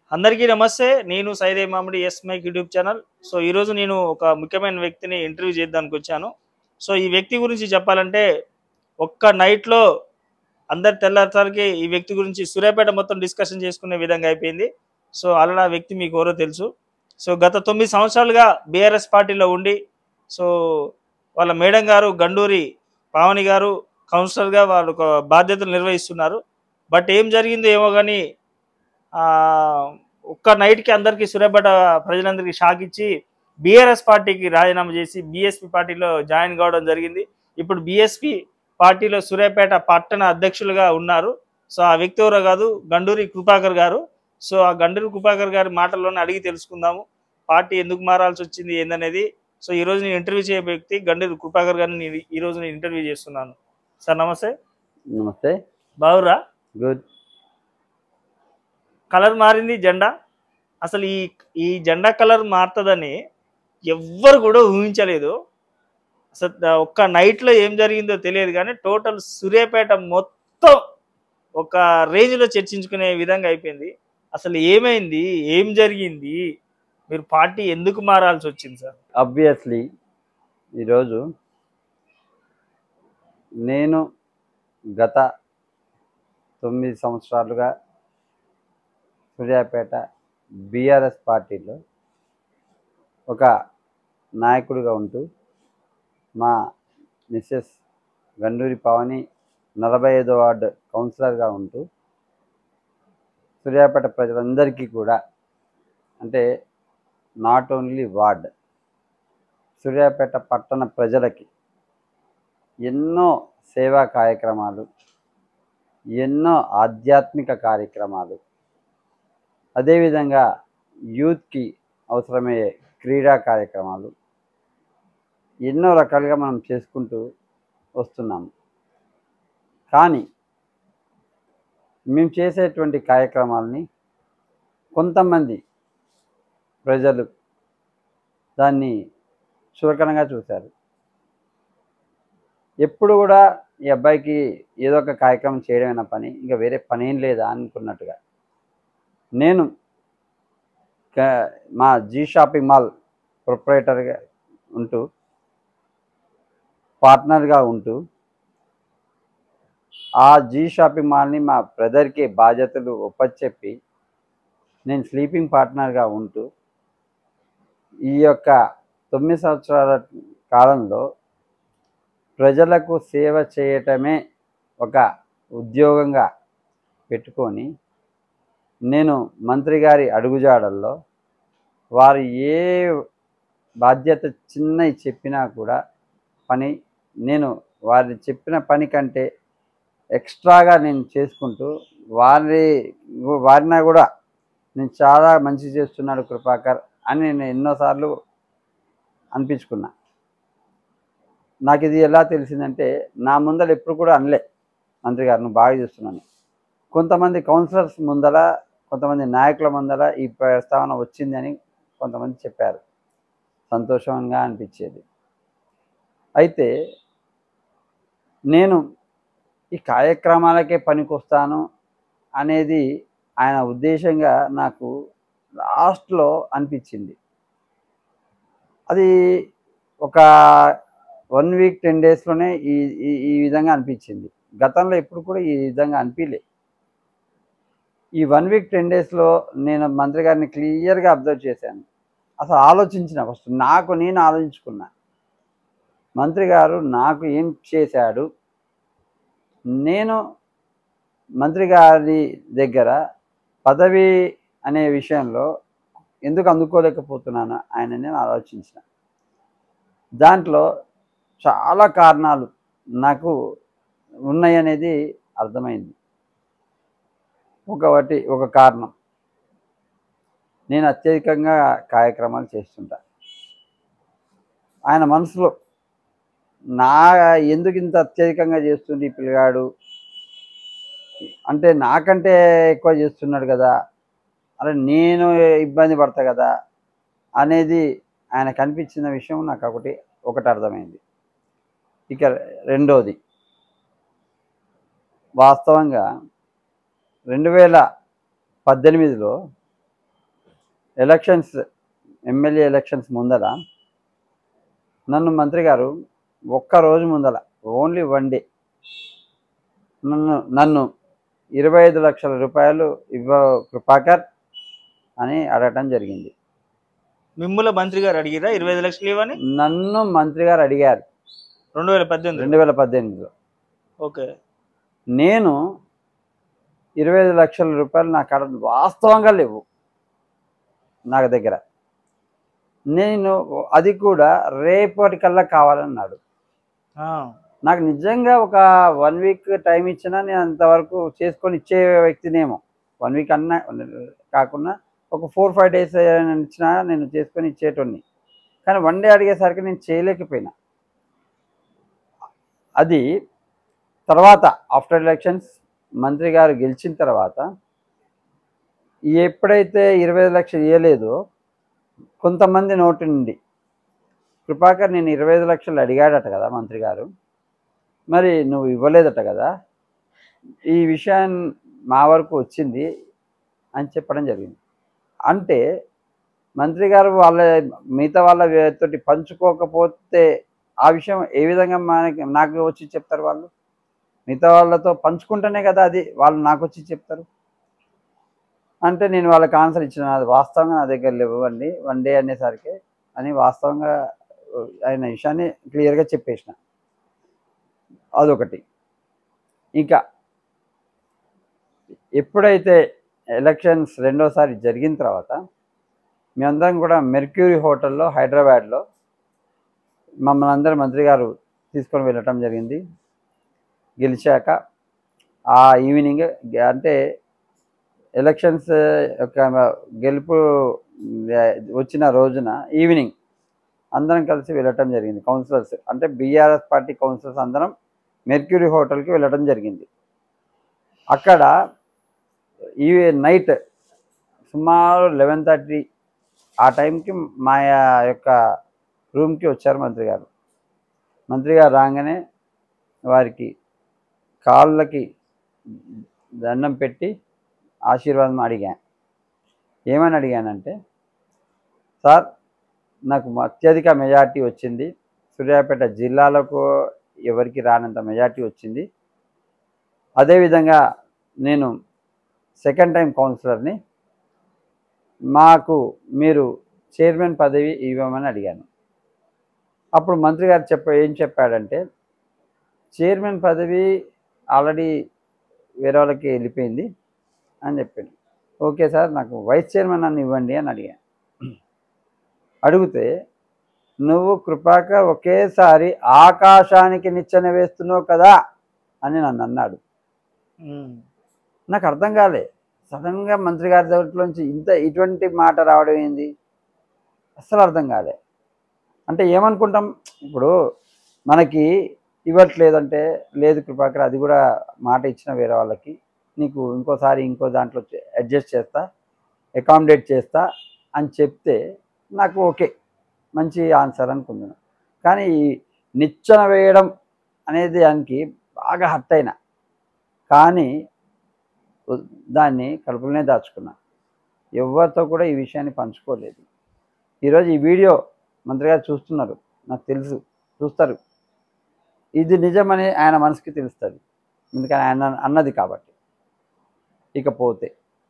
అందరికీ నమస్తే నేను సైదే మామిడి S mike YouTube channel so ఈరోజు నేను ఒక ముఖ్యమైన వ్యక్తిని ఇంటర్వ్యూ చేయడానికి వచ్చాను సో ఈ వ్యక్తి గురించి చెప్పాలంటే ఒక్క నైట్లో అందరు తెల్లారిసరికి ఈ వ్యక్తి గురించి సూర్యాపేట మొత్తం డిస్కషన్ చేసుకునే విధంగా అయిపోయింది సో అలా ఆ వ్యక్తి మీకు ఎవరో తెలుసు సో గత తొమ్మిది సంవత్సరాలుగా బీఆర్ఎస్ పార్టీలో ఉండి సో వాళ్ళ మేడం గారు గండూరి పావని గారు కౌన్సిలర్గా వాళ్ళు ఒక బాధ్యతలు నిర్వహిస్తున్నారు బట్ ఏం జరిగిందో ఏమో కానీ ఆ, ఒక్క నైట్కి అందరికీ సూర్యాపేట ప్రజలందరికీ షాక్ ఇచ్చి బీఆర్ఎస్ పార్టీకి రాజీనామా చేసి బీఎస్పీ పార్టీలో జాయిన్ కావడం జరిగింది ఇప్పుడు బీఎస్పీ పార్టీలో సూర్యాపేట పట్టణ అధ్యక్షులుగా ఉన్నారు సో ఆ వ్యక్తి ఎవరో కాదు గండూరి కృపాకర్ గారు సో ఆ గండూరి కృపాకర్ గారి మాటల్లోనే అడిగి తెలుసుకుందాము పార్టీ ఎందుకు మారాల్సి వచ్చింది ఏందనేది సో ఈ రోజు నేను ఇంటర్వ్యూ చేయ వ్యక్తి గండూరి కృపాకర్ గారిని నేను ఈ రోజు నేను ఇంటర్వ్యూ చేస్తున్నాను సార్ నమస్తే నమస్తే బావురా గుడ్ కలర్ మారింది జెండా అసలు ఈ ఈ జెండా కలర్ మారుతుందని ఎవ్వరు కూడా ఊహించలేదు అసలు ద- ఒక్క నైట్లో ఏం జరిగిందో తెలియదు కానీ టోటల్ సూర్యాపేట మొత్తం ఒక రేంజ్లో చర్చించుకునే విధంగా అయిపోయింది అసలు ఏమైంది ఏం జరిగింది మీరు పార్టీ ఎందుకు మారాల్సి వచ్చింది సార్ అబ్వియస్లీ ఈరోజు నేను గత తొమ్మిది సంవత్సరాలుగా సూర్యాపేట బీఆర్ఎస్ పార్టీలో ఒక నాయకుడిగా ఉంటూ మా మిస్సెస్ గండూరి పవని నలభై ఐదో వార్డు కౌన్సిలర్గా ఉంటూ సూర్యాపేట ప్రజలందరికీ కూడా అంటే నాట్ ఓన్లీ వార్డ్ సూర్యాపేట పట్టణ ప్రజలకి ఎన్నో సేవా కార్యక్రమాలు ఎన్నో ఆధ్యాత్మిక కార్యక్రమాలు అదేవిధంగా యూత్కి అవసరమయ్యే క్రీడా కార్యక్రమాలు ఎన్నో రకాలుగా మనం చేసుకుంటూ వస్తున్నాము కానీ మేము చేసేటువంటి కార్యక్రమాలని కొంతమంది ప్రజలు దాన్ని చులకనగా చూశారు ఎప్పుడు కూడా ఈ అబ్బాయికి ఏదో ఒక కార్యక్రమం చేయడమైన పని ఇంకా వేరే పని ఏం లేదా అనుకున్నట్టుగా నేను క- మా జీ షాపింగ్ మాల్ ప్రొపరేటర్గా ఉంటూ పార్ట్నర్గా ఉంటూ ఆ జీ షాపింగ్ మాల్ని మా బ్రదర్కి బాధ్యతలు ఒప్పచెప్పి నేను స్లీపింగ్ పార్ట్నర్గా ఉంటూ ఈ యొక్క తొమ్మిది సంవత్సరాల కాలంలో ప్రజలకు సేవ చేయటమే ఒక ఉద్యోగంగా పెట్టుకొని నేను మంత్రి గారి అడుగుజాడల్లో వారు ఏ బాధ్యత చిన్నవి చెప్పినా కూడా పని నేను వారి చెప్పిన పని కంటే ఎక్స్ట్రాగా నేను చేసుకుంటూ వారి వారిన కూడా నేను చాలా మంచి చేస్తున్నాడు కృపాకర్ అని నేను ఎన్నోసార్లు అనిపించుకున్నా నాకు ఇది ఎలా తెలిసిందంటే నా ముందర ఎప్పుడు కూడా అనలే మంత్రి గారు నువ్వు బాగా చేస్తున్నాను కొంతమంది కౌన్సిలర్స్ ముందర కొంతమంది నాయకుల ముందర ఈ ప్రస్తావన వచ్చింది అని కొంతమంది చెప్పారు సంతోషంగా అనిపించేది అయితే నేను ఈ కార్యక్రమాలకే పనికొస్తాను అనేది ఆయన ఉద్దేశంగా నాకు లాస్ట్లో అనిపించింది అది ఒక వన్ వీక్ టెన్ డేస్లోనే ఈ ఈ- ఈ విధంగా అనిపించింది గతంలో ఎప్పుడు కూడా ఈ విధంగా అనిపించలే ఈ వన్ వీక్ టెన్ డేస్లో నేను మంత్రి గారిని క్లియర్గా అబ్జర్వ్ చేశాను అసలు ఆలోచించిన ఫస్ట్ నాకు నేను ఆలోచించుకున్నా మంత్రి గారు నాకు ఏం చేశాడు నేను మంత్రి గారి దగ్గర పదవి అనే విషయంలో ఎందుకు అందుకోలేకపోతున్నాను ఆయన నేను ఆలోచించిన దాంట్లో చాలా కారణాలు నాకు ఉన్నాయనేది అర్థమైంది ఒకటి ఒక కారణం నేను అత్యధికంగా కార్యక్రమాలు చేస్తుంటా ఆయన మనసులో నా ఎందుకు ఇంత అత్యధికంగా చేస్తుంది ఈ పిల్లగాడు అంటే నాకంటే ఎక్కువ చేస్తున్నాడు కదా అరే నేను ఇబ్బంది పడతా కదా అనేది ఆయన కనిపించిన విషయం నాకు ఒకటి ఒకటి అర్థమైంది ఇక రెండోది వాస్తవంగా రెండు వేల పద్దెనిమిదిలో ఎలక్షన్స్ ఎమ్మెల్యే ఎలక్షన్స్ ముందర నన్ను మంత్రి గారు ఒక్క రోజు ముందర ఓన్లీ వన్ డే నన్ను నన్ను ఇరవై ఐదు లక్షల రూపాయలు ఇవ్వ కృపాకర్ అని అడగటం జరిగింది మిమ్ముల మంత్రి గారు అడిగిరా ఇరవై ఐదు లక్షలు ఇవ్వని నన్ను మంత్రి గారు అడిగారు రెండు వేల పద్దెనిమిది రెండు వేల పద్దెనిమిదిలో ఓకే నేను ఇరవై ఐదు లక్షల రూపాయలు నా కాడ వాస్తవంగా లేవు నాకు దగ్గర నేను అది కూడా రేపటికల్లా కావాలన్నాడు ఆ, నాకు నిజంగా ఒక వన్ వీక్ టైం ఇచ్చినా నేను అంతవరకు చేసుకొని ఇచ్చే వ్యక్తినేమో వన్ వీక్ అన్నా కాకుండా ఒక ఫోర్ ఫైవ్ డేస్ ఇచ్చినా నేను చేసుకొని ఇచ్చేటోని కానీ వన్ డే అడిగేసరికి నేను చేయలేకపోయినా అది తర్వాత ఆఫ్టర్ ఎలక్షన్స్ మంత్రి గారు గెలిచిన తర్వాత ఎప్పుడైతే ఇరవై ఐదు లక్షలు ఇవ్వలేదో కొంతమంది నోటి నుండి కృపాకర్ నేను ఇరవై ఐదు లక్షలు అడిగాడట కదా మంత్రి గారు మరి నువ్వు ఇవ్వలేదట కదా ఈ విషయం మా వరకు వచ్చింది అని చెప్పడం జరిగింది అంటే మంత్రి గారు వాళ్ళ మిగతా వాళ్ళ తోటి పంచుకోకపోతే ఆ విషయం ఏ విధంగా మనకి నాకు వచ్చి చెప్తారు వాళ్ళు మిగతా వాళ్ళతో పంచుకుంటేనే కదా అది వాళ్ళు నాకు వచ్చి చెప్తారు అంటే నేను వాళ్ళకి ఆన్సర్ ఇచ్చిన అది వాస్తవంగా నా దగ్గర లేవండి వన్ డే అనేసరికి అని వాస్తవంగా ఆయన విషయాన్ని క్లియర్గా చెప్పేసిన అదొకటి ఇంకా ఎప్పుడైతే ఎలక్షన్స్ రెండోసారి జరిగిన తర్వాత మేమందరం కూడా మెర్క్యూరీ హోటల్లో హైదరాబాద్లో మమ్మల్ని అందరూ మంత్రి గారు తీసుకొని వెళ్ళటం జరిగింది గెలిచాక ఆ ఈవినింగ్ అంటే ఎలక్షన్స్ యొక్క గెలుపు ఆ, వచ్చిన రోజున ఈవినింగ్ అందరం కలిసి వెళ్ళటం జరిగింది కౌన్సిలర్స్ అంటే బీఆర్ఎస్ పార్టీ కౌన్సిలర్స్ అందరం మెర్క్యూరీ హోటల్కి వెళ్ళటం జరిగింది అక్కడ ఈ నైట్ సుమారు లెవెన్ థర్టీ ఆ టైంకి మా యొక్క రూమ్కి వచ్చారు మంత్రి గారు మంత్రి గారు రాగానే వారికి కాళ్ళకి దండం పెట్టి ఆశీర్వాదం అడిగాను ఏమని అడిగానంటే సార్ నాకు అత్యధిక మెజార్టీ వచ్చింది సూర్యాపేట జిల్లాలకు ఎవరికి రానంత మెజార్టీ వచ్చింది అదేవిధంగా నేను సెకండ్ టైం కౌన్సిలర్ని మాకు మీరు చైర్మన్ పదవి ఇవ్వమని అడిగాను అప్పుడు మంత్రి గారు చెప్ప ఏం చెప్పాడంటే చైర్మన్ పదవి ఆల్రెడీ వేరే వాళ్ళకి వెళ్ళిపోయింది అని చెప్పింది ఓకే సార్ నాకు వైస్ చైర్మన్ అని ఇవ్వండి అని అడిగాను అడిగితే నువ్వు కృపాకర్ ఒకేసారి ఆకాశానికి నిచ్చెన వేస్తున్నావు కదా అని నన్ను అన్నాడు ఉమ్, నాకు అర్థం కాలే సడన్గా మంత్రి గారి దగ్గరలోంచి ఇంత ఇటువంటి మాట రావడం ఏంది అస్సలు అర్థం కాలే అంటే ఏమనుకుంటాం ఇప్పుడు మనకి ఇవ్వట్లేదంటే లేదు కృపాకర్ అది కూడా మాట ఇచ్చిన వేరే వాళ్ళకి నీకు ఇంకోసారి ఇంకో దాంట్లో అడ్జస్ట్ చేస్తా అకామిడేట్ చేస్తా అని చెప్తే నాకు ఓకే మంచి ఆన్సర్ అనుకున్నాను కానీ ఈ నిచ్చెన వేయడం అనేది దానికి బాగా హర్ట్ అయినా కానీ ఉ- దాన్ని కడుపులోనే దాచుకున్నా ఎవరితో కూడా ఈ విషయాన్ని పంచుకోలేదు ఈరోజు ఈ వీడియో మంత్రి గారు చూస్తున్నారు నాకు తెలుసు చూస్తారు ఇది నిజమని ఆయన మనసుకి తెలుస్తుంది ఎందుకని ఆయన అన్నది కాబట్టి ఇకపోతే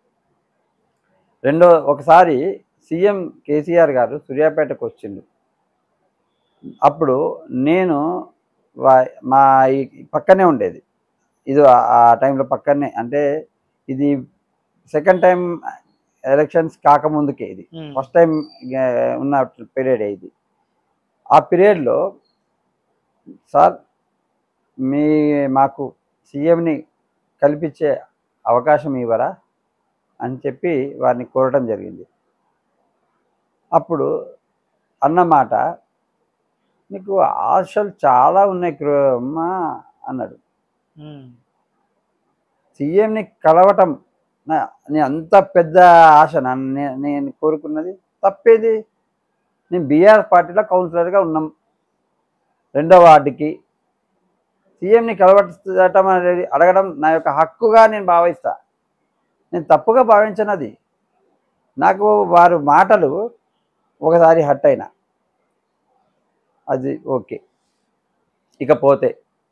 రెండో ఒకసారి సీఎం కేసీఆర్ గారు సూర్యాపేటకు వచ్చిండు అప్పుడు నేను వా- మా ఈ పక్కనే ఉండేది ఇది ఆ- ఆ టైంలో పక్కనే అంటే ఇది సెకండ్ టైం ఎలక్షన్స్ కాకముందుకే ఇది ఉమ్, ఫస్ట్ టైం ఉన్న పీరియడ్ ఇది ఆ పీరియడ్లో సార్ మీ మాకు సీఎంని కల్పించే అవకాశం ఇవ్వరా అని చెప్పి వారిని కోరటం జరిగింది అప్పుడు అన్నమాట నీకు ఆశలు చాలా ఉన్నాయి కృ- అమ్మా అన్నాడు ఉమ్, సీఎంని కలవటం నా- నీ అంత పెద్ద ఆశ నన్ను నే- నేను కోరుకున్నది తప్పేది నేను బీఆర్ పార్టీలో కౌన్సిలర్గా ఉన్నాం రెండో వార్డుకి సీఎంని కలవటం అనేది అడగడం నా యొక్క హక్కుగా నేను భావిస్తా నేను తప్పుగా భావించను అది నాకు వారు మాటలు ఒకసారి హట్ అయినా అది ఓకే ఇకపోతే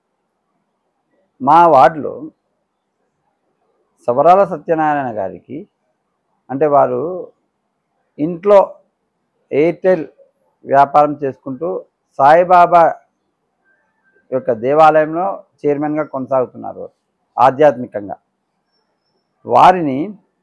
మా వార్డులో సవరాల సత్యనారాయణ గారికి అంటే వారు ఇంట్లో ఎయిర్టెల్ వ్యాపారం చేసుకుంటూ సాయిబాబా యొక్క దేవాలయంలో చైర్మన్గా కొనసాగుతున్నారు ఆధ్యాత్మికంగా వారిని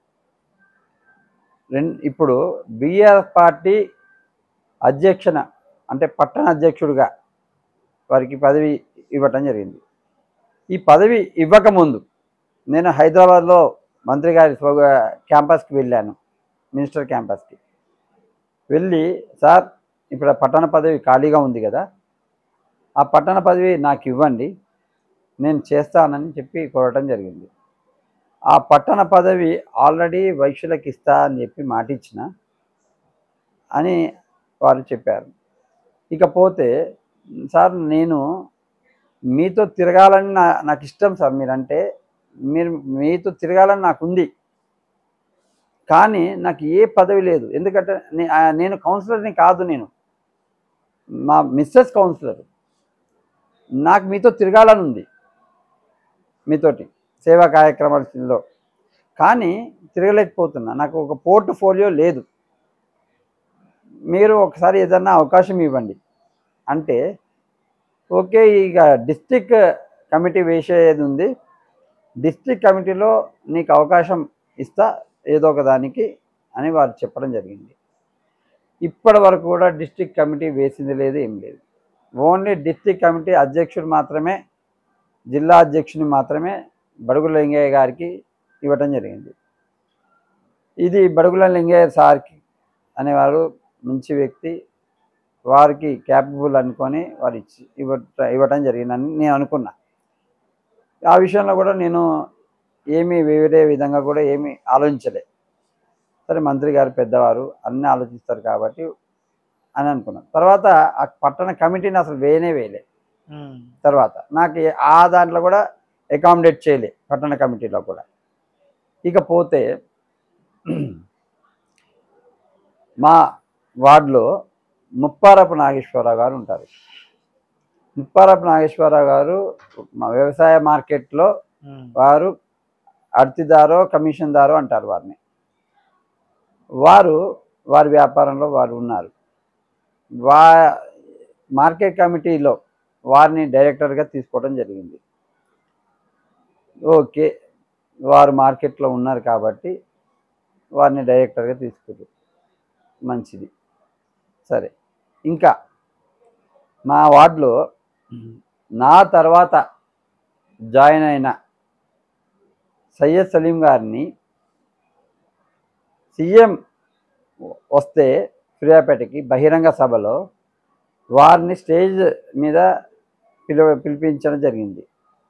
రెం ఇప్పుడు బీఆర్ పార్టీ అధ్యక్షన అంటే పట్టణ అధ్యక్షుడిగా వారికి పదవి ఇవ్వటం జరిగింది ఈ పదవి ఇవ్వకముందు నేను హైదరాబాద్లో మంత్రి గారి స్వ- క్యాంపస్కి వెళ్ళాను మినిస్టర్ క్యాంపస్కి వెళ్ళి సార్ ఇప్పుడు ఆ పట్టణ పదవి ఖాళీగా ఉంది కదా ఆ పట్టణ పదవి నాకు ఇవ్వండి నేను చేస్తానని చెప్పి కోరటం జరిగింది ఆ పట్టణ పదవి ఆల్రెడీ వైశ్యులకు ఇస్తా అని చెప్పి మాట ఇచ్చిన అని వారు చెప్పారు ఇకపోతే సార్ నేను మీతో తిరగాలని నా నాకు ఇష్టం సార్ మీరంటే మీరు మీతో తిరగాలని నాకు ఉంది కానీ నాకు ఏ పదవి లేదు ఎందుకంటే నే- ఆ, నేను కౌన్సిలర్ని కాదు నేను మా మిస్సెస్ కౌన్సిలర్ నాకు మీతో తిరగాలని ఉంది మీతోటి సేవా కార్యక్రమాలలో కానీ తిరగలేకపోతున్నా నాకు ఒక పోర్ట్ఫోలియో లేదు మీరు ఒకసారి ఏదన్నా అవకాశం ఇవ్వండి అంటే ఓకే ఇక డిస్టిక్ కమిటీ వేసేది ఉంది డిస్టిక్ కమిటీలో నీకు అవకాశం ఇస్తా ఏదో ఒక దానికి అని వారు చెప్పడం జరిగింది ఇప్పటి వరకు కూడా డిస్టిక్ కమిటీ వేసింది లేదు ఏం లేదు ఓన్లీ డిస్టిక్ కమిటీ అధ్యక్షుడు మాత్రమే జిల్లా అధ్యక్షుని మాత్రమే బడుగుల లింగయ్య గారికి ఇవ్వటం జరిగింది ఇది బడుగుల లింగయ్య సార్కి అనేవారు మంచి వ్యక్తి వారికి క్యాపబుల్ అనుకొని వారు ఇచ్చి ఇవ్వ ఇవ్వటం జరిగిందని నేను అనుకున్నా ఆ విషయంలో కూడా నేను ఏమీ వేరే విధంగా కూడా ఏమీ ఆలోచించలే సరే మంత్రి గారు పెద్దవారు అన్నీ ఆలోచిస్తారు కాబట్టి అని అనుకున్నాను తర్వాత ఆ పట్టణ కమిటీని అసలు వేయనే వేయలే ఉమ్. తర్వాత నాకు ఏ- ఆ దాంట్లో కూడా అకామిడేట్ చేయలే పట్టణ కమిటీలో కూడా ఇకపోతే మా వార్డులో ముప్పారపు నాగేశ్వరరావు గారు ఉంటారు ముప్పారపు నాగేశ్వరరావు గారు మా వ్యవసాయ మార్కెట్లో ఉమ్. వారు అర్తిదారో కమిషన్దారో అంటారు వారిని వారు వారి వ్యాపారంలో వారు ఉన్నారు వా మార్కెట్ కమిటీలో వారిని డైరెక్టర్గా తీసుకోవడం జరిగింది ఓకే వారు మార్కెట్లో ఉన్నారు కాబట్టి వారిని డైరెక్టర్గా తీసుకురు మంచిది సరే ఇంకా మా వార్డులో నా తర్వాత జాయిన్ అయిన సయ్యద్ సలీం గారిని సీఎం వస్తే సూర్యాపేటకి బహిరంగ సభలో వారిని స్టేజ్ మీద పిలువ పిలిపించడం జరిగింది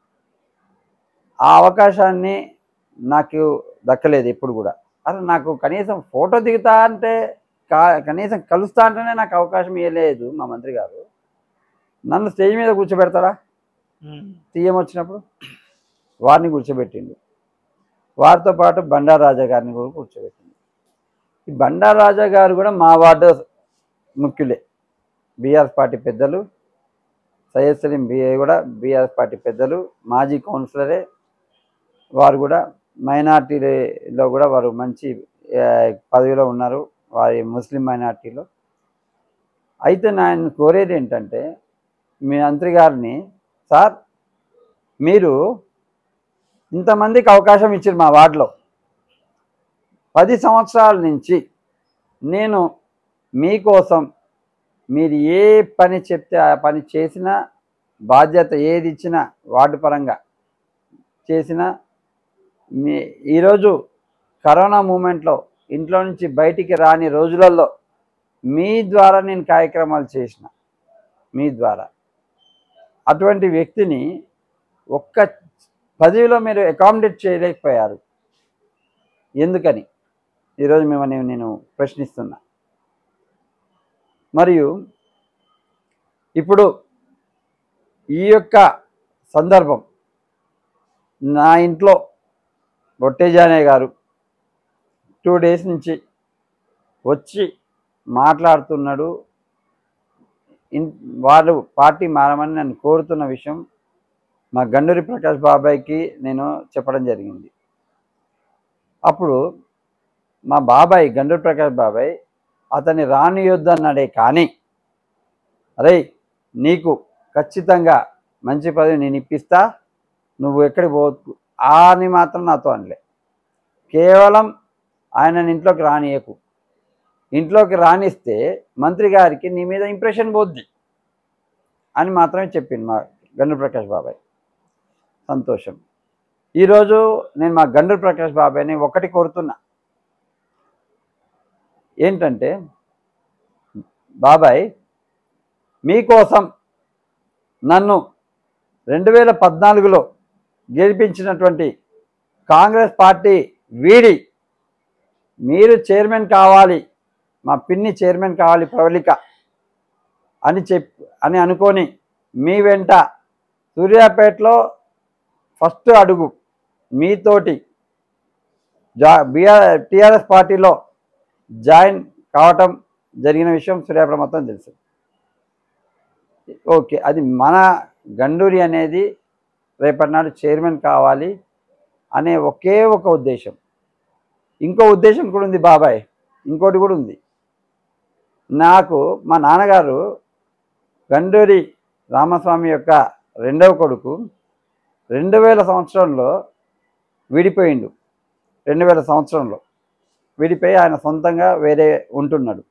ఆ అవకాశాన్ని నాకు దక్కలేదు ఎప్పుడు కూడా అసలు నాకు కనీసం ఫోటో దిగుతా అంటే కా కనీసం కలుస్తా అంటేనే నాకు అవకాశం ఇవ్వలేదు మా మంత్రి గారు నన్ను స్టేజ్ మీద కూర్చోబెడతారా ఉమ్. సీఎం వచ్చినప్పుడు వారిని కూర్చోబెట్టిండు వారితో పాటు బండారు రాజా గారిని కూడా కూర్చోబెట్టింది ఈ బండారు రాజా గారు కూడా మా వార్డు ముఖ్యులే బీఆర్ పార్టీ పెద్దలు సయ్యద్ సలీం బిఏ కూడా బీఆర్ పార్టీ పెద్దలు మాజీ కౌన్సిలరే వారు కూడా మైనార్టీలో కూడా వారు మంచి ఆ, పదవిలో ఉన్నారు వారి ముస్లిం మైనార్టీలో అయితే నేను కోరేది ఏంటంటే మీ మంత్రి గారిని సార్ మీరు ఇంతమందికి అవకాశం ఇచ్చారు మా వార్డులో పది సంవత్సరాల నుంచి నేను మీకోసం మీరు ఏ పని చెప్తే ఆ పని చేసిన బాధ్యత ఏది ఇచ్చినా వార్డు పరంగా చేసిన మీ ఈరోజు కరోనా మూమెంట్లో ఇంట్లో నుంచి బయటికి రాని రోజులలో మీ ద్వారా నేను కార్యక్రమాలు చేసిన మీ ద్వారా అటువంటి వ్యక్తిని ఒక్క పదవిలో మీరు అకామిడేట్ చేయలేకపోయారు ఎందుకని ఈరోజు మిమ్మల్ని నేను ప్రశ్నిస్తున్నా మరియు ఇప్పుడు ఈ యొక్క సందర్భం నా ఇంట్లో బొట్టేజానే గారు టూ డేస్ నుంచి వచ్చి మాట్లాడుతున్నాడు ఇన్ వాళ్ళు పార్టీ మారమని నన్ను కోరుతున్న విషయం మా గండూరి ప్రకాష్ బాబాయ్కి నేను చెప్పడం జరిగింది అప్పుడు మా బాబాయ్ గండూరి ప్రకాష్ బాబాయ్ అతన్ని రానియొద్దు అన్నాడే కానీ అరే నీకు ఖచ్చితంగా మంచి పదవి నేను ఇప్పిస్తా నువ్వు ఎక్కడికి పోవద్దు ఆ అని మాత్రం నాతో అనలే కేవలం ఆయన ఇంట్లోకి రానియకు ఇంట్లోకి రానిస్తే మంత్రి గారికి నీ మీద ఇంప్రెషన్ పోద్ది అని మాత్రమే చెప్పింది మా గండు ప్రకాష్ బాబాయ్ సంతోషం ఈరోజు నేను మా గండు ప్రకాష్ బాబాయ్ని ఒకటి కోరుతున్నా ఏంటంటే బాబాయ్ మీకోసం నన్ను రెండు వేల పద్నాలుగులో గెలిపించినటువంటి కాంగ్రెస్ పార్టీ వీడి మీరు చైర్మన్ కావాలి మా పిన్ని చైర్మన్ కావాలి ప్రవళిక అని చెప్ అని అనుకొని మీ వెంట సూర్యాపేటలో ఫస్ట్ అడుగు మీతోటి జా బీఆర్ టీఆర్ఎస్ పార్టీలో జాయిన్ కావటం జరిగిన విషయం సూర్యాపేట మొత్తం తెలుసు ఓకే అది మన గండూరి అనేది రేపటి నాడు చైర్మన్ కావాలి అనే ఒకే ఒక ఉద్దేశం ఇంకో ఉద్దేశం కూడా ఉంది బాబాయ్ ఇంకోటి కూడా ఉంది నాకు మా నాన్నగారు గండూరి రామస్వామి యొక్క రెండవ కొడుకు రెండు వేల సంవత్సరంలో విడిపోయిండు రెండు వేల సంవత్సరంలో విడిపోయి ఆయన సొంతంగా వేరే ఉంటున్నాడు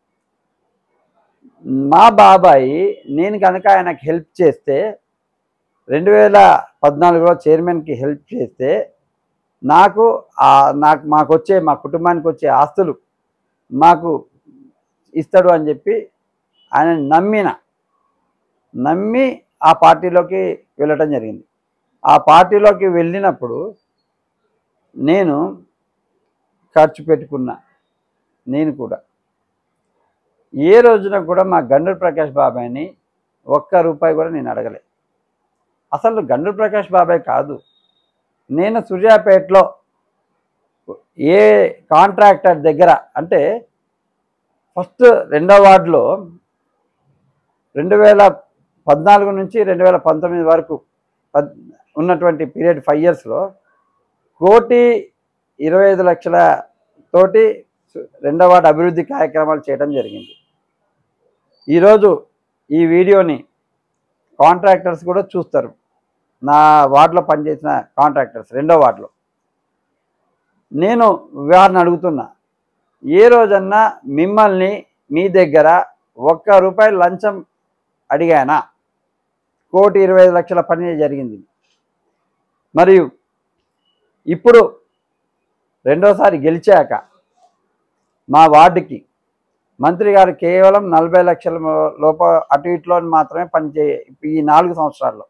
మా బాబాయి నేను కనుక ఆయనకు హెల్ప్ చేస్తే రెండు వేల పద్నాలుగులో చైర్మన్కి హెల్ప్ చేస్తే నాకు ఆ నాకు మాకు వచ్చే మా కుటుంబానికి వచ్చే ఆస్తులు మాకు ఇస్తాడు అని చెప్పి ఆయన నమ్మిన నమ్మి ఆ పార్టీలోకి వెళ్ళటం జరిగింది ఆ పార్టీలోకి వెళ్ళినప్పుడు నేను ఖర్చు పెట్టుకున్నా నేను కూడా ఏ రోజున కూడా మా గండూరు ప్రకాష్ బాబాయ్ని ఒక్క రూపాయి కూడా నేను అడగలే అసలు గండూరు ప్రకాష్ బాబాయ్ కాదు నేను సూర్యాపేటలో ఏ కాంట్రాక్టర్ దగ్గర అంటే ఫస్ట్ రెండో వార్డులో రెండు వేల పద్నాలుగు నుంచి రెండు వేల పంతొమ్మిది వరకు పద్ ఉన్నటువంటి పీరియడ్ ఫైవ్ ఇయర్స్లో కోటి ఇరవై ఐదు లక్షల తోటి రెండో వార్డు అభివృద్ధి కార్యక్రమాలు చేయడం జరిగింది ఈరోజు ఈ వీడియోని కాంట్రాక్టర్స్ కూడా చూస్తారు నా వార్డులో పనిచేసిన కాంట్రాక్టర్స్ రెండో వార్డులో నేను వారిని అడుగుతున్నా ఏ రోజన్నా మిమ్మల్ని మీ దగ్గర ఒక్క రూపాయి లంచం అడిగానా కోటి ఇరవై ఐదు లక్షల పని జరిగింది మరియు ఇప్పుడు రెండోసారి గెలిచాక మా వార్డుకి మంత్రి గారు కేవలం నలభై లక్షల లోప అటు ఇటులో మాత్రమే పనిచే ఈ నాలుగు సంవత్సరాల్లో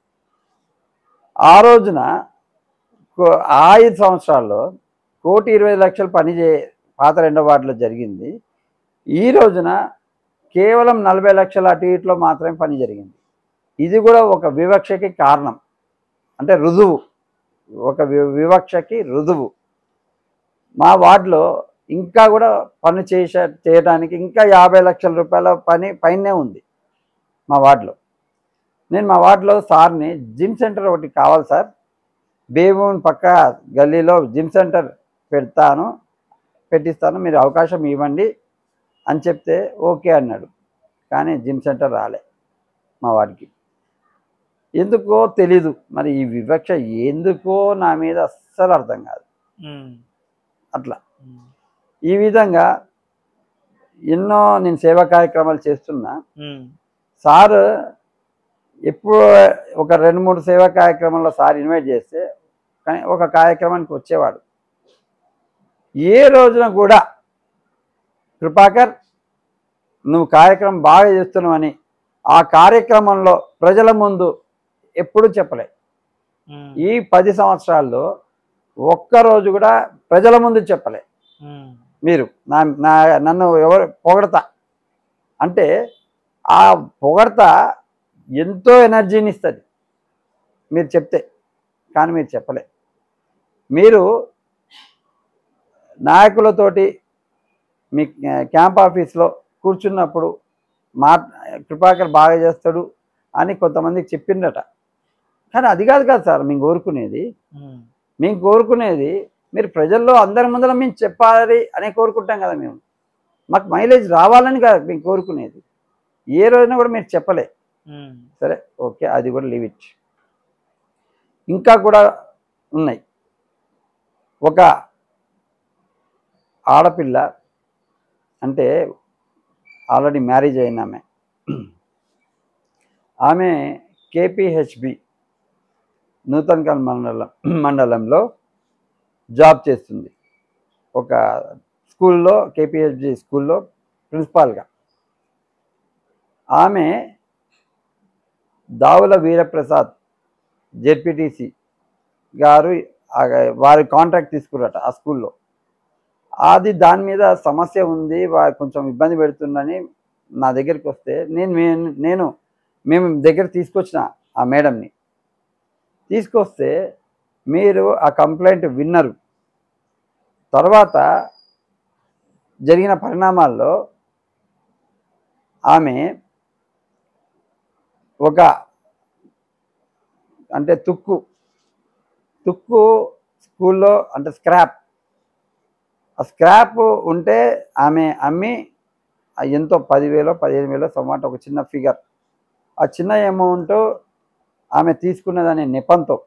ఆ రోజున కో- ఆ ఐదు సంవత్సరాల్లో కోటి ఇరవై లక్షలు పని చే పాత రెండో వార్డులో జరిగింది ఈ రోజున కేవలం నలభై లక్షల అటు ఇటులో మాత్రమే పని జరిగింది ఇది కూడా ఒక వివక్షకి కారణం అంటే రుజువు ఒక వి- వివక్షకి రుజువు మా వార్డులో ఇంకా కూడా పని చేసే చేయడానికి ఇంకా యాభై లక్షల రూపాయల పని పైనే ఉంది మా వార్డులో నేను మా వార్డులో సార్ని జిమ్ సెంటర్ ఒకటి కావాలి సార్ బేబూన్ పక్క గల్లీలో జిమ్ సెంటర్ పెడతాను పెట్టిస్తాను మీరు అవకాశం ఇవ్వండి అని చెప్తే ఓకే అన్నాడు కానీ జిమ్ సెంటర్ రాలే మా వాడికి ఎందుకో తెలీదు మరి ఈ వివక్ష ఎందుకో నా మీద అస్సలు అర్థం కాదు ఉమ్, అట్లా ఉమ్, ఈ విధంగా ఎన్నో నేను సేవా కార్యక్రమాలు చేస్తున్నా ఉమ్, సార్ ఎప్పుడు ఒక రెండు మూడు సేవా కార్యక్రమాల్లో సార్ ఇన్వైట్ చేస్తే కానీ ఒక కార్యక్రమానికి వచ్చేవాడు ఏ రోజున కూడా కృపాకర్ నువ్వు కార్యక్రమం బాగా చేస్తున్నావని ఆ కార్యక్రమంలో ప్రజల ముందు ఎప్పుడూ చెప్పలే ఉమ్, ఈ పది సంవత్సరాల్లో ఒక్కరోజు కూడా ప్రజల ముందు చెప్పలే ఉమ్, మీరు నా నా నన్ను ఎవరు పొగడతా అంటే ఆ పొగడత ఎంతో ఎనర్జీని ఇస్తుంది మీరు చెప్తే కానీ మీరు చెప్పలే మీరు నాయకులతోటి మీ క్యాంప్ ఆఫీస్లో కూర్చున్నప్పుడు మా కృపాకర్ బాగా చేస్తాడు అని కొంతమందికి చెప్పిండట కానీ అది కాదు కదా సార్ మేము కోరుకునేది ఉమ్, మేము కోరుకునేది మీరు ప్రజల్లో అందరి ముందర మేము చెప్పాలి అనే కోరుకుంటాం కదా మేము మాకు మైలేజ్ రావాలని కాదు మేము కోరుకునేది ఏ రోజున కూడా మీరు చెప్పలే ఉమ్, సరే ఓకే అది కూడా లీవ్ ఇట్ ఇంకా కూడా ఉన్నాయి ఒక ఆడపిల్ల అంటే ఆల్రెడీ మ్యారేజ్ అయిన ఆమె ఆమె కేపీహెచ్బి నూతన్కల్ మండలం మండలంలో జాబ్ చేస్తుంది ఒక స్కూల్లో కేపీహెచ్బి స్కూల్లో ప్రిన్సిపాల్గా ఆమె దావుల వీరప్రసాద్ జెడ్పీటీసీ గారు ఆ- వారి కాంట్రాక్ట్ తీసుకురట ఆ స్కూల్లో అది దాని మీద సమస్య ఉంది వారు కొంచెం ఇబ్బంది పెడుతుందని నా దగ్గరికి వస్తే నేను మే- నేను మేము దగ్గర తీసుకొచ్చిన ఆ మేడంని తీసుకొస్తే మీరు ఆ కంప్లైంట్ విన్నరు తర్వాత జరిగిన పరిణామాల్లో ఆమె ఒక అంటే తుక్కు తుక్కు స్కూల్లో అంటే స్క్రాప్ ఆ స్క్రాప్ ఉంటే ఆమె అమ్మి ఆ ఎంతో పదివేలో పదిహేను వేలో సమాట ఒక చిన్న ఫిగర్ ఆ చిన్న అమౌంట్ ఆమె తీసుకున్నదనే నెపంతో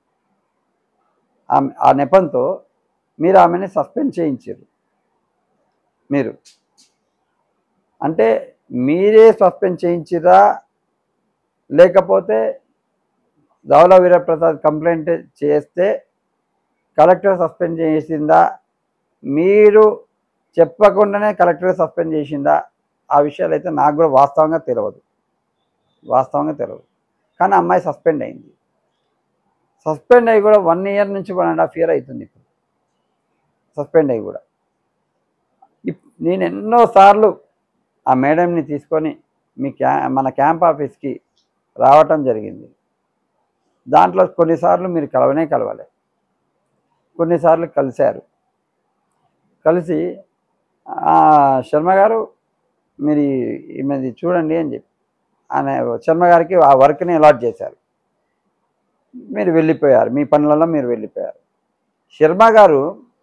ఆమె ఆ నెపంతో మీరు ఆమెని సస్పెండ్ చేయించారు మీరు అంటే మీరే సస్పెండ్ చేయించిరా లేకపోతే ధవల వీరప్రసాద్ కంప్లైంట్ చేస్తే కలెక్టర్ సస్పెండ్ చేసిందా మీరు చెప్పకుండానే కలెక్టర్ సస్పెండ్ చేసిందా ఆ విషయాలు అయితే నాకు కూడా వాస్తవంగా తెలియదు వాస్తవంగా తెలియదు కానీ అమ్మాయి సస్పెండ్ అయింది సస్పెండ్ అయ్యి కూడా వన్ ఇయర్ నుంచి వన్ అండ్ హాఫ్ ఇయర్ అవుతుంది ఇప్పుడు సస్పెండ్ అయ్యి కూడా ఇప్- నేను ఎన్నోసార్లు ఆ మేడంని తీసుకొని మీ క్యా మన క్యాంప్ ఆఫీస్కి రావటం జరిగింది దాంట్లో కొన్నిసార్లు మీరు కలవనే కలవలే కొన్నిసార్లు కలిశారు కలిసి "ఆ, శర్మ గారు మీరు ఈ- ఈమెది చూడండి అని చెప్పి ఆయన శర్మ గారికి ఆ వర్క్ని అలాట్ చేశారు మీరు వెళ్ళిపోయారు మీ పనులలో మీరు వెళ్ళిపోయారు శర్మ గారు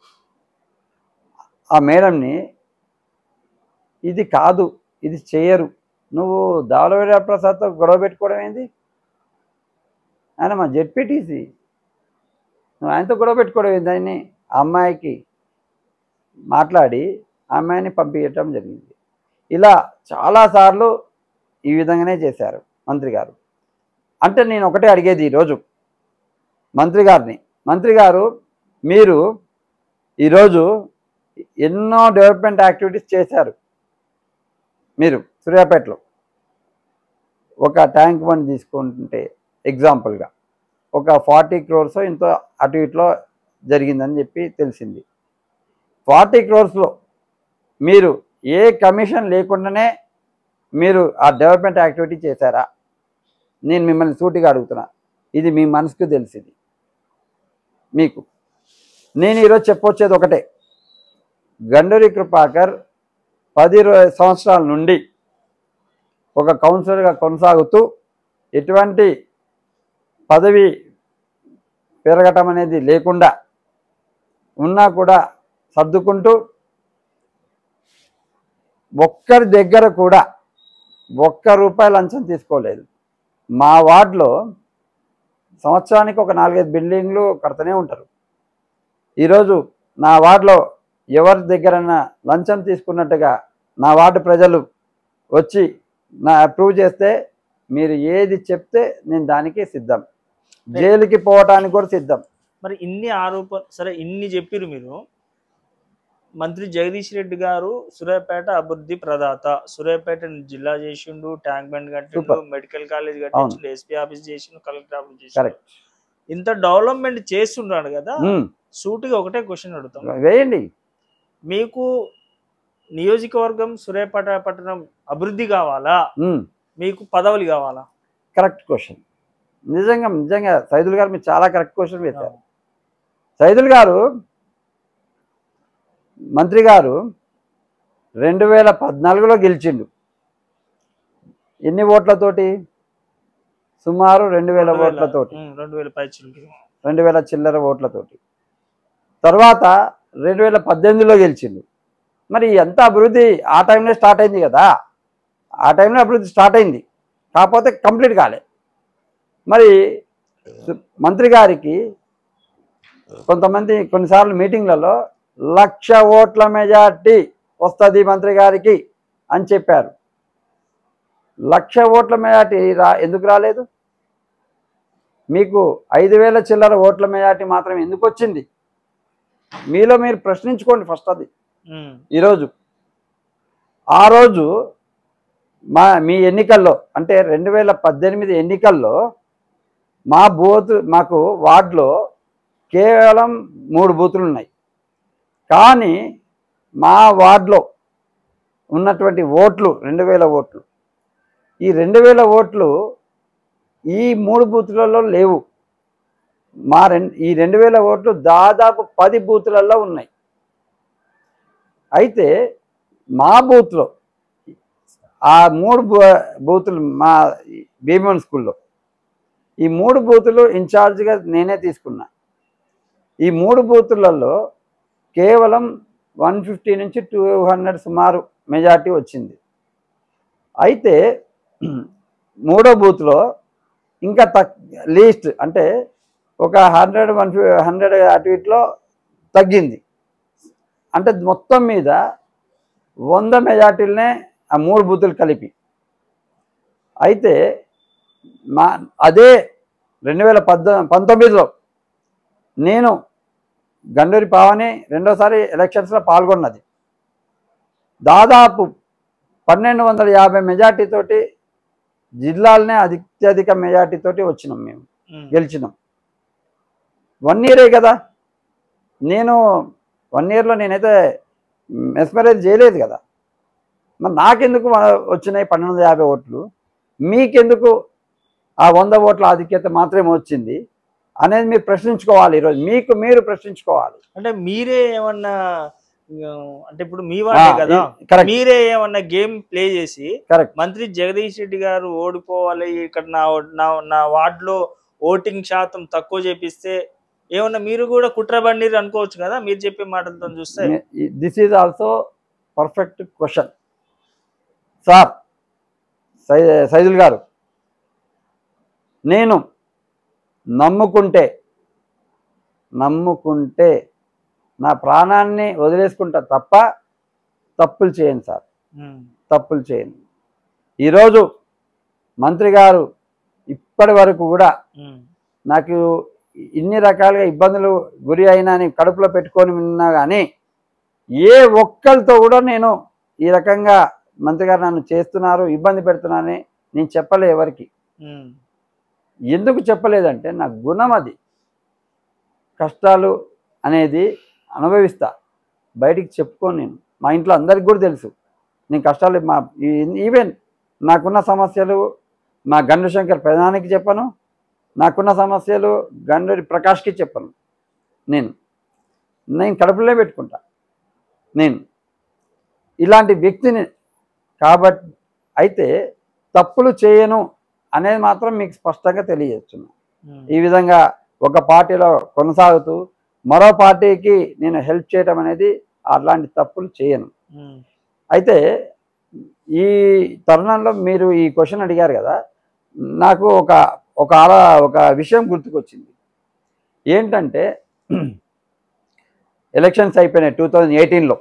ఆ మేడంని ఇది కాదు ఇది చేయరు నువ్వు దావలవేడ ప్రసాద్తో గొడవ పెట్టుకోవడం ఏంది ఆయన మా జెడ్పీటీసీ నువ్వు ఆయనతో గొడవ పెట్టుకోవడం ఏందని ఆ అమ్మాయికి మాట్లాడి ఆ అమ్మాయిని పంపించటం జరిగింది ఇలా చాలాసార్లు ఈ విధంగానే చేశారు మంత్రి గారు అంటే నేను ఒకటే అడిగేది ఈరోజు మంత్రి గారిని మంత్రి గారు మీరు ఈరోజు ఎన్నో డెవలప్మెంట్ యాక్టివిటీస్ చేశారు మీరు సూర్యాపేటలో ఒక ట్యాంక్ బండ్ తీసుకుంటే ఎగ్జాంపుల్గా ఒక ఫార్టీ క్రోర్స్ ఇంతో అటు ఇట్లో జరిగిందని చెప్పి తెలిసింది ఫార్టీ క్రోర్స్లో మీరు ఏ కమిషన్ లేకుండానే మీరు ఆ డెవలప్మెంట్ యాక్టివిటీ చేశారా నేను మిమ్మల్ని సూటిగా అడుగుతున్నా ఇది మీ మనసుకు తెలిసింది మీకు నేను ఈరోజు చెప్పొచ్చేది ఒకటే గండూరి కృపాకర్ పది రో- సంవత్సరాల నుండి ఒక కౌన్సిలర్గా కొనసాగుతూ ఎటువంటి పదవి పెరగటం అనేది లేకుండా ఉన్నా కూడా సర్దుకుంటూ ఒక్కరి దగ్గర కూడా ఒక్క రూపాయి లంచం తీసుకోలేదు మా వార్డులో సంవత్సరానికి ఒక నాలుగైదు బిల్డింగ్లు కడుతూనే ఉంటారు ఈరోజు నా వార్డులో ఎవరి దగ్గరన్నా లంచం తీసుకున్నట్టుగా నా వార్డు ప్రజలు వచ్చి నా అప్రూవ్ చేస్తే మీరు ఏది చెప్తే నేను దానికి సిద్ధం జైలుకి పోవటానికి కూడా సిద్ధం మరి ఇన్ని ఆరోపణ సరే ఇన్ని చెప్పిరు మీరు మంత్రి జగదీష్ రెడ్డి గారు సూర్యాపేట అభివృద్ధి ప్రదాత సూర్యాపేట జిల్లా చేసిండు ట్యాంక్ బండ్ కట్టిండు Super. మెడికల్ కాలేజ్ కట్టించిండు ఎస్పీ ఆఫీస్ చేసిండు కలెక్టర్ ఆఫీస్ చేసిండు కరెక్ట్ ఇంత డెవలప్మెంట్ చేస్తున్నాడు కదా సూటిగా ఒకటే క్వశ్చన్ అడుగుతాం వేయండి మీకు నియోజకవర్గం సూర్యాపేట పట్టణం అభివృద్ధి కావాలా మీకు పదవులు కావాలా కరెక్ట్ క్వశ్చన్ నిజంగా నిజంగా సైదుల్ గారు మీరు చాలా కరెక్ట్ క్వశ్చన్ వేశారు సైదుల్ గారు మంత్రి గారు రెండు వేల పద్నాలుగులో గెలిచిండు ఎన్ని ఓట్లతోటి సుమారు రెండు వేల ఓట్లతోటి ఉమ్, రెండు వేల పైచిలకి రెండు వేల చిల్లర ఓట్లతోటి తర్వాత రెండు వేల పద్దెనిమిదిలో గెలిచిండు మరి ఎంత అభివృద్ధి ఆ టైంలో స్టార్ట్ అయింది కదా ఆ టైంలో అభివృద్ధి స్టార్ట్ అయింది కాకపోతే కంప్లీట్ కాలే మరి సు- మంత్రి గారికి కొంతమంది కొన్నిసార్లు మీటింగ్లలో లక్ష ఓట్ల మెజార్టీ వస్తుంది మంత్రి గారికి అని చెప్పారు లక్ష ఓట్ల మెజార్టీ రా ఎందుకు రాలేదు మీకు ఐదు వేల చిల్లర ఓట్ల మెజార్టీ మాత్రం ఎందుకు వచ్చింది మీలో మీరు ప్రశ్నించుకోండి ఫస్ట్ అది ఉమ్, ఈరోజు ఆ రోజు మా మీ ఎన్నికల్లో అంటే రెండు వేల పద్దెనిమిది ఎన్నికల్లో మా బూత్ మాకు వార్డులో కేవలం మూడు బూతులు ఉన్నాయి కానీ మా వార్డులో ఉన్నటువంటి ఓట్లు రెండు వేల ఓట్లు ఈ రెండు వేల ఓట్లు ఈ మూడు బూతులలో లేవు మా రెం ఈ రెండు వేల ఓట్లు దాదాపు పది బూతులలో ఉన్నాయి అయితే మా బూత్లో ఆ మూడు బూ- బూతులు మా భీమన్ స్కూల్లో ఈ మూడు బూతులు ఇన్ఛార్జ్గా నేనే తీసుకున్నా ఈ మూడు బూతులలో కేవలం వన్ ఫిఫ్టీ నుంచి టూ హండ్రెడ్ సుమారు మెజార్టీ వచ్చింది అయితే మూడో బూత్లో ఇంకా తక్ లీస్ట్ అంటే ఒక హండ్రెడ్ వన్ హండ్రెడ్ అటు ఇట్లో తగ్గింది అంటే మొత్తం మీద వంద మెజార్టీలనే ఆ మూడు బూతులు కలిపి అయితే మా అదే రెండు వేల పద్ద పంతొమ్మిదిలో నేను గండూరి పావని రెండోసారి ఎలక్షన్స్లో పాల్గొన్నది దాదాపు పన్నెండు వందల యాభై మెజార్టీతోటి జిల్లాలనే అత్యధిక మెజార్టీతోటి వచ్చినాం మేము ఉమ్, గెలిచినాం వన్ ఇయరే కదా నేను వన్ ఇయర్లో నేనైతే మెస్మరైజ్ చేయలేదు కదా మరి నాకెందుకు వ- వచ్చినాయి పన్నెండు వందల యాభై ఓట్లు మీకెందుకు ఆ వంద ఓట్ల ఆధిక్యత మాత్రమే వచ్చింది అనేది మీరు ప్రశ్నించుకోవాలి ఈరోజు మీకు మీరు ప్రశ్నించుకోవాలి అంటే మీరే ఏమన్నా ఆ, అంటే ఇప్పుడు మీ వాడే కదా కరెక్ట్ మీరే ఏమన్నా గేమ్ ప్లే చేసి కరెక్ట్ మంత్రి జగదీష్ రెడ్డి గారు ఓడిపోవాలి ఇక్కడ నా నా నా వార్డులో ఓటింగ్ శాతం తక్కువ చేపిస్తే ఏమన్నా మీరు కూడా కుట్ర బండిరు అనుకోవచ్చు కదా మీరు చెప్పే మాటలతో చూస్తే this is also perfect question sir సై సైదుల్ గారు నేను నమ్ముకుంటే నమ్ముకుంటే నా ప్రాణాన్ని వదిలేసుకుంటా తప్ప తప్పులు చేయను సార్ ఉమ్, తప్పులు చేయను ఈరోజు మంత్రి గారు ఇప్పటి వరకు కూడా ఉమ్, నాకు ఇన్ని రకాలుగా ఇబ్బందులు గురి అయినా అని కడుపులో పెట్టుకొని ఉన్నా కానీ ఏ ఒక్కరితో కూడా నేను ఈ రకంగా మంత్రి గారు నన్ను చేస్తున్నారు ఇబ్బంది పెడుతున్నారని నేను చెప్పలే ఎవరికి ఉమ్, ఎందుకు చెప్పలేదంటే నా గుణం అది కష్టాలు అనేది అనుభవిస్తా బయటికి చెప్పుకోను నేను మా ఇంట్లో అందరికి కూడా తెలుసు నేను కష్టాలు మా ఈ- ఈవెన్ నాకున్న సమస్యలు మా గండు శంకర్ ప్రధానికి చెప్పను నాకున్న సమస్యలు గండూరి ప్రకాష్కి చెప్పను నేను నేను కడుపులో పెట్టుకుంటా నేను ఇలాంటి వ్యక్తిని కాబట్టి అయితే తప్పులు చేయను అనేది మాత్రం మీకు స్పష్టంగా తెలియజేస్తున్నా ఉమ్, ఈ విధంగా ఒక పార్టీలో కొనసాగుతూ మరో పార్టీకి నేను హెల్ప్ చేయడం అనేది అలాంటి తప్పులు చేయను ఉమ్, అయితే ఈ తరుణంలో మీరు ఈ క్వశ్చన్ అడిగారు కదా నాకు ఒక ఒక ఆల ఒక విషయం గుర్తుకొచ్చింది ఏంటంటే ఎలక్షన్స్ అయిపోయినాయి టూ థౌజండ్ ఎయిటీన్లో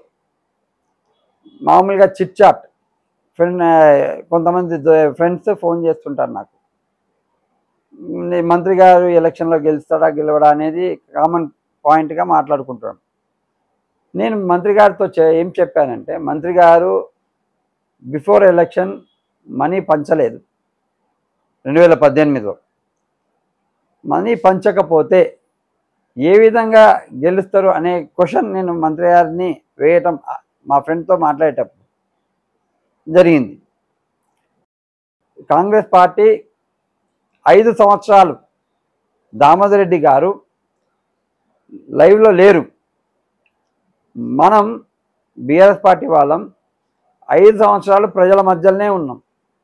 మామూలుగా చిట్ చాట్ ఫ్రెండ్ కొంతమంది ఫ్రెండ్స్ ఫోన్ చేస్తుంటారు నాకు నీ మంత్రి గారు ఎలక్షన్లో గెలుస్తాడా గెలవడా అనేది కామన్ పాయింట్గా మాట్లాడుకుంటాం నేను మంత్రి గారితో చె- ఏం చెప్పానంటే మంత్రి గారు బిఫోర్ ఎలక్షన్ మనీ పంచలేదు రెండు వేల పద్దెనిమిదిలో మనీ పంచకపోతే ఏ విధంగా గెలుస్తారు అనే క్వశ్చన్ నేను మంత్రి గారిని వేయటం ఆ, మా ఫ్రెండ్తో మాట్లాడేటప్పుడు జరిగింది కాంగ్రెస్ పార్టీ ఐదు సంవత్సరాలు దామోదర్ రెడ్డి గారు లైవ్లో లేరు మనం బీఆర్ఎస్ పార్టీ వాళ్ళం ఐదు సంవత్సరాలు ప్రజల మధ్యలోనే ఉన్నాం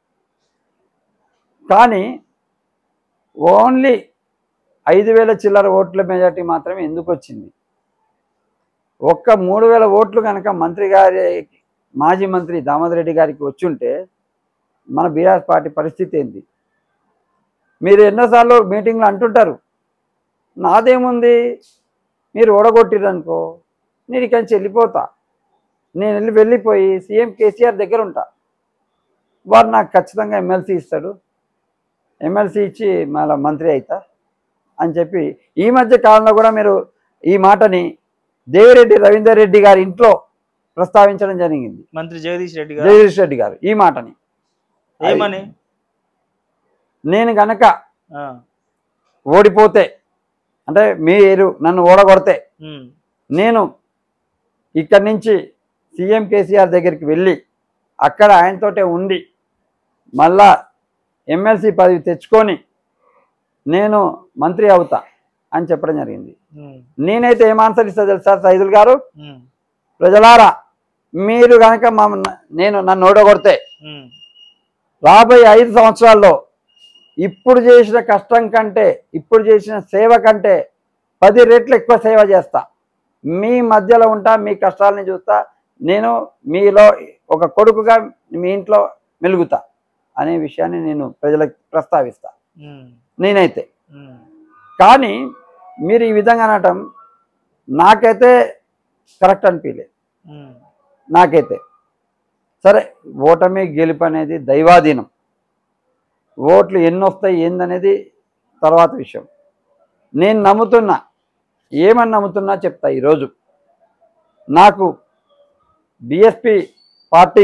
కానీ ఓన్లీ ఐదు వేల చిల్లర ఓట్ల మెజార్టీ మాత్రమే ఎందుకు వచ్చింది ఒక్క మూడు వేల ఓట్లు కనుక మంత్రి గారి మాజీ మంత్రి దామోదర్ రెడ్డి గారికి వచ్చుంటే మన బీఆర్ఎస్ పార్టీ పరిస్థితి ఏంటి మీరు ఎన్నోసార్లు మీటింగ్లో అంటుంటారు నాదేముంది మీరు ఓడగొట్టిరనుకో నేను ఇక్కడి నుంచి వెళ్ళిపోతా నేను వెళ్ళి వెళ్ళిపోయి సీఎం కేసీఆర్ దగ్గర ఉంటా వారు నాకు ఖచ్చితంగా ఎమ్మెల్సీ ఇస్తాడు ఎమ్మెల్సీ ఇచ్చి మళ్ళీ మంత్రి అవుతా అని చెప్పి ఈ మధ్య కాలంలో కూడా మీరు ఈ మాటని దేవిరెడ్డి రవీందర్ రెడ్డి గారి ఇంట్లో ప్రస్తావించడం జరిగింది మంత్రి జగదీష్ రెడ్డి గారు జగదీష్ రెడ్డి గారు ఈ మాటని ఏమని నేను గనక ఆ, ఓడిపోతే అంటే మీరు nన్ను ఓడగొడితే ఉమ్, నేను ఇక్కడి నుంచి సీఎం కేసీఆర్ దగ్గరికి వెళ్ళి అక్కడ ఆయనతోటే ఉండి మళ్ళా ఎమ్మెల్సీ పదవి తెచ్చుకొని నేను మంత్రి అవుతా అని చెప్పడం జరిగింది ఉమ్, నేనైతే ఏం ఆన్సర్ ఇస్తా తెలుసా సైదుల్ గారు ఉమ్, ప్రజలారా మీరు కనుక మా నేను నన్ను ఓడగొడితే ఉమ్, రాబోయే ఐదు సంవత్సరాల్లో ఇప్పుడు చేసిన కష్టం కంటే ఇప్పుడు చేసిన సేవ కంటే పది రెట్లు ఎక్కువ సేవ చేస్తా మీ మధ్యలో ఉంటా మీ కష్టాలని చూస్తా నేను మీలో ఒక కొడుకుగా మీ ఇంట్లో మెలుగుతా అనే విషయాన్ని నేను ప్రజలకు ప్రస్తావిస్తా ఉమ్, నేనైతే ఉమ్, కానీ మీరు ఈ విధంగా అనటం నాకైతే కరెక్ట్ అనిపించలేదు ఉమ్, నాకైతే సరే ఓటమి గెలుపు అనేది దైవాధీనం ఓట్లు ఎన్ని వస్తాయి ఏందనేది తర్వాత విషయం నేను నమ్ముతున్నా ఏమని నమ్ముతున్నా చెప్తా ఈరోజు నాకు బిఎస్పి పార్టీ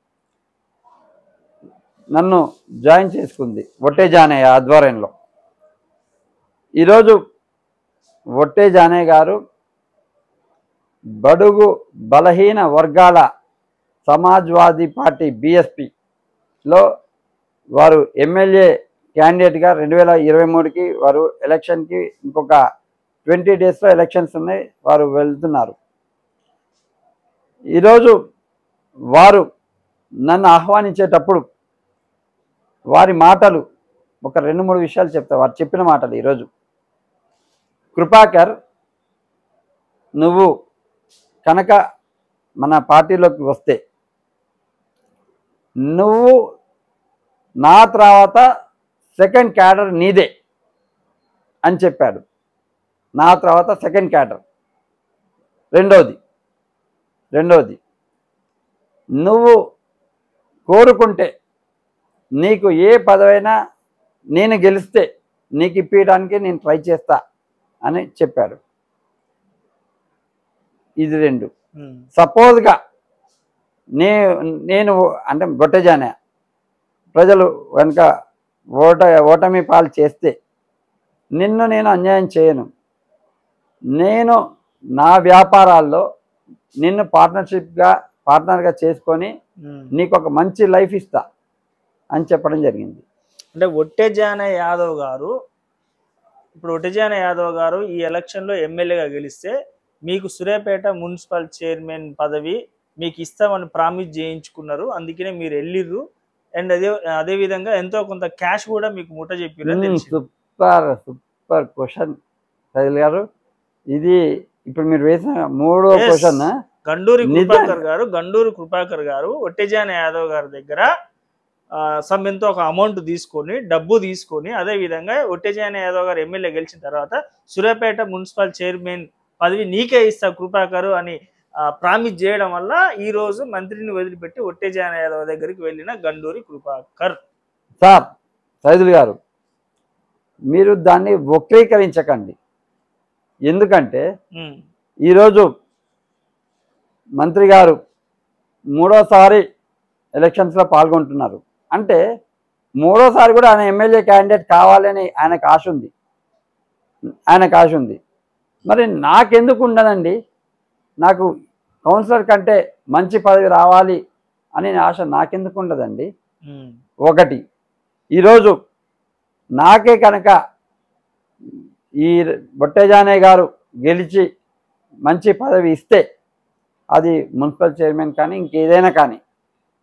నన్ను జాయిన్ చేసుకుంది ఒట్టే జానయ్య ఆధ్వర్యంలో ఈరోజు ఒట్టే జానయ్య గారు బడుగు బలహీన వర్గాల సమాజ్వాదీ పార్టీ బీఎస్పీలో వారు ఎమ్మెల్యే క్యాండిడేట్గా రెండు వేల ఇరవై మూడుకి వారు ఎలక్షన్కి ఇంకొక ట్వంటీ డేస్లో ఎలక్షన్స్ ఉన్నాయి వారు వెళ్తున్నారు ఈరోజు వారు నన్ను ఆహ్వానించేటప్పుడు వారి మాటలు ఒక రెండు మూడు విషయాలు చెప్తా వారు చెప్పిన మాటలు ఈరోజు కృపాకర్ నువ్వు కనుక మన పార్టీలోకి వస్తే నువ్వు నా తర్వాత సెకండ్ క్యాడర్ నీదే అని చెప్పాడు నా తర్వాత సెకండ్ క్యాడర్ రెండోది రెండోది నువ్వు కోరుకుంటే నీకు ఏ పదవైనా నేను గెలిస్తే నీకు ఇప్పించడానికి నేను ట్రై చేస్తా అని చెప్పాడు ఇది రెండు ఉమ్, సపోజ్గా నే నేను అంటే బొట్టజానే ప్రజలు కనుక ఓట ఓటమి పాలు చేస్తే నిన్ను నేను అన్యాయం చేయను నేను నా వ్యాపారాల్లో నిన్ను పార్ట్నర్షిప్గా పార్ట్నర్గా చేసుకొని ఉమ్. నీకు ఒక మంచి లైఫ్ ఇస్తా అని చెప్పడం జరిగింది అంటే ఒట్టెజాన యాదవ్ గారు ఇప్పుడు ఒట్టెజాన యాదవ్ గారు ఈ ఎలక్షన్లో ఎమ్మెల్యేగా గెలిస్తే మీకు సూర్యాపేట మున్సిపల్ చైర్మన్ పదవి మీకు ఇస్తామని ప్రామిస్ చేయించుకున్నారు అందుకనే మీరు వెళ్ళిర్రు అండ్ అదే అదే విధంగా ఎంతో కొంత క్యాష్ కూడా మీకు ముట్ట చెప్పారు సూపర్ సూపర్ క్వశ్చన్ సైల్ గారు ఇది ఇప్పుడు మీరు వేసిన మూడో Yes. క్వశ్చన్ గండూరి నిజంగా. కృపాకర్ గారు గండూరి కృపాకర్ గారు ఒట్టెజాన యాదవ్ గారి దగ్గర సమ్ ఎంతో ఒక అమౌంట్ తీసుకొని డబ్బు తీసుకొని అదే విధంగా ఒట్టెజాన యాదవ్ గారు ఎమ్మెల్యే గెలిచిన తర్వాత సూర్యాపేట మున్సిపల్ చైర్మన్ పదవి నీకే ఇస్తా కృపాకర్ అని ప్రామిస్ చేయడం వల్ల ఈ రోజు మంత్రిని వదిలిపెట్టి ఒట్టెజాన యాదవ్ దగ్గరికి వెళ్ళిన గండూరి కృపాకర్ సార్ సైదులు గారు మీరు దాన్ని వక్రీకరించకండి ఎందుకంటే ఉమ్, ఈరోజు మంత్రి గారు మూడోసారి ఎలక్షన్స్లో పాల్గొంటున్నారు అంటే మూడోసారి కూడా ఆయన ఎమ్మెల్యే క్యాండిడేట్ కావాలని ఆయనకు ఆశ ఉంది ఆయనకు ఆశ ఉంది మరి నాకెందుకు ఉండదండి నాకు కౌన్సిలర్ కంటే మంచి పదవి రావాలి అనే ఆశ నాకెందుకు ఉండదండి ఉమ్, ఒకటి ఈరోజు నాకే కనుక ఈ బొట్టెజానే గారు గెలిచి మంచి పదవి ఇస్తే అది మున్సిపల్ చైర్మన్ కానీ ఇంకేదైనా కానీ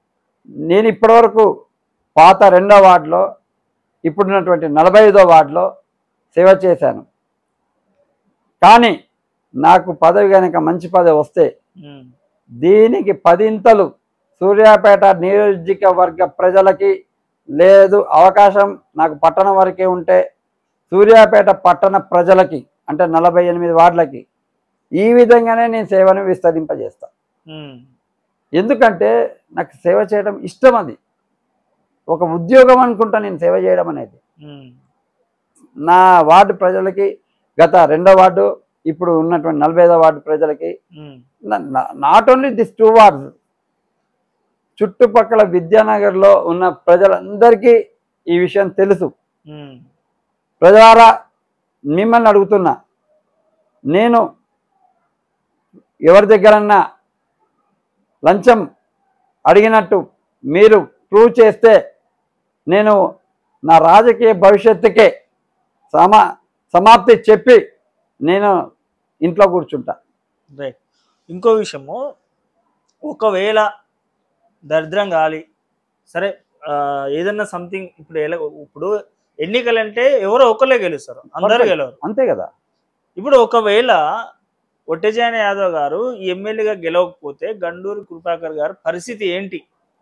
నేను ఇప్పటివరకు పాత రెండో వార్డులో ఇప్పుడున్నటువంటి నలభై ఐదో వార్డులో సేవ చేశాను కానీ నాకు పదవి కనుక మంచి పదవి వస్తే ఉమ్, దీనికి పదింతలు సూర్యాపేట నియోజకవర్గ ప్రజలకి లేదు అవకాశం నాకు పట్టణం వరకే ఉంటే సూర్యాపేట పట్టణ ప్రజలకి అంటే నలభై ఎనిమిది వార్డులకి ఈ విధంగానే నేను సేవను విస్తరింపజేస్తాను ఉమ్, ఎందుకంటే నాకు సేవ చేయడం ఇష్టం అది ఒక ఉద్యోగం అనుకుంటా నేను సేవ చేయడం అనేది ఉమ్, నా వార్డు ప్రజలకి గత రెండో వార్డు ఇప్పుడు ఉన్నటువంటి నలభై ఐదో వార్డు ప్రజలకి um, not only this two wards చుట్టుపక్కల విద్యానగర్లో ఉన్న ప్రజలందరికీ ఈ విషయం తెలుసు ఉమ్, ప్రజలారా మిమ్మల్ని అడుగుతున్నా నేను ఎవరి దగ్గరన్నా లంచం అడిగినట్టు మీరు ప్రూవ్ చేస్తే నేను నా రాజకీయ భవిష్యత్తుకే సమా సమాప్తి చెప్పి నేను ఇంట్లో కూర్చుంటా రైట్ ఇంకో విషయము ఒకవేళ దరిద్రం కాలి సరే ఆ, ఏదన్నా సంథింగ్ ఇప్పుడు ఎలా ఇప్పుడు ఎన్నికలంటే ఎవరో ఒకళ్ళే గెలుస్తారు అందరూ Perfect. గెలవరు అంతే కదా ఇప్పుడు ఒకవేళ ఒట్టెజాన యాదవ్ గారు ఎమ్మెల్యేగా గెలవకపోతే గండూరి కృపాకర్ గారు పరిస్థితి ఏంటి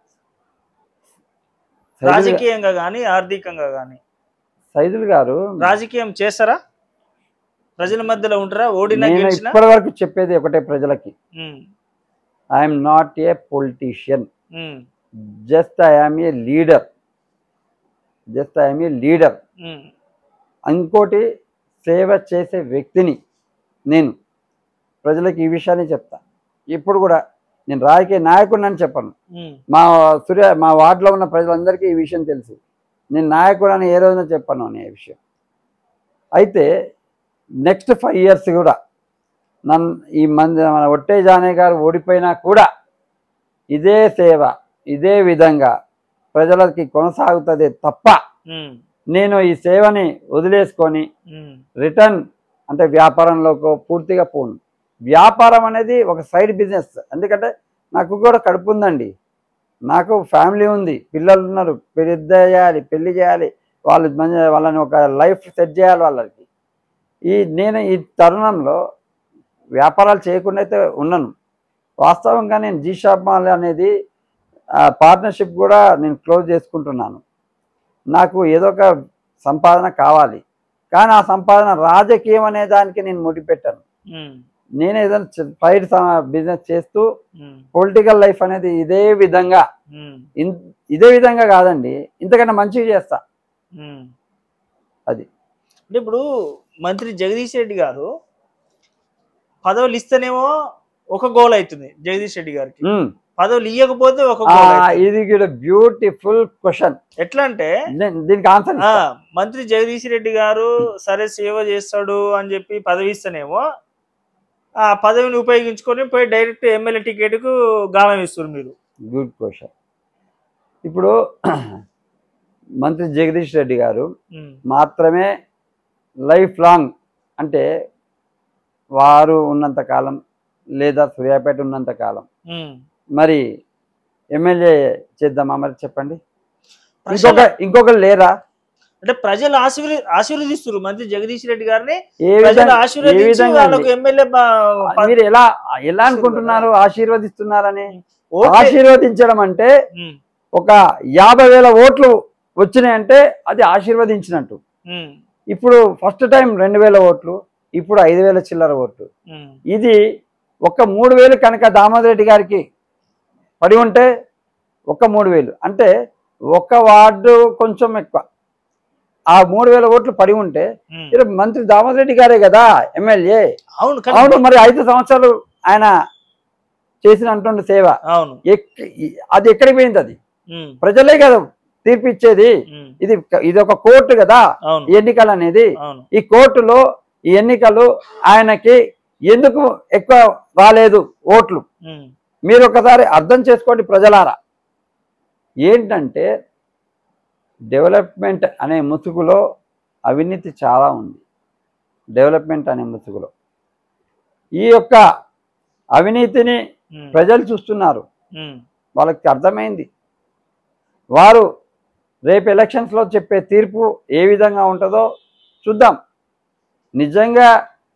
సైదుల్ రాజకీయంగా కానీ ఆర్థికంగా కానీ సైదుల్ గారు రాజకీయం చేస్తారా ప్రజల మధ్యలో ఉంటారా ఓడినా నేను గెలిచినా ఇప్పటి వరకు చెప్పేది ఒకటే ప్రజలకి um, I'm not a politician um, just I'm a leader just I'm a leader um, ఇంకోటి సేవ చేసే వ్యక్తిని నేను ప్రజలకు ఈ విషయాన్ని చెప్తా ఇప్పుడు కూడా నేను రాజకీయ నాయకుడిని అని చెప్పను ఉమ్, మా సూర్య మా వార్డులో ఉన్న ప్రజలందరికీ ఈ విషయం తెలుసు నేను నాయకుడు అని ఏ రోజున చెప్పను అనే విషయం అయితే నెక్స్ట్ ఫైవ్ ఇయర్స్ కూడా నన్ను ఈ మంది మన ఒట్టే జానే గారు ఓడిపోయినా కూడా ఇదే సేవ ఇదే విధంగా ప్రజలకి కొనసాగుతుంది తప్ప ఉమ్, నేను ఈ సేవని వదిలేసుకొని ఉమ్, రిటర్న్ అంటే వ్యాపారంలోకి పూర్తిగా పోను వ్యాపారం అనేది ఒక సైడ్ బిజినెస్ ఎందుకంటే నాకు కూడా కడుపు ఉందండి నాకు ఫ్యామిలీ ఉంది పిల్లలు ఉన్నారు పెద్ద చేయాలి పెళ్లి చేయాలి వాళ్ళు మంచి వాళ్ళని ఒక లైఫ్ సెట్ చేయాలి వాళ్ళకి ఈ నేను ఈ తరుణంలో వ్యాపారాలు చేయకుండా అయితే ఉన్నాను వాస్తవంగా నేను జీ షాప్ మాల్ అనేది పార్ట్నర్షిప్ కూడా నేను క్లోజ్ చేసుకుంటున్నాను నాకు ఏదో ఒక సంపాదన కావాలి కానీ ఆ సంపాదన రాజకీయం అనే దానికి నేను ముడిపెట్టాను ఉమ్, నేను ఏదైనా సైడ్ బిజినెస్ చేస్తూ ఉమ్, పొలిటికల్ లైఫ్ అనేది ఇదే విధంగా ఉమ్, ఇన్- ఇదే విధంగా కాదండి ఇంతకన్నా మంచిగా చేస్తా ఉమ్. అది అంటే ఇప్పుడు మంత్రి జగదీష్ రెడ్డి గారు పదవులు ఇస్తేనేమో ఒక గోల్ అవుతుంది జగదీష్ రెడ్డి గారికి ఉమ్. పదవులు ఇవ్వకపోతే ఒక ఆ, గోల్ అవుతుంది. ఇది కూడా బ్యూటిఫుల్ క్వశ్చన్ ఎట్లా అంటే దీనికి ఆన్సర్ ఆ మంత్రి జగదీష్ రెడ్డి గారు సరే సేవ చేస్తాడు అని చెప్పి పదవి ఇస్తేనేమో ఆ పదవిని ఉపయోగించుకొని పోయి డైరెక్ట్ ఎమ్మెల్యే టికెట్ కు గాలం ఇస్తారు మీరు గుడ్ క్వశ్చన్ ఇప్పుడు మంత్రి జగదీష్ రెడ్డి గారు ఉమ్, మాత్రమే లైఫ్ లాంగ్ అంటే వారు ఉన్నంత కాలం లేదా సూర్యాపేట ఉన్నంత కాలం ఉమ్. మరి ఎమ్మెల్యే చేద్దామా మరి చెప్పండి ప్రజల- ఇంకొక ఇంకొకరు లేరా అంటే ప్రజలు ఆశీర్వది ఆశీర్వదిస్తారు మంత్రి జగదీష్ రెడ్డి గారిని ఏ ప్రజలు విధంగా ఏ ఆశీర్వదించి విధంగా వాళ్ళకు అండి? ఎమ్మెల్యే మీరు ఎలా ఎలా అనుకుంటున్నారు ఆశీర్వదిస్తున్నారని ఓకే ఆశీర్వదించడం అంటే ఉమ్, ఒక యాభై వేల ఓట్లు వచ్చినాయంటే అది ఆశీర్వదించినట్టు ఉమ్, ఇప్పుడు ఫస్ట్ టైం రెండు వేల ఓట్లు ఇప్పుడు ఐదు వేల చిల్లర ఓట్లు ఉమ్, ఇది ఒక మూడు వేలు కనుక దామోదర్ రెడ్డి గారికి పడి ఉంటే ఒక మూడు వేలు అంటే ఒక వార్డు కొంచెం ఎక్కువ ఆ మూడు వేల ఓట్లు పడి ఉంటే ఉమ్. ఇక్కడ మంత్రి దామోదర్ రెడ్డి గారే కదా ఎమ్మెల్యే అవును కానీ- అవును మరి ఐదు సంవత్సరాలు ఆయన చేసినటువంటి సేవ అవును ఎక్- అది ఎక్కడికి పోయింది అది ఉమ్, ప్రజలే కదా తీర్పు ఇచ్చేది ఉమ్, ఇది ఇది ఒక కోర్టు కదా అవును ఈ ఎన్నికలు అనేది అవును ఈ కోర్టులో ఈ ఎన్నికలు ఆయనకి ఎందుకు ఎక్కువ రాలేదు ఓట్లు ఉమ్, మీరు ఒకసారి అర్థం చేసుకోండి ప్రజలారా ఏంటంటే డెవలప్మెంట్ అనే ముసుగులో అవినీతి చాలా ఉంది డెవలప్మెంట్ అనే ముసుగులో ఈ యొక్క అవినీతిని ఉమ్, ప్రజలు చూస్తున్నారు ఉమ్, వాళ్ళకి అర్థమైంది వారు రేపు ఎలక్షన్స్లో చెప్పే తీర్పు ఏ విధంగా ఉంటుందో చూద్దాం నిజంగా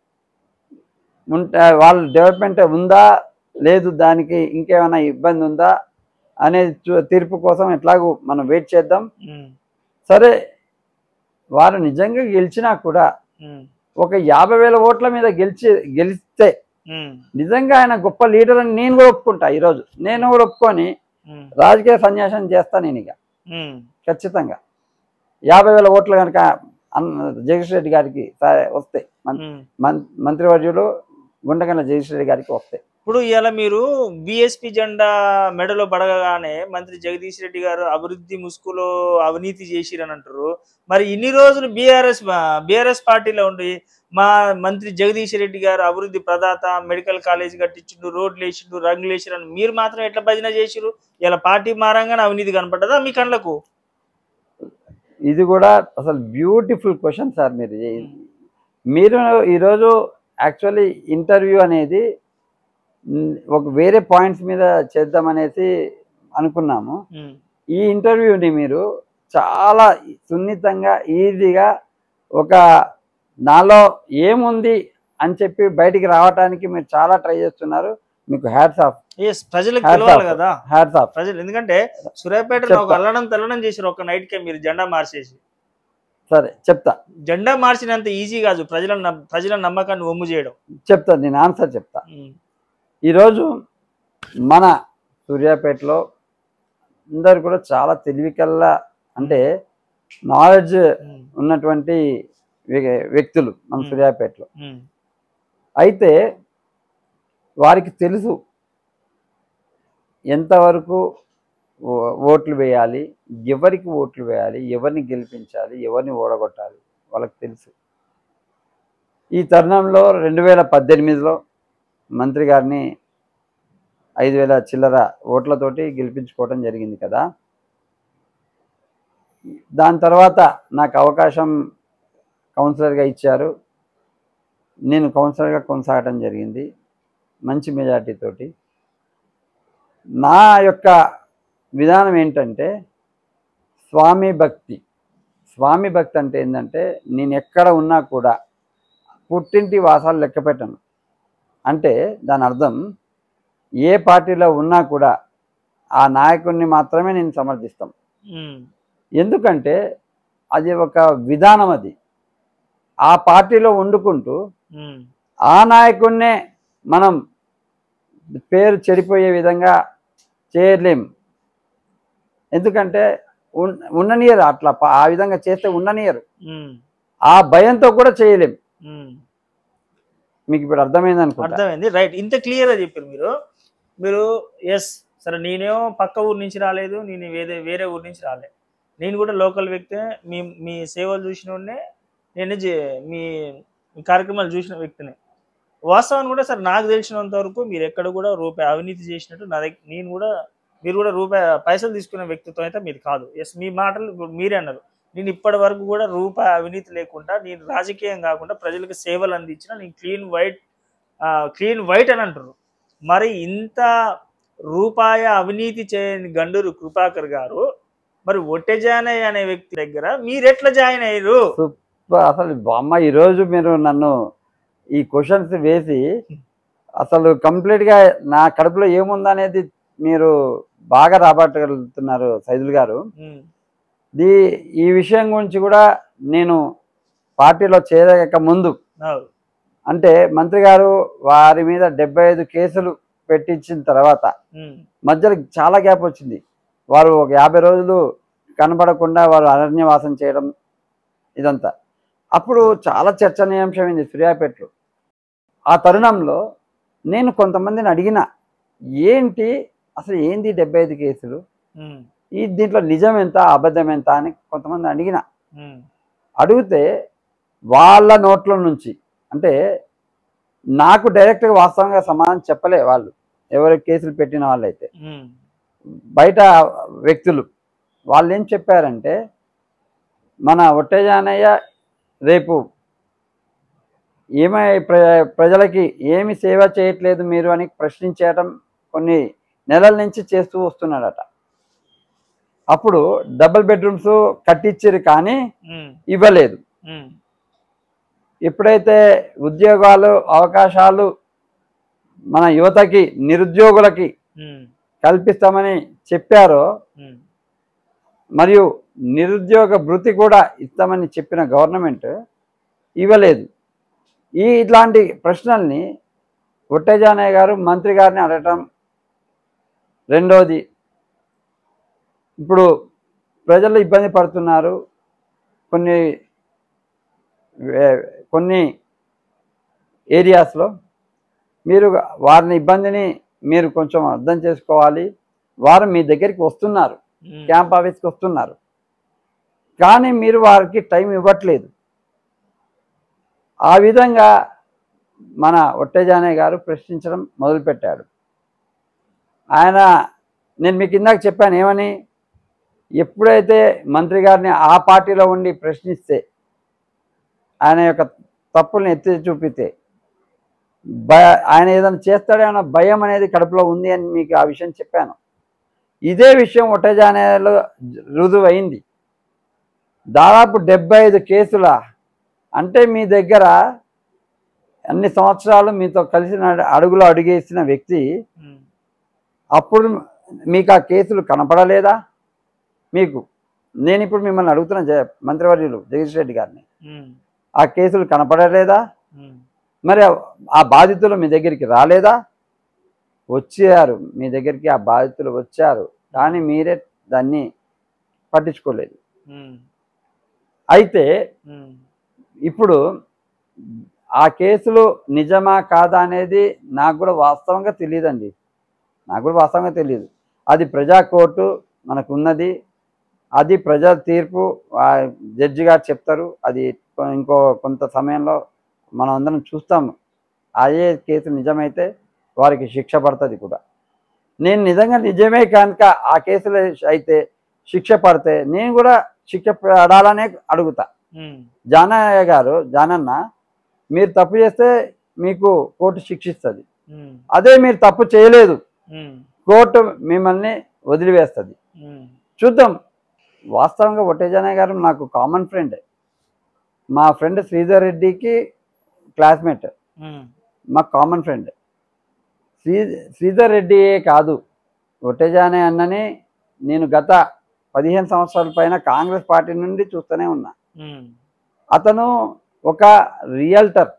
ఉంటే వాళ్ళ డెవలప్మెంట్ ఉందా లేదు దానికి ఇంకేమైనా ఇబ్బంది ఉందా అనేది చూ- తీర్పు కోసం ఎట్లాగూ మనం వెయిట్ చేద్దాం ఉమ్, సరే వారు నిజంగా గెలిచినా కూడా ఉమ్, ఒక యాభై వేల ఓట్ల మీద గెలిచి గెలిస్తే ఉమ్, నిజంగా ఆయన గొప్ప లీడర్ అని నేను కూడా ఒప్పుకుంటా ఈరోజు నేను కూడా ఒప్పుకొని ఉమ్, రాజకీయ సన్యాసం చేస్తా నేను ఇక ఉమ్, ఖచ్చితంగా యాభై వేల ఓట్లు కనుక అన్న జగదీష్ రెడ్డి గారికి స- వస్తాయి మం- ఉమ్. మం- మంత్రివర్యులు గుండగండ్ల జగదీష్ రెడ్డి గారికి వస్తాయి ఇప్పుడు ఇవాళ మీరు బిఎస్పి జెండా మెడలో పడగానే మంత్రి జగదీష్ రెడ్డి గారు అభివృద్ధి ముసుగులో అవినీతి చేసిరని అంటారు మరి ఇన్ని రోజులు బీఆర్ఎస్ బీఆర్ఎస్ పార్టీలో ఉండి మా మంత్రి జగదీష్ రెడ్డి గారు అభివృద్ధి ప్రదాత మెడికల్ కాలేజ్ కట్టించిండు రోడ్లు వేసిండు రంగులు వేసిండు మీరు మాత్రం ఎట్లా భజన చేసిరు ఇలా పార్టీ మారంగానే అవినీతి కనపడ్డదా మీ కళ్ళకు ఇది కూడా అసలు బ్యూటిఫుల్ క్వశ్చన్ సార్ మీరు చే- మీరు ఈరోజు యాక్చువల్లీ ఇంటర్వ్యూ అనేది మ్, ఒక వేరే పాయింట్స్ మీద చేద్దామనేసి అనుకున్నాము ఉమ్, ఈ ఇంటర్వ్యూని మీరు చాలా సున్నితంగా ఈజీగా ఒక నాలో ఏముంది అని చెప్పి బయటికి రావడానికి మీరు చాలా ట్రై చేస్తున్నారు మీకు హ్యాట్స్ ఆఫ్ ఎస్ ప్రజలకు Hats తెలియాలి off. కదా హ్యాట్స్ ఆఫ్ ప్రజలు ఎందుకంటే సూర్యాపేటలో ఒక చెప్తా. అల్లడం తెల్లడం చేసిరు ఒక నైట్ కే మీరు జెండా మార్చేసి సరే చెప్తా జెండా మార్చినంత ఈజీ కాదు ప్రజల నమ్- ప్రజల నమ్మకాన్ని ఒమ్ము చేయడం చెప్తా నేను ఆన్సర్ చెప్తా ఉమ్, ఈరోజు మన సూర్యాపేటలో అందరు కూడా చాలా తెలివికల్లా అంటే నాలెడ్జ్ ఉమ్, ఉన్నటువంటి వ్య- వ్యక్తులు మన Hmm. సూర్యాపేటలో ఉమ్, అయితే వారికి తెలుసు ఎంతవరకు ఓ- ఓట్లు వేయాలి ఎవరికి ఓట్లు వేయాలి ఎవరిని గెలిపించాలి ఎవరిని ఓడగొట్టాలి వాళ్ళకి తెలుసు ఈ తరుణంలో రెండు వేల పద్దెనిమిదిలో మంత్రి గారిని ఐదు వేల చిల్లర ఓట్లతోటి గెలిపించుకోవడం జరిగింది కదా దాని తర్వాత నాకు అవకాశం కౌన్సిలర్గా ఇచ్చారు నేను కౌన్సిలర్గా కొనసాగడం జరిగింది మంచి మెజార్టీతోటి నా యొక్క విధానం ఏంటంటే స్వామి భక్తి స్వామి భక్తి అంటే ఏంటంటే నేను ఎక్కడ ఉన్నా కూడా పుట్టింటి వాసాలు లెక్క పెట్టను అంటే దాని అర్థం ఏ పార్టీలో ఉన్నా కూడా ఆ నాయకుడిని మాత్రమే నేను సమర్థిస్తాం ఉమ్, ఎందుకంటే అది ఒక విధానం అది ఆ పార్టీలో వండుకుంటూ ఉమ్, ఆ నాయకుడినే మనం పేరు చెడిపోయే విధంగా చేయలేం ఎందుకంటే ఉన్ ఉండనియరు అట్లా ప- ఆ విధంగా చేస్తే ఉండనియరు ఉమ్, ఆ భయంతో కూడా చేయలేం ఉమ్. మీకు ఇప్పుడు అర్థమైంది అనుకుంటా అర్థమైంది రైట్ ఇంత క్లియర్గా చెప్పారు మీరు మీరు ఎస్ సరే నేనేమో పక్క ఊరు నుంచి రాలేదు నేను వేరే వేరే ఊరు నుంచి రాలేదు నేను కూడా లోకల్ వ్యక్తి మీ మీ సేవలు చూసిన వాడినే నేను జే- మీ మీ కార్యక్రమాలు చూసిన వ్యక్తిని వాస్తవాన్ని కూడా సరే నాకు తెలిసినంత వరకు మీరు ఎక్కడ కూడా రూపాయి అవినీతి చేసినట్టు నా దగ్గర నేను కూడా మీరు కూడా రూపాయి పైసలు తీసుకునే వ్యక్తిత్వం అయితే మీరు కాదు ఎస్ మీ మాటలు ఇప్పుడు మీరే అన్నారు నేను ఇప్పటి వరకు కూడా రూపాయి అవినీతి లేకుండా నేను రాజకీయం కాకుండా ప్రజలకు సేవలు అందించిన నేను క్లీన్ వైట్ క్లీన్ వైట్ అని అంటారు మరి ఇంత రూపాయ అవినీతి చేయని గండూరు కృపాకర్ గారు మరి ఒట్టె జానయ్య అనే వ్యక్తి దగ్గర మీరు ఎట్లా జాయిన్ అయ్యారు సూపర్. అసలు అమ్మ ఈరోజు మీరు నన్ను ఈ క్వశ్చన్స్ వేసి అసలు కంప్లీట్గా నా కడుపులో ఏముందనేది మీరు బాగా రాబట్టగలుగుతున్నారు సైదుల్ గారు ఉమ్, దీ ఈ విషయం గురించి కూడా నేను పార్టీలో చేరక ముందు అవును. అంటే మంత్రి గారు వారి మీద డెబ్బై ఐదు కేసులు పెట్టించిన తర్వాత ఉమ్, మధ్యలో చాలా గ్యాప్ వచ్చింది వారు ఒక యాభై రోజులు కనబడకుండా వారు అరణ్యవాసం చేయడం ఇదంతా అప్పుడు చాలా చర్చనీయాంశమైంది సూర్యాపేటలో ఆ తరుణంలో నేను కొంతమందిని అడిగిన ఏంటి అసలు ఏంది డెబ్బై ఐదు కేసులు ఉమ్, ఈ దీంట్లో నిజం ఎంత అబద్ధం ఎంత అని కొంతమంది అడిగిన ఉమ్, అడిగితే వాళ్ళ నోట్ల నుంచి అంటే నాకు డైరెక్ట్గా వాస్తవంగా సమాధానం చెప్పలే వాళ్ళు ఎవరు కేసులు పెట్టిన వాళ్ళైతే ఉమ్, బయట వ్యక్తులు వాళ్ళు ఏం చెప్పారంటే మన ఒట్టేజానయ్య రేపు ఏమై ప్ర ప్రజలకి ఏమి సేవ చేయట్లేదు మీరు అని ప్రశ్నించడం కొన్ని నెలల నుంచి చేస్తూ వస్తున్నాడట అప్పుడు డబుల్ బెడ్రూమ్స్ కట్టించారు కానీ ఉమ్, ఇవ్వలేదు ఉమ్, ఎప్పుడైతే ఉద్యోగాలు అవకాశాలు మన యువతకి నిరుద్యోగులకి ఉమ్, కల్పిస్తామని చెప్పారో ఉమ్, మరియు నిరుద్యోగ భృతి కూడా ఇస్తామని చెప్పిన గవర్నమెంట్ ఇవ్వలేదు ఈ ఇట్లాంటి ప్రశ్నల్ని ఒట్టేజానయ్య గారు మంత్రి గారిని అడగటం రెండోది ఇప్పుడు ప్రజలు ఇబ్బంది పడుతున్నారు కొన్ని వే- కొన్ని ఏరియాస్లో మీరు వారిని ఇబ్బందిని మీరు కొంచెం అర్థం చేసుకోవాలి వారు మీ దగ్గరికి వస్తున్నారు ఉమ్, క్యాంప్ ఆఫీస్కి వస్తున్నారు కానీ మీరు వారికి టైం ఇవ్వట్లేదు ఆ విధంగా మన ఒట్టేజానే గారు ప్రశ్నించడం మొదలుపెట్టాడు ఆయన నేను మీకు ఇందాక చెప్పాను ఏమని ఎప్పుడైతే మంత్రి గారిని ఆ పార్టీలో ఉండి ప్రశ్నిస్తే ఆయన యొక్క తప్పుల్ని ఎత్తి చూపితే భయ ఆయన ఏదైనా చేస్తాడేమన్న భయం అనేది కడుపులో ఉంది అని మీకు ఆ విషయం చెప్పాను ఇదే విషయం ఒట్టజానేలో రుజువైంది దాదాపు డెబ్బై ఐదు కేసుల అంటే మీ దగ్గర అన్ని సంవత్సరాలు మీతో కలిసి నడ- అడుగులో అడుగేసిన వ్యక్తి ఉమ్, అప్పుడు మీకు ఆ కేసులు కనపడలేదా మీకు నేను ఇప్పుడు మిమ్మల్ని అడుగుతున్న జ మంత్రివర్యులు జగదీష్ రెడ్డి గారిని ఉమ్, ఆ కేసులు కనపడలేదా ఉమ్, మరి ఆ- ఆ బాధితులు మీ దగ్గరికి రాలేదా వచ్చారు మీ దగ్గరికి ఆ బాధితులు వచ్చారు కానీ మీరే దాన్ని పట్టించుకోలేదు ఉమ్, అయితే ఉమ్, ఇప్పుడు ఆ కేసులు నిజమా కాదా అనేది నాకు కూడా వాస్తవంగా తెలియదండి నాకు కూడా వాస్తవంగా తెలియదు అది ప్రజా కోర్టు మనకు ఉన్నది అది ప్రజా తీర్పు ఆ జడ్జి గారు చెప్తారు అది కొ- ఇంకో కొంత సమయంలో మనం అందరం చూస్తాము అదే కేసు నిజమైతే వారికి శిక్ష పడుతుంది కూడా నేను నిజంగా నిజమే కనుక ఆ కేసులో అయితే శిక్ష పడితే నేను కూడా శిక్ష పడాలనే అడుగుతా ఉమ్, జానయ్య గారు జానన్న మీరు తప్పు చేస్తే మీకు కోర్టు శిక్షిస్తుంది ఉమ్, అదే మీరు తప్పు చేయలేదు ఉమ్, కోర్టు మిమ్మల్ని వదిలివేస్తుంది ఉమ్, చూద్దాం వాస్తవంగా ఒట్టేజానయ్య గారు నాకు కామన్ ఫ్రెండ్ మా ఫ్రెండ్ శ్రీధర్ రెడ్డికి క్లాస్మేట్ ఉమ్, మా కామన్ ఫ్రెండ్ శ్రీ శ్రీధర్ రెడ్డియే కాదు ఒట్టేజానే అన్నని నేను గత పదిహేను సంవత్సరాల పైన కాంగ్రెస్ పార్టీ నుండి చూస్తూనే ఉన్నా ఉమ్, అతను ఒక రియల్టర్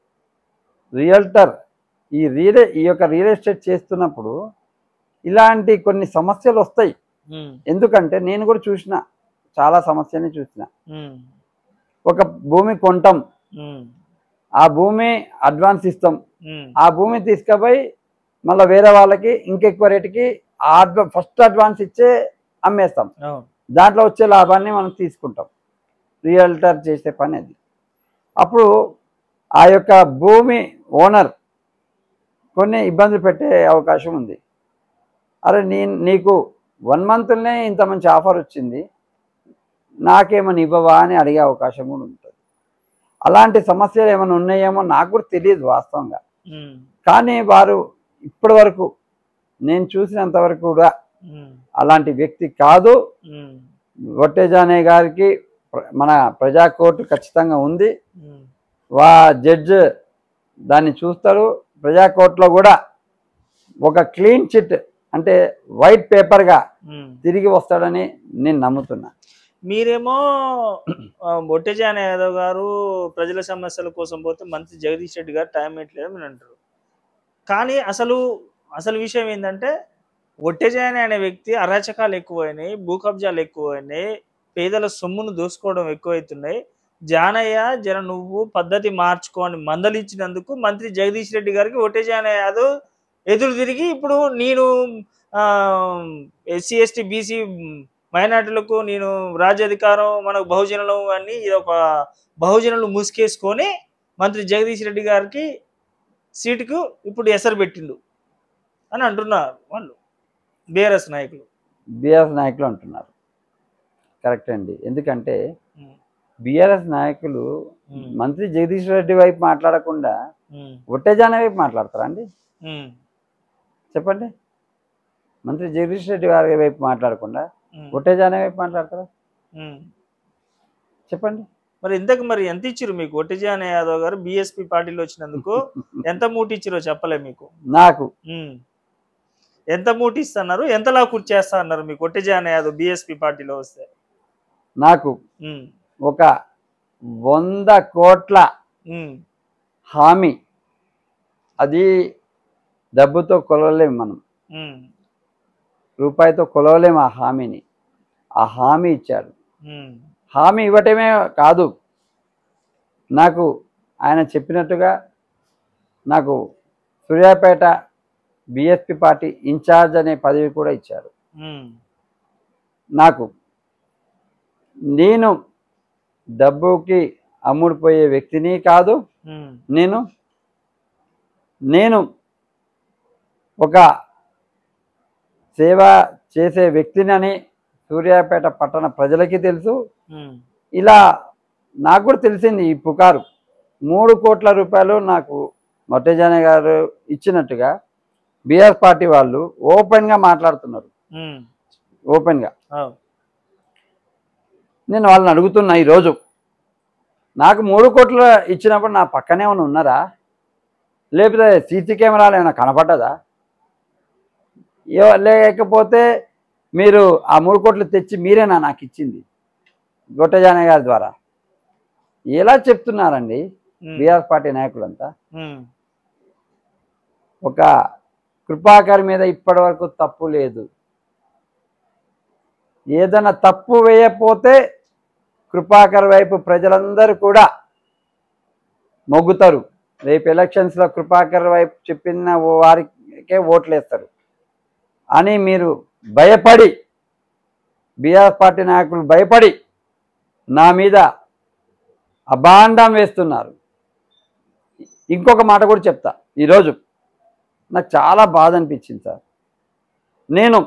రియల్టర్ ఈ రియల్ ఈ యొక్క రియల్ ఎస్టేట్ చేస్తున్నప్పుడు ఇలాంటి కొన్ని సమస్యలు వస్తాయి ఉమ్, ఎందుకంటే నేను కూడా చూసిన చాలా సమస్యని చూసిన ఉమ్, ఒక భూమి కొంటాం ఉమ్, ఆ భూమి అడ్వాన్స్ ఇస్తాం ఉమ్, ఆ భూమి తీసుకుపోయి మళ్ళీ వేరే వాళ్ళకి ఇంకెక్కువ రేటుకి ఆ అడ్వా ఫస్ట్ అడ్వాన్స్ ఇచ్చే అమ్మేస్తాం అవును దాంట్లో వచ్చే లాభాన్ని మనం తీసుకుంటాం రియల్టర్ చేసే పని అది అప్పుడు ఆ యొక్క భూమి ఓనర్ కొన్ని ఇబ్బందులు పెట్టే అవకాశం ఉంది అరే నీ నీకు వన్ మంత్లోనే ఇంత మంచి ఆఫర్ వచ్చింది నాకేమని ఇవ్వవా అని అడిగే అవకాశం కూడా ఉంటుంది అలాంటి సమస్యలు ఏమైనా ఉన్నాయేమో నాకు కూడా తెలియదు వాస్తవంగా ఉమ్, కానీ వారు ఇప్పటి వరకు నేను చూసినంత వరకు కూడా ఉమ్, అలాంటి వ్యక్తి కాదు ఉమ్, వట్టేజానే గారికి ప్ర- మన ప్రజా కోర్టు ఖచ్చితంగా ఉంది ఉమ్, వా జడ్జ్ దాన్ని చూస్తారు ప్రజా కోర్టులో కూడా ఒక క్లీన్ చిట్ అంటే వైట్ పేపర్గా ఉమ్. తిరిగి వస్తాడని నేను నమ్ముతున్నా మీరేమో ఆ, బొట్టెజాన యాదవ్ గారు ప్రజల సమస్యల కోసం పోతే మంత్రి జగదీష్ రెడ్డి గారు టైం పెట్టలేదు అని అంటారు కానీ అసలు అసలు విషయం ఏంటంటే ఒట్టెజాన అనే వ్యక్తి అరాచకాలు ఎక్కువైనాయి భూ కబ్జాలు ఎక్కువైనాయి పేదల సొమ్మును దోసుకోవడం ఎక్కువైతున్నాయి జానయ్య జర నువ్వు పద్ధతి మార్చుకో అని మందలించినందుకు మంత్రి జగదీష్ రెడ్డి గారికి ఒట్టెజాన యాదవ్ ఎదురు తిరిగి ఇప్పుడు నేను ఎస్సీ ఎస్టీ బీసీ మైనార్టీలకు నేను రాజ్యాధికారం మనకు బహుజనులు అని ఇది ఒక బహుజనులు ముసుకేసుకొని మంత్రి జగదీష్ రెడ్డి గారికి సీటుకు ఇప్పుడు ఎసరు పెట్టిండు అని అంటున్నారు వాళ్ళు బీఆర్ఎస్ నాయకులు బీఆర్ఎస్ నాయకులు అంటున్నారు కరెక్ట్ అండి ఎందుకంటే ఉమ్, బీఆర్ఎస్ నాయకులు ఉమ్, మంత్రి జగదీష్ రెడ్డి వైపు మాట్లాడకుండా ఉమ్, ఒట్టేజానే వైపు మాట్లాడతారా అండి ఉమ్, చెప్పండి మంత్రి జగదీష్ రెడ్డి గారి వైపు మాట్లాడకుండా ఉమ్, ఒట్టే జానే వైపు మాట్లాడతారా ఉమ్. చెప్పండి మరి ఇంతకు మరి ఎంత ఇచ్చిరు మీకు ఒట్టిజాన యాదవ్ గారు బీఎస్పీ పార్టీలో వచ్చినందుకు ఎంత మూటి ఇచ్చిరో చెప్పలే మీకు నాకు ఉమ్. ఎంత మూటి ఇస్తున్నారు ఎంతలా కూర్చేస్తా అన్నారు మీకు ఒట్టిజాన యాదవ్ బీఎస్పీ పార్టీలో వస్తే నాకు ఉమ్, ఒక వంద కోట్ల ఉమ్, హామీ అది డబ్బుతో కొలవలేము మనం ఉమ్, రూపాయితో కొలవలేము ఆ హామీని ఆ హామీ ఇచ్చాడు ఉమ్, హామీ ఇవ్వటమే కాదు నాకు ఆయన చెప్పినట్టుగా నాకు సూర్యాపేట బిఎస్పి పార్టీ ఇన్ఛార్జ్ అనే పదవి కూడా ఇచ్చారు ఉమ్, నాకు నేను డబ్బుకి అమ్ముడుపోయే వ్యక్తిని కాదు ఉమ్, నేను నేను ఒక సేవ చేసే వ్యక్తినని సూర్యాపేట పట్టణ ప్రజలకి తెలుసు ఉమ్, ఇలా నాకు కూడా తెలిసింది ఈ పుకారు మూడు కోట్ల రూపాయలు నాకు మొట్టజానే గారు ఇచ్చినట్టుగా బీఆర్ పార్టీ వాళ్ళు ఓపెన్గా మాట్లాడుతున్నారు ఉమ్, ఓపెన్గా అవు. నేను వాళ్ళని అడుగుతున్నా ఈరోజు నాకు మూడు కోట్లు ఇచ్చినప్పుడు నా పక్కనే ఏమైనా ఉన్నారా లేకపోతే సీసీ కెమెరాలు ఏమైనా కనపడ్డదా ఏ- లేకపోతే మీరు ఆ మూడు కోట్లు తెచ్చి మీరేనా నాకు ఇచ్చింది గొట్టజానే గారి ద్వారా ఎలా చెప్తున్నారండి ఉమ్, బీఆర్ పార్టీ నాయకులంతా ఉమ్, ఒక కృపాకర్ మీద ఇప్పటి వరకు తప్పు లేదు ఏదైనా తప్పు వేయకపోతే కృపాకర్ వైపు ప్రజలందరూ కూడా మొగ్గుతారు రేపు ఎలక్షన్స్లో కృపాకర్ వైపు చెప్పిన వారికే ఓట్లు వేస్తారు అని మీరు భయపడి బీఆర్ పార్టీ నాయకులు భయపడి నా మీద అబాండం వేస్తున్నారు ఇంకొక మాట కూడా చెప్తా ఈరోజు నాకు చాలా బాధ అనిపించింది సార్ నేను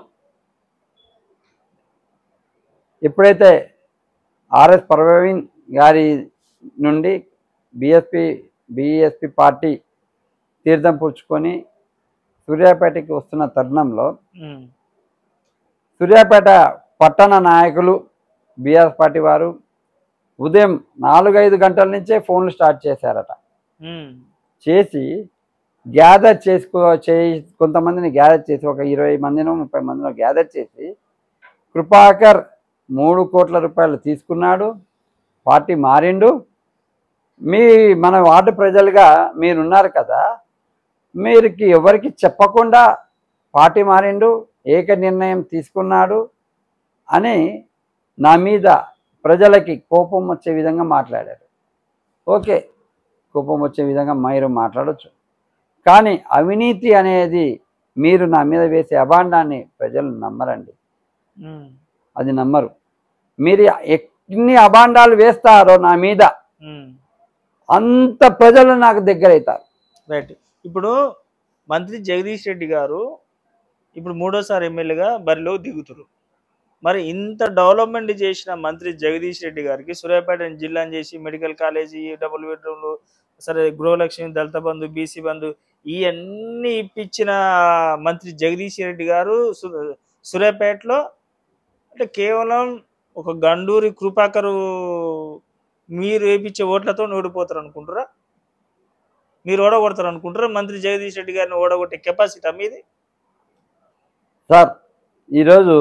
ఎప్పుడైతే ఆర్ఎస్ ప్రవీణ్ గారి నుండి బిఎస్పి బిఎస్పి పార్టీ తీర్థం పుచ్చుకొని సూర్యాపేటకి వస్తున్న తరుణంలో ఉమ్, సూర్యాపేట పట్టణ నాయకులు బీఆర్ఎస్ పార్టీ వారు ఉదయం నాలుగైదు గంటల నుంచే ఫోన్లు స్టార్ట్ చేశారట ఉమ్, చేసి గ్యాదర్ చేసుకో చే కొంతమందిని గ్యాదర్ చేసి ఒక ఇరవై మందినో ముప్పై మందినో గ్యాదర్ చేసి కృపాకర్ మూడు కోట్ల రూపాయలు తీసుకున్నాడు పార్టీ మారిండు మీ మన వార్డు ప్రజలుగా మీరున్నారు కదా మీరుకి ఎవరికి చెప్పకుండా పార్టీ మారిండు ఏక నిర్ణయం తీసుకున్నాడు అని నా మీద ప్రజలకి కోపం వచ్చే విధంగా మాట్లాడారు ఓకే కోపం వచ్చే విధంగా మీరు మాట్లాడొచ్చు కానీ అవినీతి అనేది మీరు నా మీద వేసే అభాండాన్ని ప్రజలు నమ్మరండి ఉమ్, అది నమ్మరు మీరు ఎన్ని అభాండాలు వేస్తారో నా మీద ఉమ్. అంత ప్రజలు నాకు దగ్గర అవుతారు రైట్ ఇప్పుడు మంత్రి జగదీష్ రెడ్డి గారు ఇప్పుడు మూడోసారి ఎమ్మెల్యేగా బరిలో దిగుతురు మరి ఇంత డెవలప్మెంట్ చేసిన మంత్రి జగదీష్ రెడ్డి గారికి సూర్యాపేట జిల్లాని చేసి మెడికల్ కాలేజీ డబుల్ బెడ్రూమ్లు సరే గృహలక్ష్మి దళిత బంధు బీసీ బంధు ఇవన్నీ ఇప్పించిన మంత్రి జగదీష్ రెడ్డి గారు సు- సూర్యాపేటలో అంటే కేవలం ఒక గండూరి కృపాకరు మీరు వేపించే ఓట్లతో ఓడిపోతారు అనుకుంటారా మీరు ఓడగొడతారు అనుకుంటారా మంత్రి జగదీష్ రెడ్డి గారిని ఓడగొట్టే కెపాసిటీ మీది సార్ ఈరోజు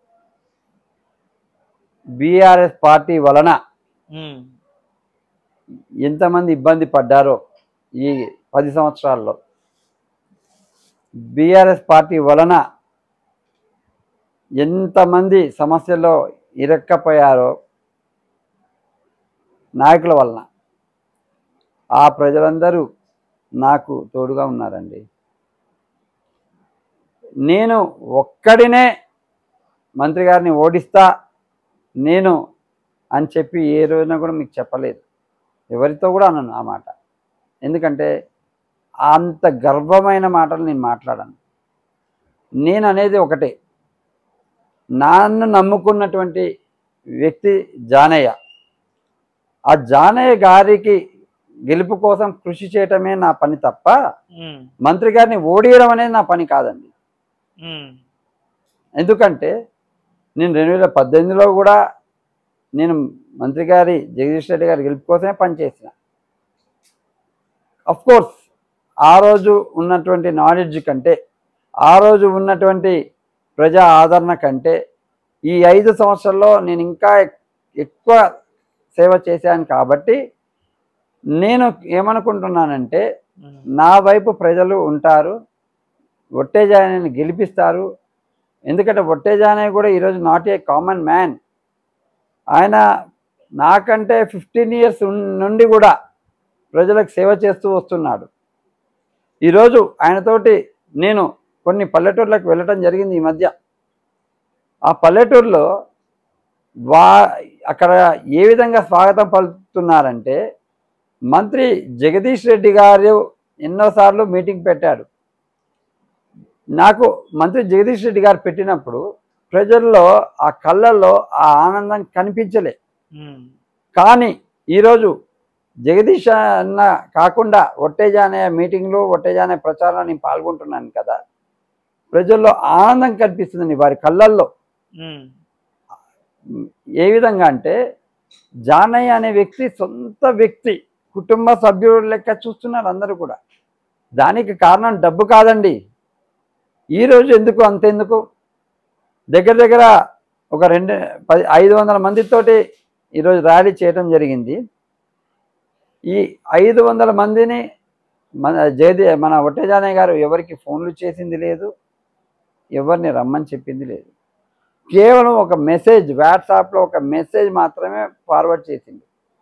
బీఆర్ఎస్ పార్టీ వలన ఉమ్, ఎంతమంది ఇబ్బంది పడ్డారో ఈ పది సంవత్సరాల్లో బీఆర్ఎస్ పార్టీ వలన ఎంతమంది సమస్యల్లో ఇరక్కపోయారో నాయకుల వలన ఆ ప్రజలందరూ నాకు తోడుగా ఉన్నారండి నేను ఒక్కడినే మంత్రి గారిని ఓడిస్తా నేను అని చెప్పి ఏ రోజున కూడా మీకు చెప్పలేదు ఎవరితో కూడా అన్నాను ఆ మాట ఎందుకంటే అంత గర్వమైన మాటలు నేను మాట్లాడాను నేను అనేది ఒకటే నన్ను నమ్ముకున్నటువంటి వ్యక్తి జానయ్య ఆ జానయ్య గారికి గెలుపు కోసం కృషి చేయటమే నా పని తప్ప ఉమ్, మంత్రి గారిని ఓడియడం అనేది నా పని కాదండి ఉమ్, ఎందుకంటే నేను రెండు వేల పద్దెనిమిదిలో కూడా నేను మంత్రి గారి జగదీష్ రెడ్డి గారి గెలుపు కోసమే పనిచేసిన అఫ్ కోర్స్ ఆ రోజు ఉన్నటువంటి నాలెడ్జ్ కంటే ఆ రోజు ఉన్నటువంటి ప్రజా ఆదరణ కంటే ఈ ఐదు సంవత్సరాల్లో నేను ఇంకా ఎక్- ఎక్కువ సేవ చేశాను కాబట్టి నేను ఏమనుకుంటున్నానంటే ఉమ్, నా వైపు ప్రజలు ఉంటారు ఒట్టేజానని గెలిపిస్తారు ఎందుకంటే ఒట్టేజానయ్య కూడా ఈరోజు నాట్ ఏ కామన్ మ్యాన్ ఆయన నాకంటే ఫిఫ్టీన్ ఇయర్స్ నుండి కూడా ప్రజలకు సేవ చేస్తూ వస్తున్నాడు ఈరోజు ఆయనతోటి నేను కొన్ని పల్లెటూర్లకు వెళ్ళటం జరిగింది ఈ మధ్య ఆ పల్లెటూరులో వా అక్కడ ఏ విధంగా స్వాగతం పలుకుతున్నారంటే మంత్రి జగదీష్ రెడ్డి గారు ఎన్నోసార్లు మీటింగ్ పెట్టాడు నాకు మంత్రి జగదీష్ రెడ్డి గారు పెట్టినప్పుడు ప్రజల్లో ఆ కళ్ళల్లో ఆ ఆనందం కనిపించలే ఉమ్, కానీ ఈరోజు జగదీష్ అన్న కాకుండా ఒట్టేజా అనే మీటింగ్లు ఒట్టేజా అనే ప్రచారంలో నేను పాల్గొంటున్నాను కదా ప్రజల్లో ఆనందం కనిపిస్తుంది వారి కళ్ళల్లో ఉమ్, ఏ విధంగా అంటే జానయ్య అనే వ్యక్తి సొంత వ్యక్తి కుటుంబ సభ్యుడు లెక్క చూస్తున్నారు అందరూ కూడా దానికి కారణం డబ్బు కాదండి ఈరోజు ఎందుకు అంతెందుకు దగ్గర దగ్గర ఒక రెండు పది ఐదు వందల మందితోటి ఈరోజు ర్యాలీ చేయడం జరిగింది ఈ ఐదు వందల మందిని మన జయది మన ఒట్టేజానయ్య గారు ఎవరికి ఫోన్లు చేసింది లేదు ఎవరిని రమ్మని చెప్పింది లేదు కేవలం ఒక మెసేజ్ వాట్సాప్లో ఒక మెసేజ్ మాత్రమే ఫార్వర్డ్ చేసింది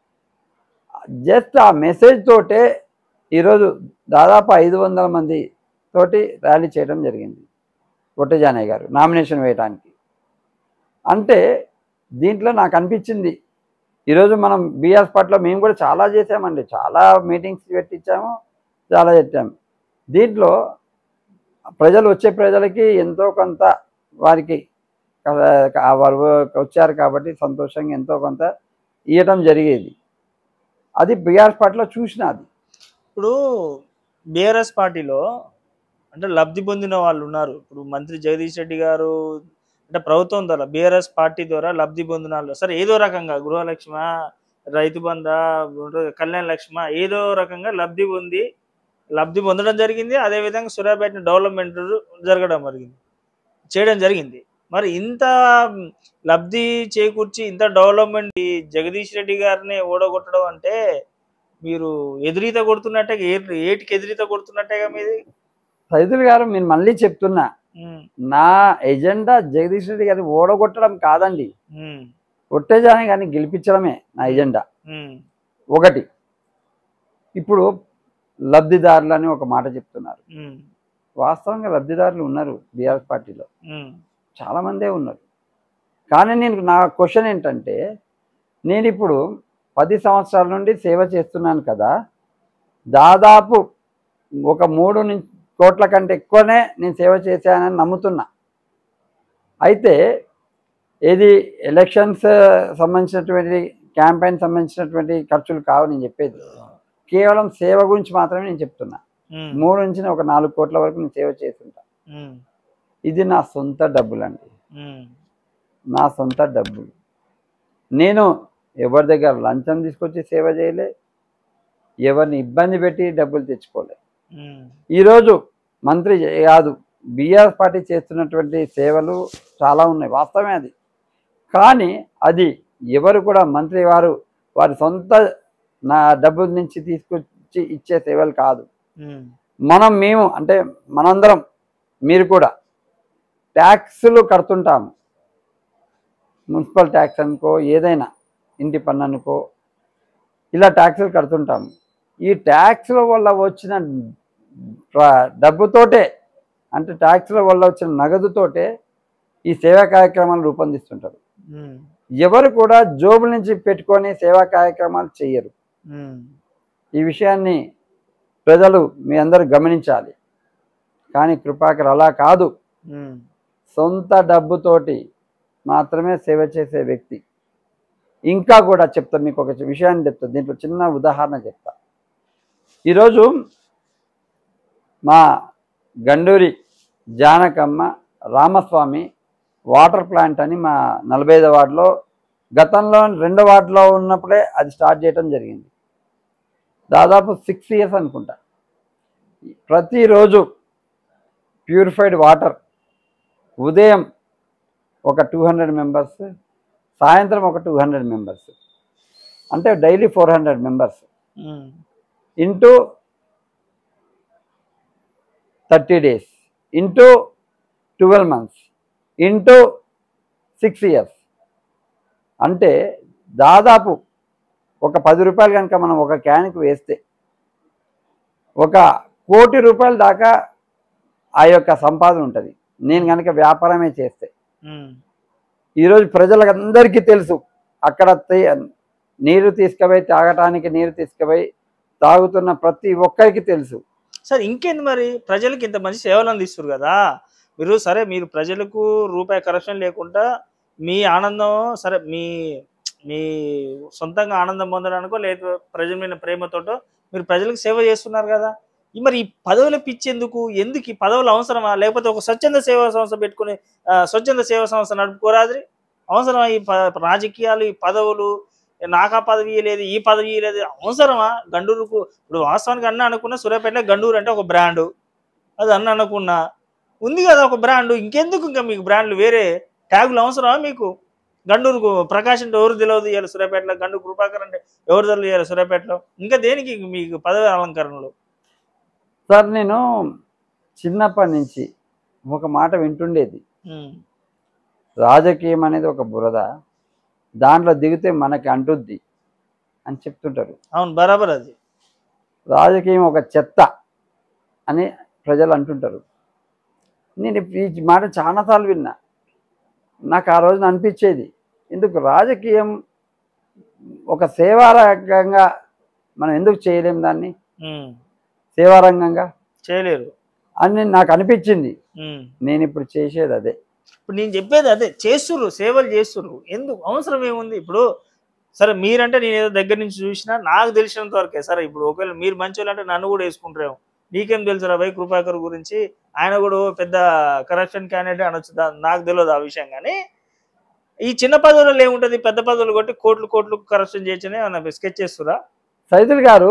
జస్ట్ ఆ మెసేజ్ తోటే ఈరోజు దాదాపు ఐదు వందల మంది తోటి ర్యాలీ చేయడం జరిగింది ఒట్టజానయ్య గారు నామినేషన్ వేయడానికి అంటే దీంట్లో నాకు అనిపించింది ఈరోజు మనం బీఆర్ పార్టీలో మేము కూడా చాలా చేసామండి చాలా మీటింగ్స్ పెట్టించాము చాలా చేసాము దీంట్లో ప్రజలు వచ్చే ప్రజలకి ఎంతో కొంత వారికి క- వారు వచ్చారు కాబట్టి సంతోషంగా ఎంతో కొంత ఇవ్వటం జరిగేది అది బీఆర్ పార్టీలో చూసిన అది ఇప్పుడు బీఆర్ఎస్ పార్టీలో అంటే లబ్ధి పొందిన వాళ్ళు ఉన్నారు ఇప్పుడు మంత్రి జగదీష్ రెడ్డి గారు అంటే ప్రభుత్వం ద్వారా బీఆర్ఎస్ పార్టీ ద్వారా లబ్ధి పొందిన వాళ్ళు సరే ఏదో రకంగా గృహలక్ష్మ రైతు బంధ కళ్యాణ లక్ష్మ ఏదో రకంగా లబ్ధి పొంది లబ్ధి పొందడం జరిగింది అదేవిధంగా సూర్యాపేట డెవలప్మెంట్ జరగడం జరిగింది చేయడం జరిగింది మరి ఇంత లబ్ధి చేకూర్చి ఇంత డెవలప్మెంట్ ఈ జగదీష్ రెడ్డి గారిని ఓడగొట్టడం అంటే మీరు ఎదురీత కొడుతున్నట్టే ఏ- ఏటికి ఎదురీత కొడుతున్నట్టేగా మీది సైదుల్ గారు నేను మళ్ళీ చెప్తున్నా ఉమ్, నా ఎజెండా జగదీష్ రెడ్డి గారిని ఓడగొట్టడం కాదండి ఉమ్, ఒట్టేజాని గారిని గెలిపించడమే నా ఎజెండా ఉమ్, ఒకటి ఇప్పుడు లబ్ధిదారులు అని ఒక మాట చెప్తున్నారు ఉమ్, వాస్తవంగా లబ్ధిదారులు ఉన్నారు బీఆర్ఎస్ పార్టీలో ఉమ్, చాలామందే ఉన్నారు కానీ నేను నా క్వశ్చన్ ఏంటంటే నేను ఇప్పుడు పది సంవత్సరాల నుండి సేవ చేస్తున్నాను కదా దాదాపు ఒక మూడు నుంచి కోట్ల కంటే ఎక్కువనే నేను సేవ చేశానని నమ్ముతున్నా అయితే ఇది ఎలక్షన్స్ సంబంధించినటువంటి క్యాంపెయిన్ సంబంధించినటువంటి ఖర్చులు కావు నేను చెప్పేది కేవలం సేవ గురించి మాత్రమే నేను చెప్తున్నా ఉమ్, మూడు నుంచి ఒక నాలుగు కోట్ల వరకు నేను సేవ చేస్తుంటా ఉమ్, ఇది నా సొంత డబ్బులండి ఉమ్, నా సొంత డబ్బులు నేను ఎవరి దగ్గర లంచం తీసుకొచ్చి సేవ చేయలే ఎవరిని ఇబ్బంది పెట్టి డబ్బులు తెచ్చుకోలే ఉమ్, ఈరోజు మంత్రి కాదు బీఆర్ పార్టీ చేస్తున్నటువంటి సేవలు చాలా ఉన్నాయి వాస్తవమే అది కానీ అది ఎవరు కూడా మంత్రి వారు వారి సొంత నా డబ్బుల నుంచి తీసుకొచ్చి ఇచ్చే సేవలు కాదు ఉమ్, మనం మేము అంటే మనందరం మీరు కూడా ట్యాక్సులు కడుతుంటాము మున్సిపల్ ట్యాక్స్ అనుకో ఏదైనా ఇంటి పన్ను అనుకో ఇలా ట్యాక్సులు కడుతుంటాము ఈ ట్యాక్సుల వల్ల వచ్చిన ప్ర- డబ్బుతోటే అంటే ట్యాక్సుల వల్ల వచ్చిన నగదుతోటే ఈ సేవా కార్యక్రమాలు రూపొందిస్తుంటారు ఉమ్, ఎవరు కూడా జోబుల నుంచి పెట్టుకొని సేవా కార్యక్రమాలు చేయరు ఉమ్, ఈ విషయాన్ని ప్రజలు మీ అందరూ గమనించాలి కానీ కృపాకర్ అలా కాదు ఉమ్, సొంత డబ్బుతోటి మాత్రమే సేవ చేసే వ్యక్తి ఇంకా కూడా చెప్తా మీకు ఒక విషయాన్ని చెప్తా దీంట్లో చిన్న ఉదాహరణ చెప్తా ఈరోజు మా గండూరి జానకమ్మ రామస్వామి వాటర్ ప్లాంట్ అని మా నలభై ఐదో వార్డులో గతంలో రెండో వార్డులో ఉన్నప్పుడే అది స్టార్ట్ చేయడం జరిగింది దాదాపు సిక్స్ ఇయర్స్ అనుకుంటా ప్రతిరోజు ప్యూరిఫైడ్ వాటర్ ఉదయం ఒక టూ హండ్రెడ్ మెంబర్స్ సాయంత్రం ఒక టూ హండ్రెడ్ మెంబర్స్ అంటే daily four hundred members um. Into thirty days into twelve months into six years అంటే దాదాపు ఒక పది రూపాయలు కనుక మనం ఒక క్యాన్కి వేస్తే ఒక కోటి రూపాయల దాకా ఆ యొక్క సంపాదన ఉంటుంది నేను కనుక వ్యాపారమే చేస్తే ఉమ్. ఈరోజు ప్రజలకు అందరికీ తెలుసు అక్కడ తే- నీరు తీసుకుపోయి తాగటానికి నీరు తీసుకుపోయి తాగుతున్న ప్రతి ఒక్కరికి తెలుసు సరే ఇంకేంది మరి ప్రజలకు ఇంత మంచి సేవలు అందిస్తారు కదా మీరు సరే మీరు ప్రజలకు రూపాయి కరప్షన్ లేకుండా మీ ఆనందం సరే మీ మీ సొంతంగా ఆనందం పొందడానికో లేదా ప్రజల మీద ప్రేమతోటో మీరు ప్రజలకు సేవ చేస్తున్నారు కదా ఈ మరి ఈ పదవులు పిచ్చేందుకు ఎందుకు ఈ పదవులు అవసరమా లేకపోతే ఒక స్వచ్ఛంద సేవా సంస్థ పెట్టుకుని ఆ, స్వచ్ఛంద సేవా సంస్థ నడుపుకోరాద్రి అవసరమా ఈ ప- రాజకీయాలు ఈ పదవులు నాకు ఆ పదవి లేదు ఈ పదవి లేదు అవసరమా గండూరుకు ఇప్పుడు వాస్తవానికి అన్న అనుకున్న సూర్యాపేట గండూరు అంటే ఒక బ్రాండు అది అన్న అనుకున్నా ఉంది కదా ఒక బ్రాండ్ ఇంకెందుకు ఇంకా మీకు బ్రాండ్లు వేరే ట్యాగులు అవసరమా మీకు గండూరుకు ప్రకాష్ అంటే ఎవరు తెలియదు ఇవ్వాలి సూర్యాపేటలో గండు కృపాకర్ అంటే ఎవరు తెలియదు ఇవ్వాలి సూర్యాపేటలో ఇంకా దేనికి మీకు పదవి అలంకరణలు సార్ నేను చిన్నప్పటి నుంచి ఒక మాట వింటుండేది ఉమ్, రాజకీయం అనేది ఒక బురద దాంట్లో దిగితే మనకి అంటుద్ది అని చెప్తుంటారు అవును బరాబర్ అది రాజకీయం ఒక చెత్త అని ప్రజలు అంటుంటారు నేను ఈ మాట చాలాసార్లు విన్నా నాకు ఆ రోజున అనిపించేది ఎందుకు రాజకీయం ఒక సేవారంగంగా మనం ఎందుకు చేయలేం దాన్ని ఉమ్, సేవారంగంగా చేయలేరు అని నాకు అనిపించింది ఉమ్. నేను ఇప్పుడు చేసేది అదే ఇప్పుడు నేను చెప్పేది అదే చేస్తుర్రు సేవలు చేస్తుర్రు ఎందుకు అవసరం ఏముంది ఇప్పుడు సరే మీరంటే నేను ఏదో దగ్గర నుంచి చూసినా నాకు తెలిసినంత వరకే సరే ఇప్పుడు ఒకవేళ మీరు మంచి అంటే నన్ను కూడా వేసుకుంటారేమో నీకేం తెలుసు రా భయ్ కృపాకర్ గురించి ఆయన కూడా ఓ పెద్ద కరప్షన్ క్యాండిడేట్ అనొచ్చు దా- నాకు తెలియదు ఆ విషయం కానీ ఈ చిన్న పదవులలో ఏముంటది పెద్ద పదవులు కొట్టి కోట్లు కోట్లు కరప్షన్ చేయొచ్చని ఏమన్నా స్కెచ్ చేస్తురా సైదుల్ గారు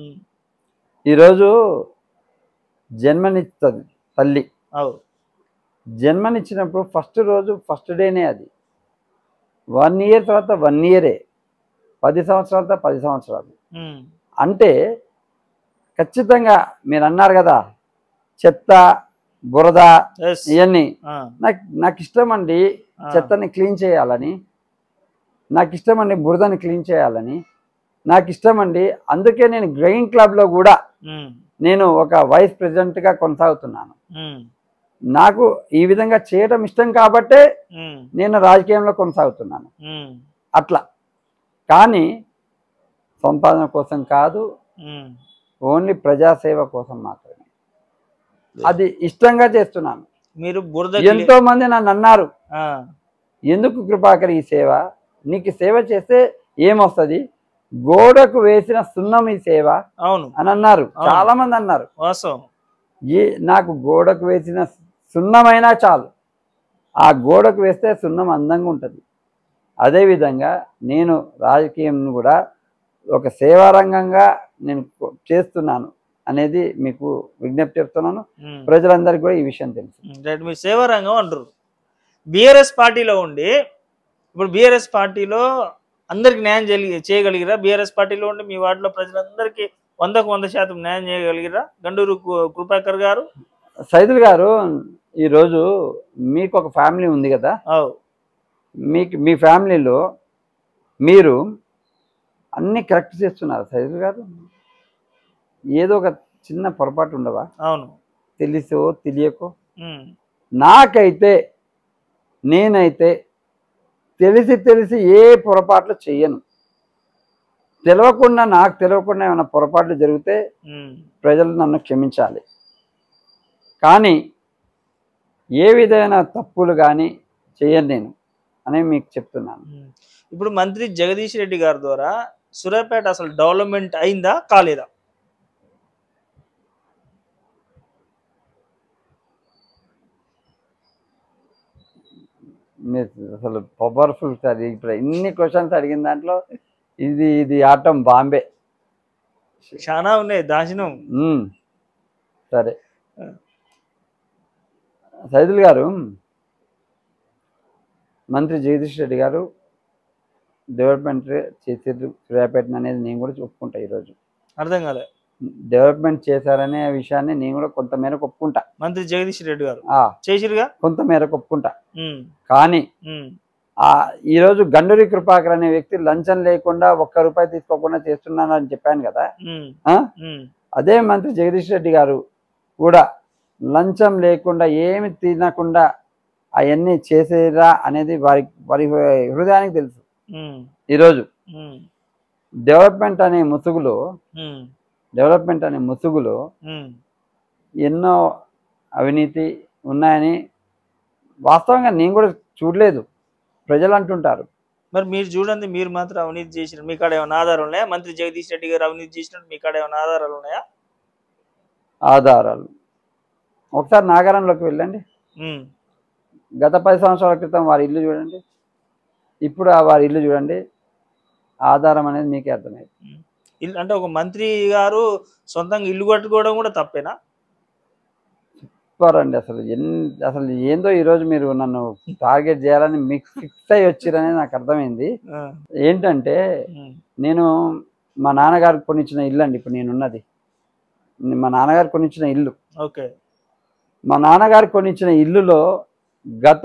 ఈరోజు జన్మనిస్తుంది తల్లి అవు జన్మనిచ్చినప్పుడు ఫస్ట్ రోజు ఫస్ట్ డేనే అది వన్ ఇయర్ తర్వాత వన్ ఇయరే పది సంవత్సరాల తర్వాత పది సంవత్సరాలు ఉమ్, అంటే ఖచ్చితంగా మీరు అన్నారు కదా చెత్త బురద yes. ఇవన్నీ ఆ, నాకు నాకు ఇష్టం అండి ఆ, చెత్తని క్లీన్ చేయాలని నాకు ఇష్టం అండి బురదని క్లీన్ చేయాలని నాకు ఇష్టం అండి అందుకే నేను గ్రెయిన్ క్లబ్లో కూడా ఉమ్, నేను ఒక వైస్ ప్రెసిడెంట్గా కొనసాగుతున్నాను ఉమ్, నాకు ఈ విధంగా చేయడం ఇష్టం కాబట్టే ఉమ్, నేను రాజకీయంలో కొనసాగుతున్నాను ఉమ్, అట్లా కానీ సంపాదన కోసం కాదు ఉమ్. ఓన్లీ ప్రజాసేవ కోసం మాత్రమే అది ఇష్టంగా చేస్తున్నాను మీరు బురద ఎంతో మంది నన్ను అన్నారు ఆ, ఎందుకు కృపాకర్ ఈ సేవ నీకు సేవ చేస్తే ఏమొస్తుంది గోడకు వేసిన సున్నం ఈ సేవ అవును అని అన్నారు అవును. చాలా మంది అన్నారు వాస్తవం ఏ నాకు గోడకు వేసిన సున్నమైనా చాలు ఆ గోడకు వేస్తే సున్నం అందంగా ఉంటుంది అదేవిధంగా నేను రాజకీయం కూడా ఒక సేవారంగంగా నేను కొ- చేస్తున్నాను అనేది మీకు విజ్ఞప్తి చెప్తున్నాను ఉమ్. ప్రజలందరికీ కూడా ఈ విషయం తెలుసు ఉమ్, రైట్ మీరు సేవారంగం అంటారు బీఆర్ఎస్ పార్టీలో ఉండి ఇప్పుడు బీఆర్ఎస్ పార్టీలో అందరికి న్యాయం చేయగలి చేయగలిగిరా బీఆర్ఎస్ పార్టీలో ఉండి మీ వార్డులో ప్రజలందరికీ వందకు వంద శాతం న్యాయం చేయగలిగిరా గండూరు కు- కృపాకర్ గారు సైదుల్ గారు ఈరోజు మీకు ఒక ఫ్యామిలీ ఉంది కదా అవు మీకు మీ ఫ్యామిలీలో మీరు అన్నీ కరెక్ట్ చేస్తున్నారు సైదుల్ గారు ఏదో ఒక చిన్న పొరపాటు ఉండవా అవును తెలిసో తెలియకో ఉమ్, నాకైతే నేనైతే తెలిసి తెలిసి ఏ పొరపాట్లు చెయ్యను తెలియకుండా నాకు తెలియకుండా ఏమైనా పొరపాట్లు జరిగితే ఉమ్, ప్రజలు నన్ను క్షమించాలి కానీ ఏ విధమైన తప్పులు కానీ చేయను నేను అని మీకు చెప్తున్నాను ఉమ్. ఇప్పుడు మంత్రి జగదీష్ రెడ్డి గారి ద్వారా సూర్యాపేట అసలు డెవలప్మెంట్ అయిందా కాలేదా మీరు అసలు పవర్ఫుల్ సార్ ఇప్పుడు ఇన్ని క్వశ్చన్స్ అడిగిన దాంట్లో ఇది ఇది ఆటం బాంబే చాలా ఉన్నాయి దాచినం మ్మ్. సరే సైదుల్ గారు మంత్రి జగదీష్ రెడ్డి గారు డెవలప్మెంట్ చేసేది సూర్యాపేట అనేది నేను కూడా ఒప్పుకుంటా ఈరోజు అర్థం కాలే డెవలప్మెంట్ చేశారనే విషయాన్ని నేను కూడా కొంత మేరకు ఒప్పుకుంటా మంత్రి జగదీష్ రెడ్డి గారు ఆ, చేసిరుగా కొంత మేరకు ఒప్పుకుంటా ఉమ్, కానీ ఉమ్, ఆ ఈరోజు గండూరి కృపాకర్ అనే వ్యక్తి లంచం లేకుండా ఒక్క రూపాయి తీసుకోకుండా చేస్తున్నానని చెప్పాను కదా ఉమ్, ఆ? ఉమ్, అదే మంత్రి జగదీష్ రెడ్డి గారు కూడా లంచం లేకుండా ఏమి తినకుండా అవన్నీ చేసేరా అనేది వారి వారి హృదయానికి తెలుసు ఉమ్, ఈరోజు ఉమ్, డెవలప్మెంట్ అనే ముసుగులో ఉమ్, డెవలప్మెంట్ అనే ముసుగులో ఉమ్, ఎన్నో అవినీతి ఉన్నాయని వాస్తవంగా నేను కూడా చూడలేదు ప్రజలు అంటుంటారు మరి మీరు చూడండి మీరు మాత్రం అవినీతి చేసిన మీ కాడ ఏమైనా ఆధారాలు ఉన్నాయా మంత్రి జగదీష్ రెడ్డి గారు అవినీతి చేసినట్టు మీ కాడ ఏమైనా ఆధారాలు ఉన్నాయా ఆధారాలు ఒకసారి నాగారంలోకి వెళ్ళండి ఉమ్, గత పది సంవత్సరాల క్రితం వారి ఇల్లు చూడండి ఇప్పుడు ఆ వారి ఇల్లు చూడండి ఆధారం అనేది మీకే అర్థమైంది ఇల్లు అంటే ఒక మంత్రి గారు సొంతంగా ఇల్లు కట్టుకోవడం కూడా తప్పేనా సూపర్ అండి అసలు ఎన్ అసలు ఏందో ఈరోజు మీరు నన్ను టార్గెట్ చేయాలని మీకు ఫిక్స్ అయ్యి వచ్చిరని నాకు అర్థమైంది ఆ, ఏంటంటే ఉమ్, నేను మా నాన్నగారికి కొనిచ్చిన ఇల్లు అండి ఇప్పుడు నేనున్నది మా నాన్నగారు కొనిచ్చిన ఇల్లు ఓకే మా నాన్నగారు కొనిచ్చిన ఇల్లులో గత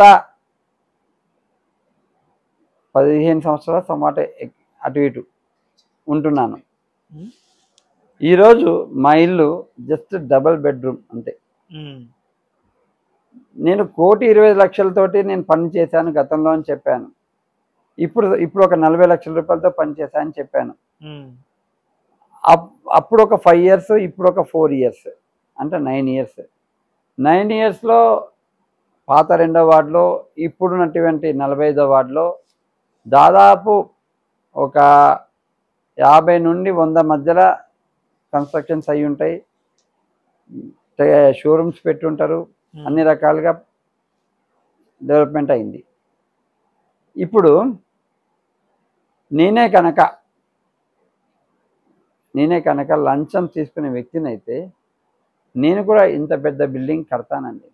పదిహేను సంవత్సరాల సమాట అటు ఇటు ఉంటున్నాను ఉమ్, ఈరోజు మా ఇల్లు జస్ట్ డబల్ బెడ్రూమ్ అంతే ఉమ్, నేను కోటి ఇరవై లక్షలతోటి నేను పని చేశాను గతంలో అని చెప్పాను ఇప్పుడు ఇప్పుడు ఒక నలభై లక్షల రూపాయలతో పని చేశాను అని చెప్పాను ఉమ్, అప్- అప్పుడు ఒక ఫైవ్ ఇయర్స్ ఇప్పుడు ఒక ఫోర్ ఇయర్స్ అంటే నైన్ ఇయర్స్ నైన్ ఇయర్స్లో పాత రెండో వార్డులో ఇప్పుడున్నటువంటి నలభై ఐదో వార్డులో దాదాపు ఒక యాభై నుండి వంద మధ్యలో కన్స్ట్రక్షన్స్ అయి ఉంటాయి షోరూమ్స్ పెట్టి ఉంటారు ఉమ్, అన్ని రకాలుగా డెవలప్మెంట్ అయింది ఇప్పుడు నేనే కనుక నేనే కనుక లంచం తీసుకునే వ్యక్తిని అయితే నేను కూడా ఇంత పెద్ద బిల్డింగ్ కడతానండి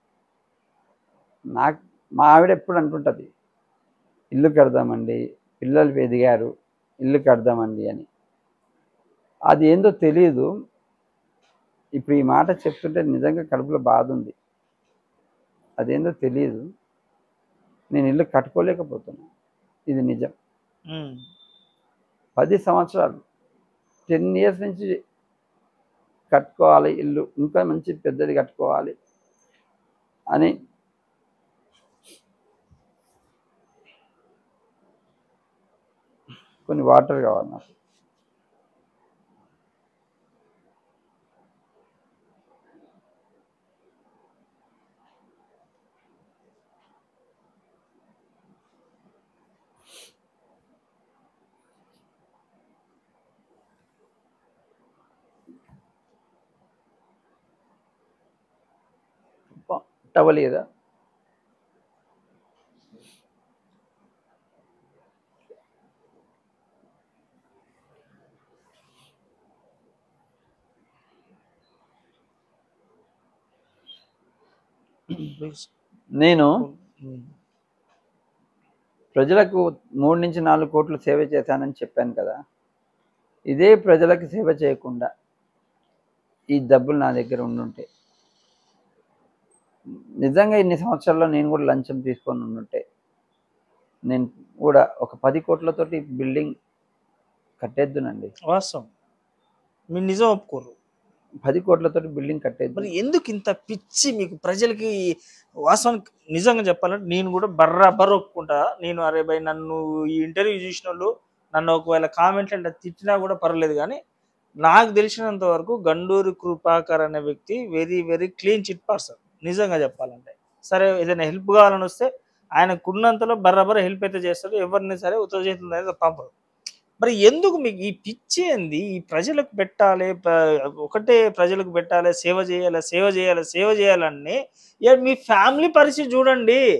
నాకు మా ఆవిడ ఎప్పుడు అంటుంటుంది ఇల్లు కడదామండి పిల్లలు ఎదిగారు ఇల్లు కడదామండి అని అది ఏందో తెలియదు ఇప్పుడు ఈ మాట చెప్తుంటే నిజంగా కడుపులో బాధ ఉంది అదేందో తెలియదు నేను ఇల్లు కట్టుకోలేకపోతున్నా ఇది నిజం ఉమ్, పది సంవత్సరాలు టెన్ ఇయర్స్ నుంచి కట్టుకోవాలి ఇల్లు ఇంకా మంచి పెద్దది కట్టుకోవాలి అని కొన్ని వాటర్ కావాలి నాకు టవల్ కదా ప్లీజ్. నేను ఉమ్, ప్రజలకు మూడు నుంచి నాలుగు కోట్లు సేవ చేశానని చెప్పాను కదా ఇదే ప్రజలకు సేవ చేయకుండా ఈ డబ్బులు నా దగ్గర ఉండుంటే నిజంగా ఇన్ని సంవత్సరాల్లో నేను కూడా లంచం తీసుకొని ఉండుంటే నేను కూడా ఒక పది కోట్లతోటి బిల్డింగ్ కట్టేద్దునండి వాస్తవం మీరు నిజం ఒప్పుకోరు పది కోట్లతోటి బిల్డింగ్ కట్టేద్దు మరి ఎందుకు ఇంత పిచ్చి మీకు ప్రజలకి వాస్తవానికి నిజంగా చెప్పాలంటే నేను కూడా బర్రాబర్ ఒప్పుకుంటా నేను అరే భయ్ నన్ను ఈ ఇంటర్వ్యూ చూసిన వాళ్ళు నన్ను ఒకవేళ కామెంట్ అంటే తిట్టినా కూడా పర్లేదు కానీ నాకు తెలిసినంత వరకు గండూరి కృపాకర్ అనే వ్యక్తి very very clean chit person నిజంగా చెప్పాలంటే సరే ఏదైనా హెల్ప్ కావాలని వస్తే ఆయనకున్నంతలో బర్రాబర్ హెల్ప్ అయితే చేస్తాడు ఎవరిని సరే ఉత్తర చేతులు అనేది పంపరు మరి ఎందుకు మీకు ఈ పిచ్చి ఏంది ఈ ప్రజలకు పెట్టాలి ప- ఒకటే ప్రజలకు పెట్టాలి సేవ చేయాలి సేవ చేయాలి సేవ చేయాలని ఇక మీ ఫ్యామిలీ పరిస్థితి చూడండి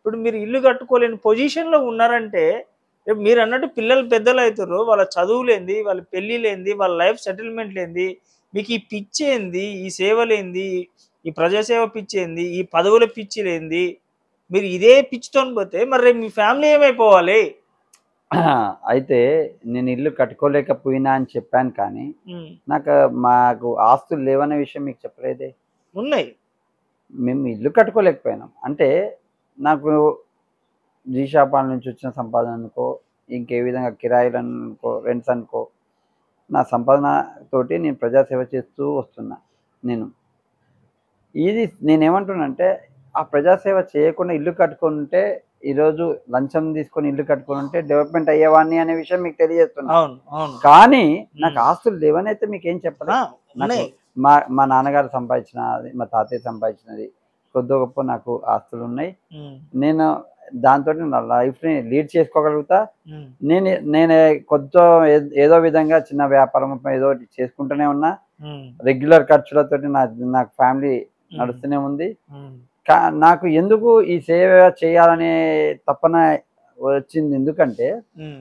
ఇప్పుడు మీరు ఇల్లు కట్టుకోలేని పొజిషన్లో ఉన్నారంటే రేపు మీరు అన్నట్టు పిల్లలు పెద్దలు అవుతారు వాళ్ళ చదువులేంది వాళ్ళ పెళ్ళిలేంది వాళ్ళ లైఫ్ సెటిల్మెంట్ లేంది మీకు ఈ పిచ్చి ఏంది ఈ సేవలేంది ఈ ప్రజాసేవ పిచ్చి ఏంది ఈ పదవుల పిచ్చి లేంది మీరు ఇదే పిచ్చితో పోతే మరి రేపు మీ ఫ్యామిలీ ఏమైపోవాలి అయితే నేను ఇల్లు కట్టుకోలేకపోయినా అని చెప్పాను కానీ ఉమ్, నాకు మాకు ఆస్తులు లేవనే విషయం మీకు చెప్పలేదే ఉన్నాయి మేము ఇల్లు కట్టుకోలేకపోయినాం అంటే నాకు జీ షాపాల నుంచి వచ్చిన సంపాదన అనుకో ఇంకే విధంగా కిరాయిలు అనుకో రెంట్స్ అనుకో నా సంపాదన తోటి నేను ప్రజాసేవ చేస్తూ వస్తున్నా నేను ఇది నేనేమంటున్నానంటే ఆ ప్రజాసేవ చేయకుండా ఇల్లు కట్టుకుంటే ఈరోజు లంచం తీసుకొని ఇల్లు కట్టుకొని ఉంటే డెవలప్మెంట్ అయ్యేవాడిని అనే విషయం మీకు తెలియజేస్తున్నా అవును అవును కానీ నాకు ఆస్తులు లేవనైతే మీకు ఏం చెప్పలేదు ఆ, ఉన్నాయి మా మా నాన్నగారు సంపాదించినది మా తాతయ్య సంపాదించినది కొద్ది గొప్ప నాకు ఆస్తులు ఉన్నాయి ఉమ్, నేను దాంతో నా లైఫ్ని లీడ్ చేసుకోగలుగుతా ఉమ్, నేను నేను కొద్ది ఏ- ఏదో విధంగా చిన్న వ్యాపారం ఏదో ఒకటి చేసుకుంటూనే ఉన్నా ఉమ్, రెగ్యులర్ ఖర్చులతోటి నా నాకు ఫ్యామిలీ ఉమ్, నడుస్తూనే ఉంది ఉమ్, కా- నాకు ఎందుకు ఈ సేవ చేయాలనే తపన వచ్చింది ఎందుకంటే ఉమ్,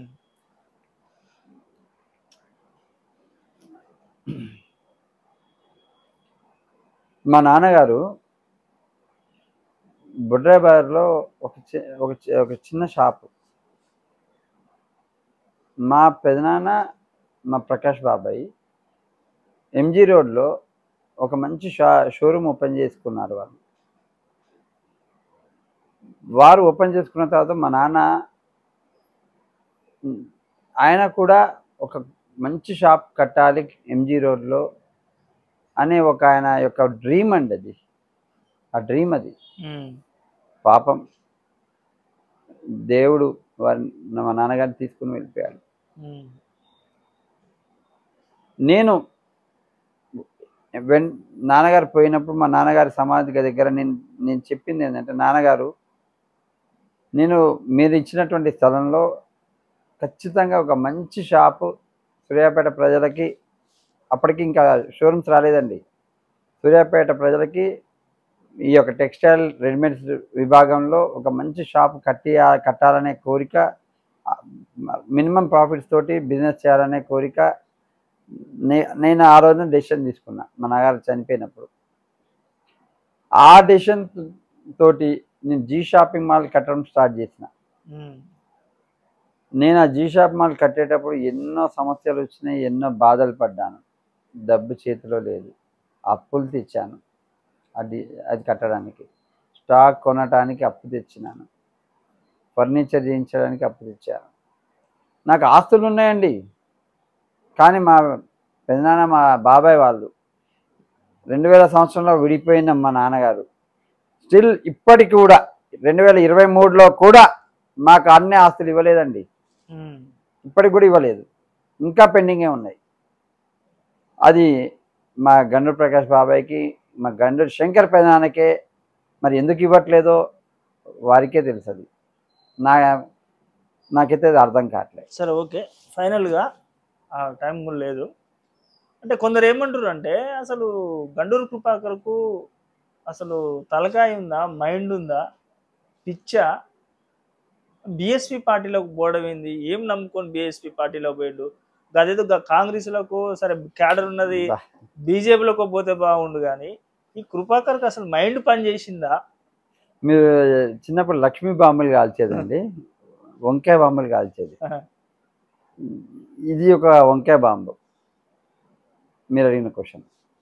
మా నాన్నగారు బుడ్రాబాద్లో ఒక చి- ఒక చి- ఒక చిన్న షాపు మా పెదనాన్న మా ప్రకాష్ బాబాయ్ ఎంజీ రోడ్లో ఒక మంచి షా షోరూమ్ ఓపెన్ చేసుకున్నారు వాళ్ళు వారు ఓపెన్ చేసుకున్న తర్వాత మా నాన్న ఉమ్, ఆయన కూడా ఒక మంచి షాప్ కట్టాలి ఎంజీ రోడ్లో అనే ఒక ఆయన యొక్క డ్రీమ్ అండి అది ఆ డ్రీమ్ అది ఉమ్, పాపం దేవుడు వారి మా నాన్నగారిని తీసుకుని వెళ్ళిపోయాడు ఉమ్, నేను వెన్ నాన్నగారు పోయినప్పుడు మా నాన్నగారి సమాధి దగ్గర నేను నేను చెప్పింది ఏంటంటే నాన్నగారు నేను మీరు ఇచ్చినటువంటి స్థలంలో ఖచ్చితంగా ఒక మంచి షాపు సూర్యాపేట ప్రజలకి అప్పటికి ఇంకా షోరూమ్స్ రాలేదండి సూర్యాపేట ప్రజలకి ఈ యొక్క టెక్స్టైల్ రెడీమేడ్స్ విభాగంలో ఒక మంచి షాప్ కట్టి కట్టాలనే కోరిక మినిమం ప్రాఫిట్స్ తోటి బిజినెస్ చేయాలనే కోరిక నే నేను ఆ రోజున డెసిషన్ తీసుకున్నా మా నాన్నగారు చనిపోయినప్పుడు ఆ డెసిషన్ తోటి నేను జీ షాపింగ్ మాల్ కట్టడం స్టార్ట్ చేసిన ఉమ్, నేను ఆ జీ షాప్ మాల్ కట్టేటప్పుడు ఎన్నో సమస్యలు వచ్చినాయి ఎన్నో బాధలు పడ్డాను డబ్బు చేతిలో లేదు అప్పులు తెచ్చాను అది అది కట్టడానికి స్టాక్ కొనడానికి అప్పు తెచ్చినాను ఫర్నిచర్ చేయించడానికి అప్పు తెచ్చాను నాకు ఆస్తులు ఉన్నాయండి కానీ మా పెదనాన్న మా బాబాయ్ వాళ్ళు రెండు వేల సంవత్సరంలో విడిపోయిన మా నాన్నగారు స్టిల్ ఇప్పటికి కూడా రెండు వేల ఇరవై మూడులో కూడా మాకు అన్ని ఆస్తులు ఇవ్వలేదండి ఉమ్, ఇప్పటికి కూడా ఇవ్వలేదు ఇంకా పెండింగే ఉన్నాయి అది మా గండూరు ప్రకాష్ బాబాయ్కి మా గండూరు శంకర్ పెదనాన్నకే మరి ఎందుకు ఇవ్వట్లేదో వారికే తెలుసు అది నా నాకైతే అది అర్థం కావట్లేదు సరే ఓకే ఫైనల్గా ఆ టైం కూడా లేదు అంటే కొందరు ఏమంటారు అంటే అసలు గండూరు కృపాకర్కు అసలు తలకాయ ఉందా మైండ్ ఉందా పిచ్చా బిఎస్పి పార్టీలోకి పోవడం ఏంది ఏం నమ్ముకొని బిఎస్పి పార్టీలో పోయిండు అదేదో కాంగ్రెస్లకు సరే క్యాడర్ ఉన్నది బా. బీజేపీలోకి పోతే బాగుండు కానీ ఈ కృపాకర్కి అసలు మైండ్ పని చేసిందా మీరు చిన్నప్పుడు లక్ష్మీ బాంబులు కాల్చేదండి వంకాయ బాంబులు కాల్చేది ఇది ఒక వంకాయ బాంబు మీరు అడిగిన క్వశ్చన్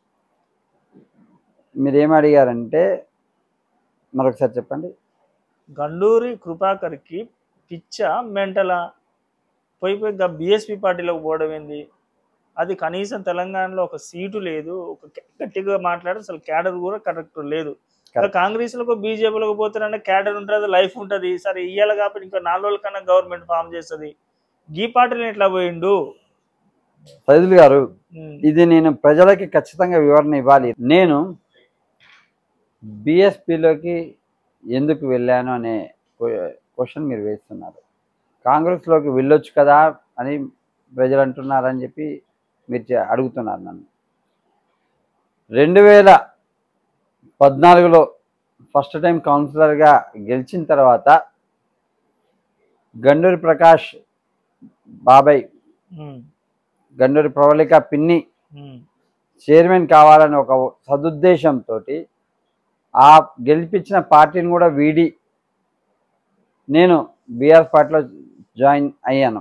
మీరు ఏం అడిగారంటే మరొకసారి చెప్పండి గండూరి కృపాకర్కి పిచ్చ మెంటలా పోయి పోయి బీఎస్పీ పార్టీలోకి పోవడం ఏంది అది కనీసం తెలంగాణలో ఒక సీటు లేదు ఒక గ- గట్టిగా మాట్లాడి అసలు క్యాడర్ కూడా కరెక్ట్ లేదు Correct. కాంగ్రెస్లకు బీజేపీలోకి పోతారంటే క్యాడర్ ఉంటుంది లైఫ్ ఉంటుంది సరే ఇయ్యాలి కాబట్టి ఇంకా నాలుగు రోజుల కన్నా గవర్నమెంట్ ఫామ్ చేస్తుంది గీ పార్టీని ఎట్లా పోయిండు సైదులు గారు ఉమ్, ఇది నేను ప్రజలకి ఖచ్చితంగా వివరణ ఇవ్వాలి నేను బిఎస్పిలోకి ఎందుకు వెళ్ళాను అనే క్వశ్చన్ మీరు వేస్తున్నారు కాంగ్రెస్లోకి వెళ్ళొచ్చు కదా అని ప్రజలు అంటున్నారని చెప్పి మీరు చే- అడుగుతున్నారు నన్ను రెండు వేల పద్నాలుగులో ఫస్ట్ టైం కౌన్సిలర్గా గెలిచిన తర్వాత గండూరి ప్రకాష్ బాబాయ్ ఉమ్, గండూరి ప్రవళిక పిన్ని ఉమ్, చైర్మన్ కావాలని ఒక సదుద్దేశంతో ఆ గెలిపించిన పార్టీని కూడా వీడి నేను బీఆర్ పార్టీలో జాయిన్ అయ్యాను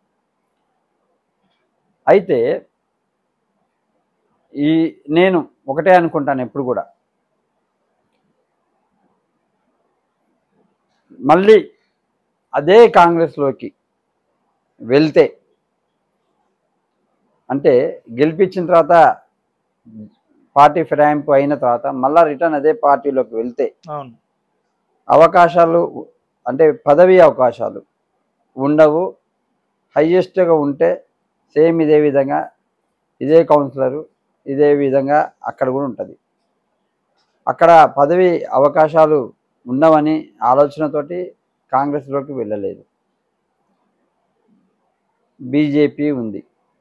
అయితే ఈ నేను ఒకటే అనుకుంటాను ఎప్పుడు కూడా మళ్ళీ అదే కాంగ్రెస్లోకి వెళ్తే అంటే గెలిపించిన తర్వాత పార్టీ ఫిరాయింపు అయిన తర్వాత మళ్ళా రిటర్న్ అదే పార్టీలోకి వెళ్తే అవును అవకాశాలు అంటే పదవి అవకాశాలు ఉండవు హయ్యెస్ట్గా ఉంటే సేమ్ ఇదే విధంగా ఇదే కౌన్సిలరు ఇదే విధంగా అక్కడ కూడా ఉంటుంది అక్కడ పదవి అవకాశాలు ఉండవని ఆలోచనతోటి కాంగ్రెస్లోకి వెళ్ళలేదు బీజేపీ ఉంది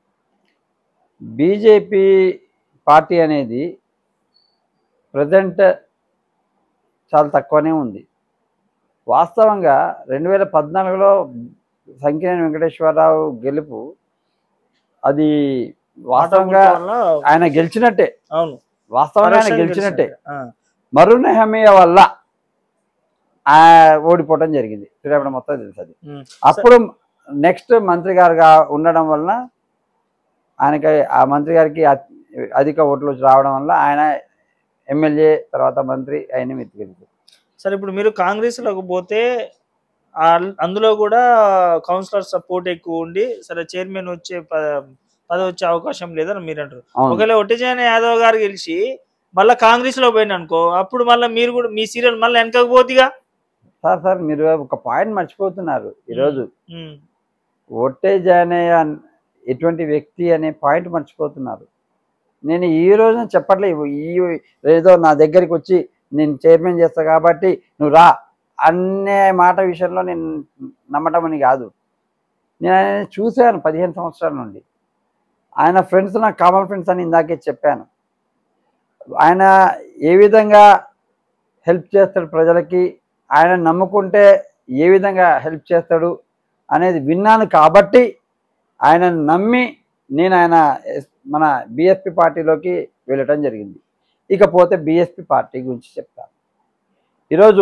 బీజేపీ పార్టీ అనేది ప్రజెంట్ చాలా తక్కువనే ఉంది వాస్తవంగా రెండు వేల పద్నాలుగులో సంకినేని వెంకటేశ్వరరావు గెలుపు అది వాస్తవంగా వల్ల ఆయన గెలిచినట్టే అవును వాస్తవంగా ఆయన పరోక్షంగా గెలిచినట్టే ఆ, మరుణ హమీయ వల్ల ఆ ఓడిపోవడం జరిగింది శ్రీరాముడు మొత్తం తెలుసు అది ఉమ్, అప్పుడు నెక్స్ట్ మంత్రి గారుగా ఉండడం వలన ఆయనకి ఆ మంత్రి గారికి అ- అధిక ఓట్లు వచ్చి రావడం వల్ల ఆయన ఎమ్మెల్యే తర్వాత మంత్రి ఆయన ఎత్తుకెళ్తారు సరే ఇప్పుడు మీరు కాంగ్రెస్ లోకి పోతే ఆ- అందులో కూడా కౌన్సిలర్ సపోర్ట్ ఎక్కువ ఉండి సరే చైర్మన్ వచ్చే ప- పదవి వచ్చే అవకాశం లేదని మీరు అంటారు అవును ఒకవేళ ఒట్టిజైన యాదవ్ గారు గెలిచి మళ్ళీ కాంగ్రెస్ లో పోయిన అనుకో అప్పుడు మళ్ళీ మీరు కూడా మీ సీరియల్ మళ్ళీ వెనకపోతిగా సార్ సార్ మీరు ఒక పాయింట్ మర్చిపోతున్నారు ఈరోజు ఉమ్, ఓటేజ్ అనే అన్- ఎటువంటి వ్యక్తి అనే పాయింట్ మర్చిపోతున్నారు నేను ఈ రోజున చెప్పట్లేదు ఈ ఏదో నా దగ్గరికి వచ్చి నేను చైర్మన్ చేస్తా కాబట్టి నువ్వు రా అనే మాట విషయంలో నేను నమ్మటం అని కాదు నేను ఆయన చూశాను పదిహేను సంవత్సరాల నుండి ఆయన ఫ్రెండ్స్ నాకు కామన్ ఫ్రెండ్స్ అని ఇందాకే చెప్పాను ఆయన ఏ విధంగా హెల్ప్ చేస్తాడు ప్రజలకి ఆయన నమ్ముకుంటే ఏ విధంగా హెల్ప్ చేస్తాడు అనేది విన్నాను కాబట్టి ఆయన నమ్మి నేను ఆయన ఎస్- మన బిఎస్పి పార్టీలోకి వెళ్ళటం జరిగింది ఇకపోతే బిఎస్పి పార్టీ గురించి చెప్తాను ఈరోజు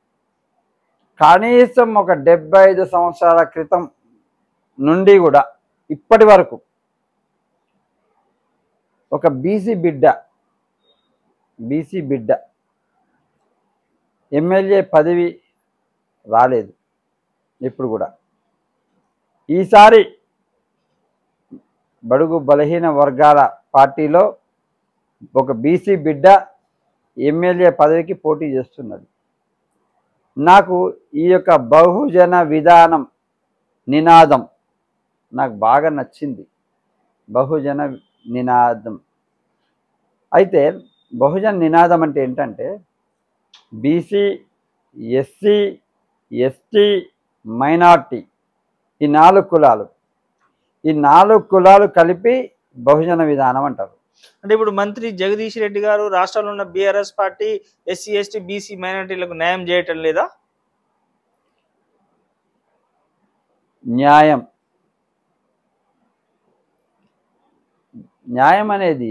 కనీసం ఒక డెబ్బై ఐదు సంవత్సరాల క్రితం నుండి కూడా ఇప్పటి వరకు ఒక బీసీ బిడ్డ బీసీ బిడ్డ ఎమ్మెల్యే పదవి రాలేదు ఇప్పుడు కూడా ఈసారి బడుగు బలహీన వర్గాల పార్టీలో ఒక బీసీ బిడ్డ ఎమ్మెల్యే పదవికి పోటీ చేస్తున్నది నాకు ఈ యొక్క బహుజన విధానం నినాదం నాకు బాగా నచ్చింది బహుజన నినాదం అయితే బహుజన నినాదం అంటే ఏంటంటే బీసీ ఎస్సీ ఎస్టీ మైనార్టీ ఈ నాలుగు కులాలు ఈ నాలుగు కులాలు కలిపి బహుజన విధానం అంటారు అంటే ఇప్పుడు మంత్రి జగదీష్ రెడ్డి గారు రాష్ట్రంలో ఉన్న BRS party SC ST BC మైనార్టీలకు న్యాయం చేయటం లేదా న్యాయం న్యాయం అనేది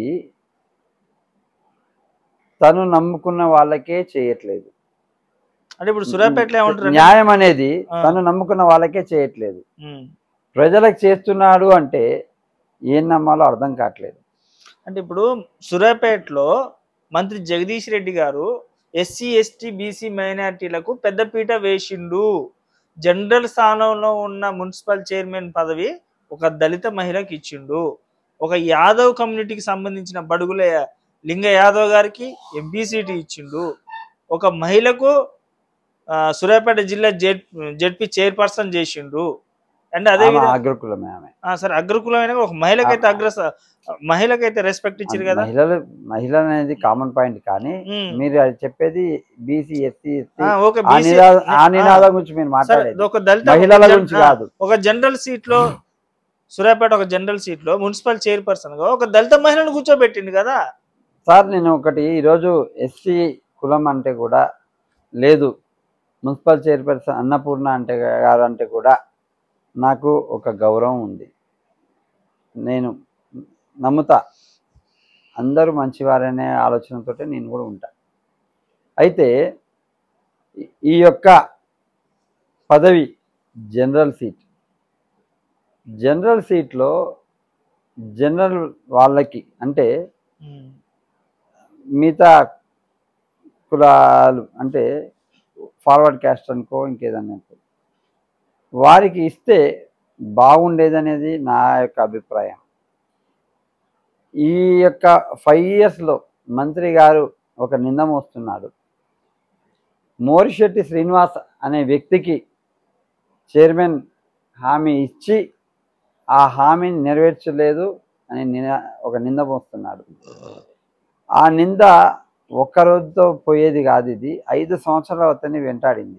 తను నమ్ముకున్న వాళ్ళకే చేయట్లేదు అంటే ఇప్పుడు సూర్యాపేటలో ఏమంటారు అంటే- న్యాయం అనేది ఆ. తను నమ్ముకున్న వాళ్ళకే చేయట్లేదు ఉమ్. ప్రజలకు చేస్తున్నాడు అంటే ఏం నమ్మాలో అర్థం కావట్లేదు అంటే ఇప్పుడు సూర్యాపేటలో మంత్రి జగదీష్ రెడ్డి గారు ఎస్సీ ఎస్టీ బీసీ మైనార్టీలకు పెద్దపీట వేసిండు జనరల్ స్థానంలో ఉన్న మున్సిపల్ చైర్మన్ పదవి ఒక దళిత మహిళకి ఇచ్చిండు ఒక యాదవ్ కమ్యూనిటీకి సంబంధించిన బడుగుల లింగ యాదవ్ గారికి ఎంపీ సీటు ఇచ్చిండు ఒక మహిళకు ఆ, సూర్యాపేట జిల్లా జెడ్ జెడ్పీ చైర్పర్సన్ చేసిండు అండ్ అదే ఆమె విధంగా అగ్రకులమే ఆమె ఆ, సరే అగ్రకులమైన ఒక మహిళకైతే అగ్ర మహిళకైతే రెస్పెక్ట్ ఇచ్చారు కదా మహిళలు మహిళ అనేది కామన్ పాయింట్ కానీ ఉమ్. మీరు అది చెప్పేది బీసీ ఎస్సీ ఎస్టీ ఆ, ఓకే ఆ BC నినాదం ఆ ఆ, నినాదం గురించి మీరు సరే మాట్లాడేది ఒక దళిత మహిళల జన్- గురించి ఆ, కాదు ఒక జనరల్ సీట్ లో సూర్యాపేట ఒక జనరల్ సీట్ లో మున్సిపల్ చైర్పర్సన్ గా ఒక దళిత మహిళను కూర్చోబెట్టింది కదా సార్ నేను ఒకటి ఈరోజు ఎస్సీ కులం అంటే కూడా లేదు మున్సిపల్ చైర్పర్సన్ అన్నపూర్ణ అంటే గారు అంటే కూడా నాకు ఒక గౌరవం ఉంది నేను నమ్ముతా అందరూ మంచివారనే ఆలోచనతోటే నేను కూడా ఉంటా అయితే ఈ- ఈ యొక్క పదవి జనరల్ సీట్ జనరల్ సీట్లో జనరల్ వాళ్ళకి అంటే ఉమ్, మిగతా కులాలు అంటే ఫార్వర్డ్ క్యాస్ట్ అనుకో ఇంకేదన్నా అనుకో వారికి ఇస్తే బాగుండేదనేది నా యొక్క అభిప్రాయం ఈ యొక్క ఫైవ్ ఇయర్స్లో మంత్రి గారు ఒక నింద మోస్తున్నాడు మోరిశెట్టి శ్రీనివాస్ అనే వ్యక్తికి చైర్మన్ హామీ ఇచ్చి ఆ హామీని నెరవేర్చలేదు అని నిన ఒక నింద మోస్తున్నాడు ఆ నింద ఒక్క రోజుతో పోయేది కాదు ఇది ఐదు సంవత్సరాల అతన్ని వెంటాడింది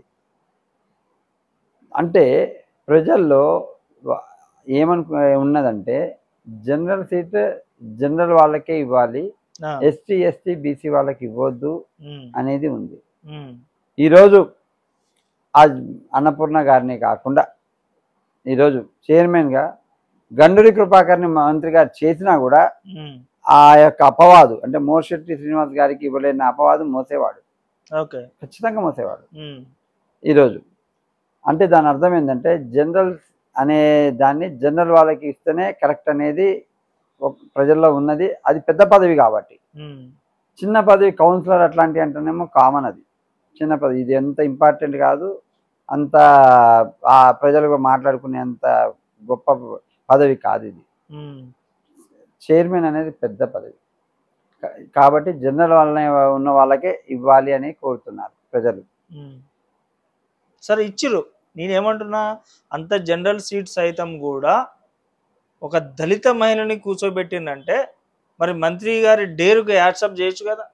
అంటే ప్రజల్లో వ- ఏమనుకు ఉన్నదంటే జనరల్ సీట్ జనరల్ వాళ్ళకే ఇవ్వాలి ఆ, ఎస్టీ ఎస్టీ బీసీ వాళ్ళకి ఇవ్వద్దు ఉమ్, అనేది ఉంది ఉమ్, ఈరోజు ఆ అన్నపూర్ణ గారిని కాకుండా ఈరోజు చైర్మన్గా గండూరి కృపాకర్ని మంత్రి గారు చేసినా కూడా ఉమ్, ఆ యొక్క అపవాదు అంటే మోర్శెట్టి శ్రీనివాస్ గారికి ఇవ్వలేని అపవాదు మోసేవాడు ఓకే ఖచ్చితంగా మోసేవాడు ఉమ్, ఈరోజు అంటే దాని అర్థం ఏంటంటే జనరల్ అనే దాన్ని జనరల్ వాళ్ళకి ఇస్తేనే కరెక్ట్ అనేది ఒక ప్రజల్లో ఉన్నది అది పెద్ద పదవి కాబట్టి ఉమ్, చిన్న పదవి కౌన్సిలర్ అట్లాంటివి అంటేనేమో కామన్ అది చిన్న పదవి ఇది ఎంత ఇంపార్టెంట్ కాదు అంత ఆ ప్రజలు మాట్లాడుకునే అంత గొప్ప పదవి కాదు ఇది ఉమ్, చైర్మన్ అనేది పెద్ద పదవి కా- కాబట్టి జనరల్ వాళ్ళనే ఉన్న వాళ్ళకే ఇవ్వాలి అని కోరుతున్నారు ప్రజలు ఉమ్. సరే ఇచ్చిర్రు నేనేమంటున్నా అంత జనరల్ సీట్ సైతం కూడా ఒక దళిత మహిళని కూర్చోబెట్టిందంటే మరి మంత్రి గారి డేరుకు యాడ్సప్ చేయొచ్చు కదా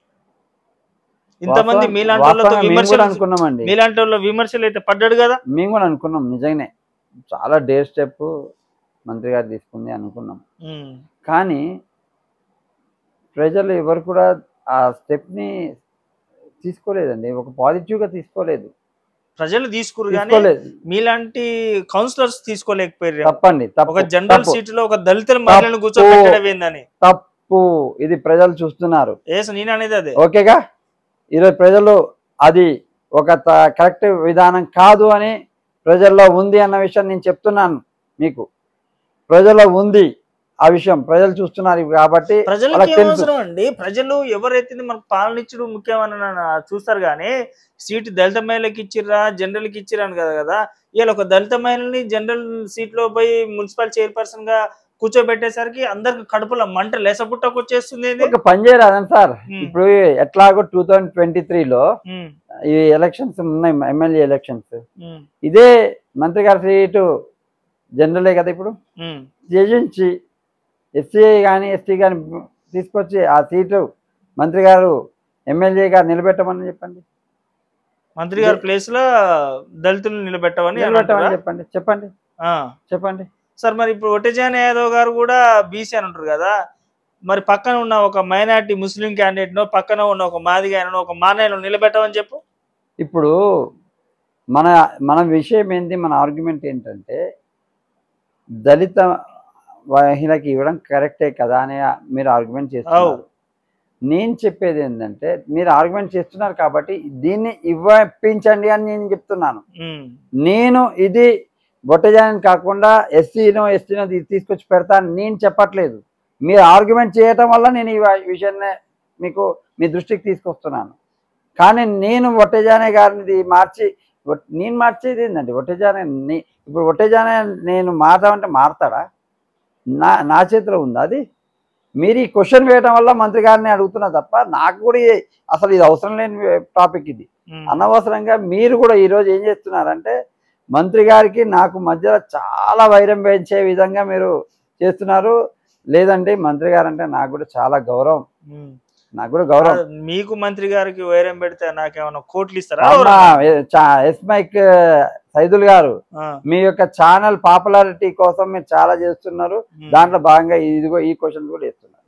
ఇంతమంది వాస్తవం- మీలాంటి వాళ్ళతో వాస్తవంగా మేము కూడా విమర్శలు అనుకున్నామండి మీలాంటి వాళ్ళ విమర్శలు అయితే పడ్డాడు కదా మేము కూడా అనుకున్నాం నిజంగానే చాలా డే స్టెప్ మంత్రి గారు తీసుకుంది అనుకున్నాం ఉమ్, కానీ ప్రజలు ఎవరు కూడా ఆ స్టెప్ని తీసుకోలేదండి ఒక పాజిటివ్గా తీసుకోలేదు ప్రజలు తీసుకురు కానీ తీసుకోలేదు మీలాంటి కౌన్సిలర్స్ తీసుకోలేకపోయారు తప్పండి తప్పు ఒక జనరల్ తప్పు. సీట్ లో ఒక దళిత మహిళను కూర్చోబెట్టడం ఏందని తప్పు ఇది ప్రజలు చూస్తున్నారు ఏస్ నేను అనేది అదే ఓకేగా ఈరోజు ప్రజలు అది ఒక త- కరెక్ట్ విధానం కాదు అని ప్రజల్లో ఉంది అన్న విషయం నేను చెప్తున్నాను మీకు ప్రజల్లో ఉంది ఆ విషయం ప్రజలు చూస్తున్నారు ఇవి కాబట్టి ప్రజలకు వాళ్ళకి ఏం తెలుసు. అవసరం అండి ప్రజలు ఎవరైతే మనకు పాలనిచ్చుడు ముఖ్యమని నా- చూస్తారు కానీ సీట్ దళిత మహిళకి ఇచ్చిర్రా జనరల్ కి ఇచ్చిర్రా అని కదా కదా వీళ్ళు ఒక దళిత మహిళని జనరల్ సీట్ లో పోయి మున్సిపల్ చైర్పర్సన్ గా కూర్చోబెట్టేసరికి అందరికి కడుపులో మంట లేసపుట్టకు వచ్చేస్తుంది ఏంది? ఒక పని చేయరాదని సార్ ఉమ్, ఇప్పుడు ఎట్లాగో టూ థౌజండ్ ట్వంటీ త్రీలో ఉమ్, ఈ ఎలక్షన్స్ ఉన్నాయి ఎమ్మెల్యే ఎలక్షన్స్ ఉమ్, ఇదే మంత్రి గారి సీటు జనరలే కదా ఇప్పుడు ఉమ్, త్యజించి ఎస్సీ కానీ ఎస్టీ కానీ తీసుకొచ్చి ఆ సీటు మంత్రి గారు ఎమ్మెల్యే గారు నిలబెట్టమని చెప్పండి మంత్రి గారి ప్లేస్ లో దళితులు నిలబెట్టమని నిలబెట్టమని అంటారా? చెప్పండి చెప్పండి ఆ. చెప్పండి సార్ మరి ఇప్పుడు ఒటేజాన్ యాదవ్ గారు కూడా బీసీ అని ఉంటారు కదా మరి పక్కన ఉన్న ఒక మైనార్టీ ముస్లిం క్యాండిడేట్ నో పక్కన ఉన్న ఒక మాదిగాయనో ఒక మానయ్యను నిలబెట్టమని చెప్పు ఇప్పుడు మన మన విషయం ఏంటి మన ఆర్గ్యుమెంట్ ఏంటంటే దళిత మహిళకి ఇవ్వడం కరెక్టే కదా అని మీరు ఆర్గ్యుమెంట్ చేస్తున్నారు నేను చెప్పేది ఏంటంటే మీరు ఆర్గ్యుమెంట్ చేస్తున్నారు కాబట్టి దీన్ని ఇవ్వపించండి అని నేను చెప్తున్నాను ఉమ్, నేను ఇది బొట్టజాని కాకుండా ఎస్సీనో ఎస్టీనో తీసుకొచ్చి పెడతాను నేను చెప్పట్లేదు మీరు ఆర్గ్యుమెంట్ చేయటం వల్ల నేను ఈ వ- విషయాన్ని మీకు మీ దృష్టికి తీసుకొస్తున్నాను కానీ నేను ఒట్టజానే గారిని మార్చి ఒట్- నేను మార్చేది ఏంటండి ఒట్టజానే నీ- ఇప్పుడు ఒట్టజానే నేను మారతామంటే మారతాడా నా నా చేతిలో ఉందా అది మీరు ఈ క్వశ్చన్ వేయడం వల్ల మంత్రి గారిని అడుగుతున్నా తప్ప నాకు కూడా ఈ- అసలు ఇది అవసరం లేని టాపిక్ ఇది ఉమ్, అనవసరంగా మీరు కూడా ఈరోజు ఏం చేస్తున్నారంటే మంత్రి గారికి నాకు మధ్యలో చాలా వైరం పెంచే విధంగా మీరు చేస్తున్నారు లేదంటే మంత్రి గారు అంటే నాకు కూడా చాలా గౌరవం ఉమ్. నాకు కూడా గౌరవం కాదు, మీకు మంత్రి గారికి వైరం పెడితే నాకేమన్నా కోట్లు ఇస్తారా అమ్మా, ఏ- చా- ఎస్ మైక్ సైదుల్ గారు ఆ, మీ యొక్క ఛానల్ పాపులారిటీ కోసం మీరు చాలా చేస్తున్నారు ఉమ్. దాంట్లో భాగంగా ఇదిగో ఈ క్వశ్చన్ కూడా వేస్తున్నారు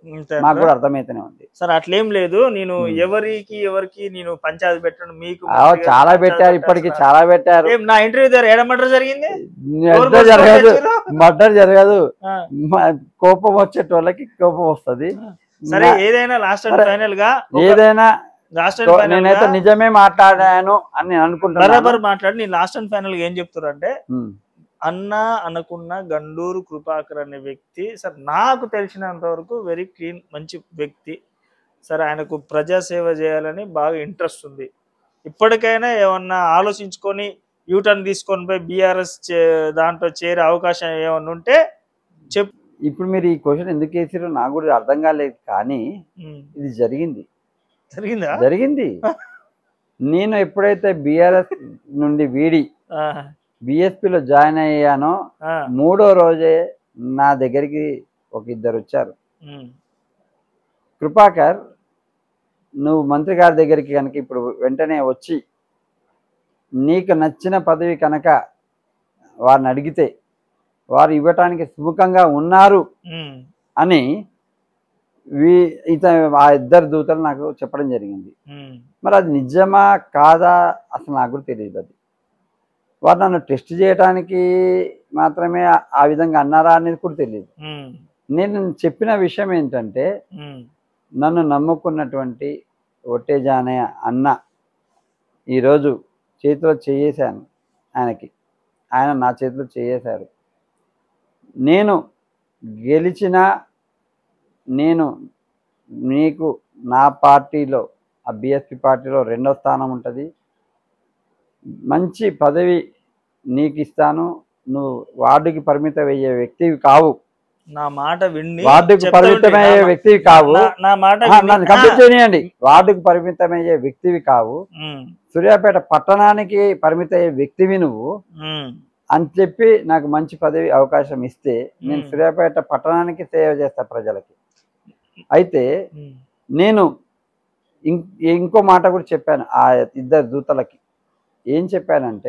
ఇంతే మాకు కూడా అర్థమైతేనే ఉంది సార్ అట్లేం లేదు నేను ఉమ్. ఎవరికి ఎవరికి నేను పంచాయతీ పెట్టను మీకు ఆ, మంత్రి గారికి చాలా పంచాయతీ పెట్టారు ఇప్పటికి పెట్టాల్సిన- చాలా పెట్టారు ఏం నా ఇంటర్వ్యూ దగ్గర ఏడమంటారు జరిగింది ఎవరు మర్డర్ జరగదు తెచ్చిర్రు? మర్డర్ జరగదు ఆ, మ- కోపం వచ్చేటోళ్ళకి కోపం వస్తది సరే నా- ఏదైనా లాస్ట్ అండ్ సరే. ఫైనల్ గా ఏదైనా లాస్ట్ అండ్ తో- ఫైనల్ నేనైతే నిజమే మాట్లాడాను అని నేను అనుకుంటున్నాను బరాబర్ మాట్లాడి నేను లాస్ట్ అండ్ ఫైనల్ గా ఏం చెప్తున్నారు అంటే ఉమ్, అన్న అనుకున్న గండూరు కృపాకర్ అనే వ్యక్తి సార్ నాకు తెలిసినంత వరకు వెరీ క్లీన్ మంచి వ్యక్తి సరే ఆయనకు ప్రజాసేవ చేయాలని బాగా ఇంట్రెస్ట్ ఉంది ఇప్పటికైనా ఏమన్నా ఆలోచించుకొని యూటర్న్ తీసుకొని పోయి బీఆర్ఎస్ దాంట్లో చేరే అవకాశం ఏమన్నా ఉంటే చెప్ ఇప్పుడు మీరు ఈ క్వశ్చన్ ఎందుకు వేసారో నాకు కూడా అర్థం కాలేదు కానీ ఉమ్, ఇది జరిగింది జరిగిందా జరిగింది నేను ఎప్పుడైతే బిఆర్ఎస్ నుండి వీడి ఆ, బిఎస్పిలో జాయిన్ అయ్యానో ఆ, మూడో రోజే నా దగ్గరికి ఒక ఇద్దరు వచ్చారు ఉమ్, కృపాకర్ నువ్వు మంత్రి గారి దగ్గరికి కనుక ఇప్పుడు వెంటనే వచ్చి నీకు నచ్చిన పదవి కనుక వారిని అడిగితే వారు ఇవ్వటానికి సుముఖంగా ఉన్నారు ఉమ్, అని వీ ఇత ఆ ఇద్దరు దూతలు నాకు చెప్పడం జరిగింది ఉమ్, మరి అది నిజమా కాదా అసలు నాకు కూడా తెలియదు అది వారు నన్ను టెస్ట్ చేయడానికి మాత్రమే ఆ- ఆ విధంగా అన్నారా అనేది కూడా తెలియదు ఉమ్, నేను చెప్పిన విషయం ఏంటంటే ఉమ్, నన్ను నమ్ముకున్నటువంటి ఒట్టేజానయ్య అన్న ఈరోజు చేతిలో చేయేశాను ఆయనకి ఆయన నా చేతిలో చేయేశారు నేను గెలిచిన నేను నీకు నా పార్టీలో ఆ బిఎస్పి పార్టీలో రెండో స్థానం ఉంటుంది మంచి పదవి నీకు ఇస్తాను నువ్వు వార్డుకి పరిమితం అయ్యే వ్యక్తివి కావు నా మాట విని వార్డుకు చెప్తా పరిమితమయ్యే ఉంటే నా- వ్యక్తివి కావు నా- నా మాట ఆ, విని- నన్ను కంప్లీట్ చేయనియండి వార్డుకు పరిమితమయ్యే వ్యక్తివి కావు ఉమ్, సూర్యాపేట పట్టణానికి పరిమితమయ్యే వ్యక్తివి నువ్వు ఉమ్, అని చెప్పి నాకు మంచి పదవి అవకాశం ఇస్తే నేను మ్మ్. సూర్యాపేట పట్టణానికి సేవ చేస్తా ప్రజలకి అయితే ఉమ్, నేను ఇం- ఇంకో మాట కూడా చెప్పాను ఆ ఇద్దరు దూతలకి ఏం చెప్పానంటే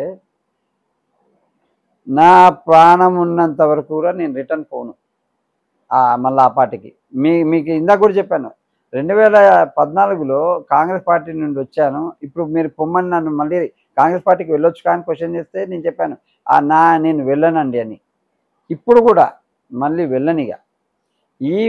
నా ప్రాణం ఉన్నంత వరకు కూడా నేను రిటర్న్ పోను ఆ మళ్ళీ ఆ పార్టీకి మీ మీకు ఇందాక కూడా చెప్పాను రెండు వేల పద్నాలుగులో కాంగ్రెస్ పార్టీ నుండి వచ్చాను ఇప్పుడు మీరు పొమ్మని నన్ను మళ్ళీ కాంగ్రెస్ పార్టీకి వెళ్ళొచ్చు కానీ క్వశ్చన్ చేస్తే నేను చెప్పాను ఆ నా నేను వెళ్ళనండి అని ఇప్పుడు కూడా మళ్ళీ వెళ్ళనిగా ఈ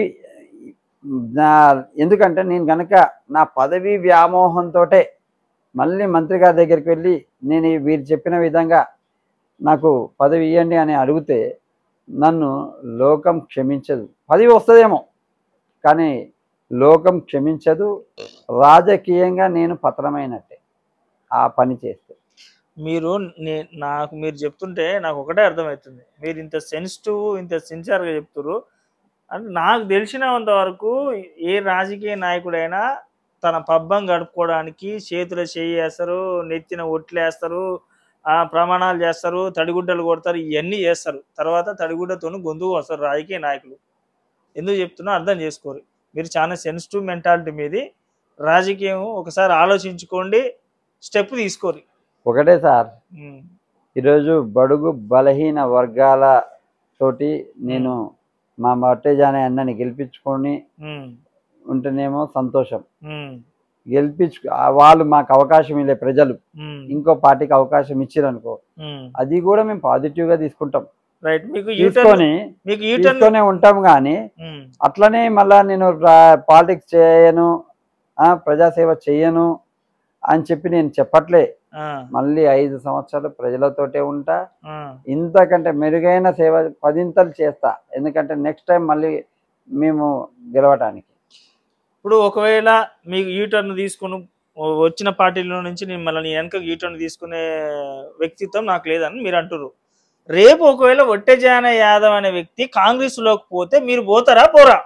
నా ఎందుకంటే నేను కనుక నా పదవి వ్యామోహంతో మళ్ళీ మంత్రి గారి దగ్గరికి వెళ్ళి నేను ఈ వీరు చెప్పిన విధంగా నాకు పదవి ఇవ్వండి అని అడిగితే నన్ను లోకం క్షమించదు పదవి వస్తుందేమో కానీ లోకం క్షమించదు రాజకీయంగా నేను పత్రమైనట్టే ఆ పని చేస్తే మీరు నే- నాకు మీరు చెప్తుంటే నాకు ఒకటే అర్థమవుతుంది మీరు ఇంత సెన్సిటివ్ ఇంత సిన్సియర్గా చెప్తున్నారు అంటే నాకు తెలిసినంత వరకు ఏ రాజకీయ నాయకుడైనా తన పబ్బం గడుపుకోవడానికి చేతుల చేయి వేస్తారు నెత్తిన ఒట్లు వేస్తారు ఆ ప్రమాణాలు చేస్తారు తడిగుడ్డలు కొడతారు ఇవన్నీ చేస్తారు తర్వాత తడిగుడ్డతోని గొంతుకు వస్తారు రాజకీయ నాయకులు ఎందుకు చెప్తున్నా అర్థం చేసుకోరు మీరు చాలా సెన్సిటివ్ మెంటాలిటీ మీది రాజకీయం ఒకసారి ఆలోచించుకోండి స్టెప్ తీసుకోరు ఒకటే సార్ ఉమ్. ఈరోజు బడుగు బలహీన వర్గాల తోటి నేను మా మట్టేజానే అన్నని గెలిపించుకొని ఉమ్, ఉంటేనేమో సంతోషం ఉమ్, గెలిపించు ఆ వాళ్ళు మాకు అవకాశం ఇల్లే ప్రజలు ఉమ్, ఇంకో పార్టీకి అవకాశం ఇచ్చిరనుకో ఉమ్. అది కూడా మేము పాజిటివ్ గా తీసుకుంటాం రైట్ మీకు యూటర్న్ తీసుకొని మీకు యూటర్న్ తీసుకొనే ఉంటాం కానీ ఉమ్, అట్లనే మళ్ళా నేను పాలిటిక్స్ చేయను ఆ, ప్రజాసేవ చేయను అని చెప్పి నేను చెప్పట్లే ఆ, మళ్ళీ ఐదు సంవత్సరాలు ప్రజలతోటే ఉంటా ఆ, ఇంతకంటే మెరుగైన సేవ పదింతలు చేస్తా ఎందుకంటే నెక్స్ట్ టైం మళ్ళీ మేము గెలవటానికి ఇప్పుడు ఒకవేళ మీకు యూటర్న్ తీసుకుని వచ్చిన పార్టీలో నుంచి నేను మళ్ళీ వెనక యూటర్న్ తీసుకునే వ్యక్తిత్వం నాకు లేదని మీరు అంటున్నారు రేపు ఒకవేళ ఒట్టెజాన యాదవ్ అనే వ్యక్తి కాంగ్రెస్ లోకి పోతే మీరు పోతారా పోరా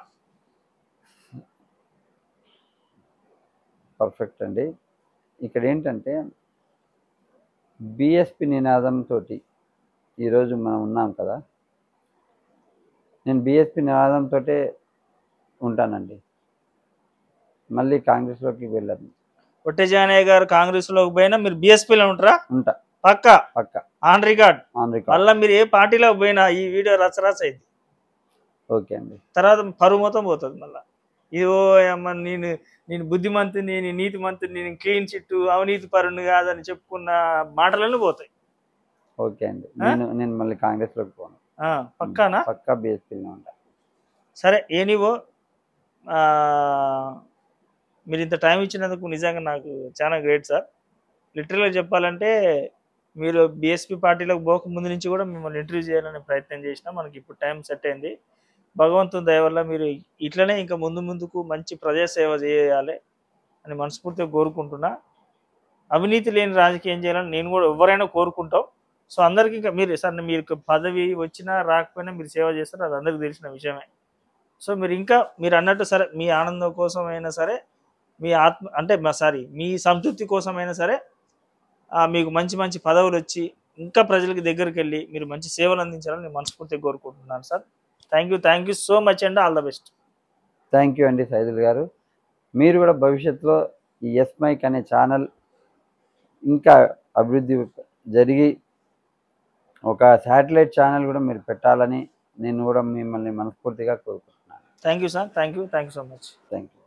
పర్ఫెక్ట్ అండి ఇక్కడ ఏంటంటే బిఎస్పి నినాదంతో ఈరోజు మనం ఉన్నాం కదా నేను బిఎస్పి నినాదంతో ఉంటానండి మళ్ళీ కాంగ్రెస్లోకి వెళ్ళను ఒట్టెజానయ్య గారు కాంగ్రెస్ లోకి పోయినా మీరు బీఎస్పీలో ఉంటారా ఉంటా పక్క పక్క ఆన్ రికార్డ్ ఆన్ రికార్డ్ మళ్ళీ మీరు ఏ పార్టీలోకి పోయినా ఈ వీడియో రచరచ అయింది ఓకే అండి తర్వాత పరువు మొత్తం పోతుంది మళ్ళీ ఇదో అమ్మ నేను నేను బుద్ధిమంతుని నేను నీతిమంతుని నేను క్లీన్ చిట్టు అవినీతి పరుని కాదని చెప్పుకున్న మాటలను పోతాయి ఓకే అండి నేను నేను మళ్ళీ కాంగ్రెస్లోకి పోను ఆ, పక్కానా పక్కా బీఎస్పీలో ఉంటా సరే ఏనివో ఆ, మీరు ఇంత టైం ఇచ్చినందుకు నిజంగా నాకు చాలా గ్రేట్ సార్ లిటరల్గా చెప్పాలంటే మీరు బీఎస్పీ పార్టీలోకి పోక ముందు నుంచి కూడా మిమ్మల్ని ఇంటర్వ్యూ చేయాలనే ప్రయత్నం చేసినా మనకి ఇప్పుడు టైం సెట్ అయింది భగవంతుని దయ వల్ల మీరు ఇట్లనే ఇంకా ముందు ముందుకు మంచి ప్రజాసేవ చేయాలి అని మనస్ఫూర్తిగా కోరుకుంటున్నా అవినీతి లేని రాజకీయం చేయాలని నేను కూడా ఎవరైనా కోరుకుంటాం సో అందరికీ ఇంకా మీరు సార్ మీరు పదవి వచ్చినా రాకపోయినా మీరు సేవ చేస్తారు అది అందరికీ తెలిసిన విషయమే సో మీరు ఇంకా మీరు అన్నట్టు సరే మీ ఆనందం కోసం అయినా సరే మీ ఆత్మ అంటే సారీ మీ సంతృప్తి కోసమైనా సరే ఆ, మీకు మంచి మంచి పదవులు వచ్చి ఇంకా ప్రజలకి దగ్గరికి వెళ్ళి మీరు మంచి సేవలు అందించాలని నేను మనస్ఫూర్తిగా కోరుకుంటున్నాను sir thank you thank you so much అండి all the best thank you అండి సైదుల్ గారు మీరు కూడా భవిష్యత్తులో ఈ ఎస్ మైక్ అనే ఛానల్ ఇంకా అభివృద్ధి జరిగి ఒక శాటిలైట్ ఛానల్ కూడా మీరు పెట్టాలని నేను కూడా మిమ్మల్ని మనస్ఫూర్తిగా కోరుకుంటున్నాను thank you sir thank you thank you so much thank you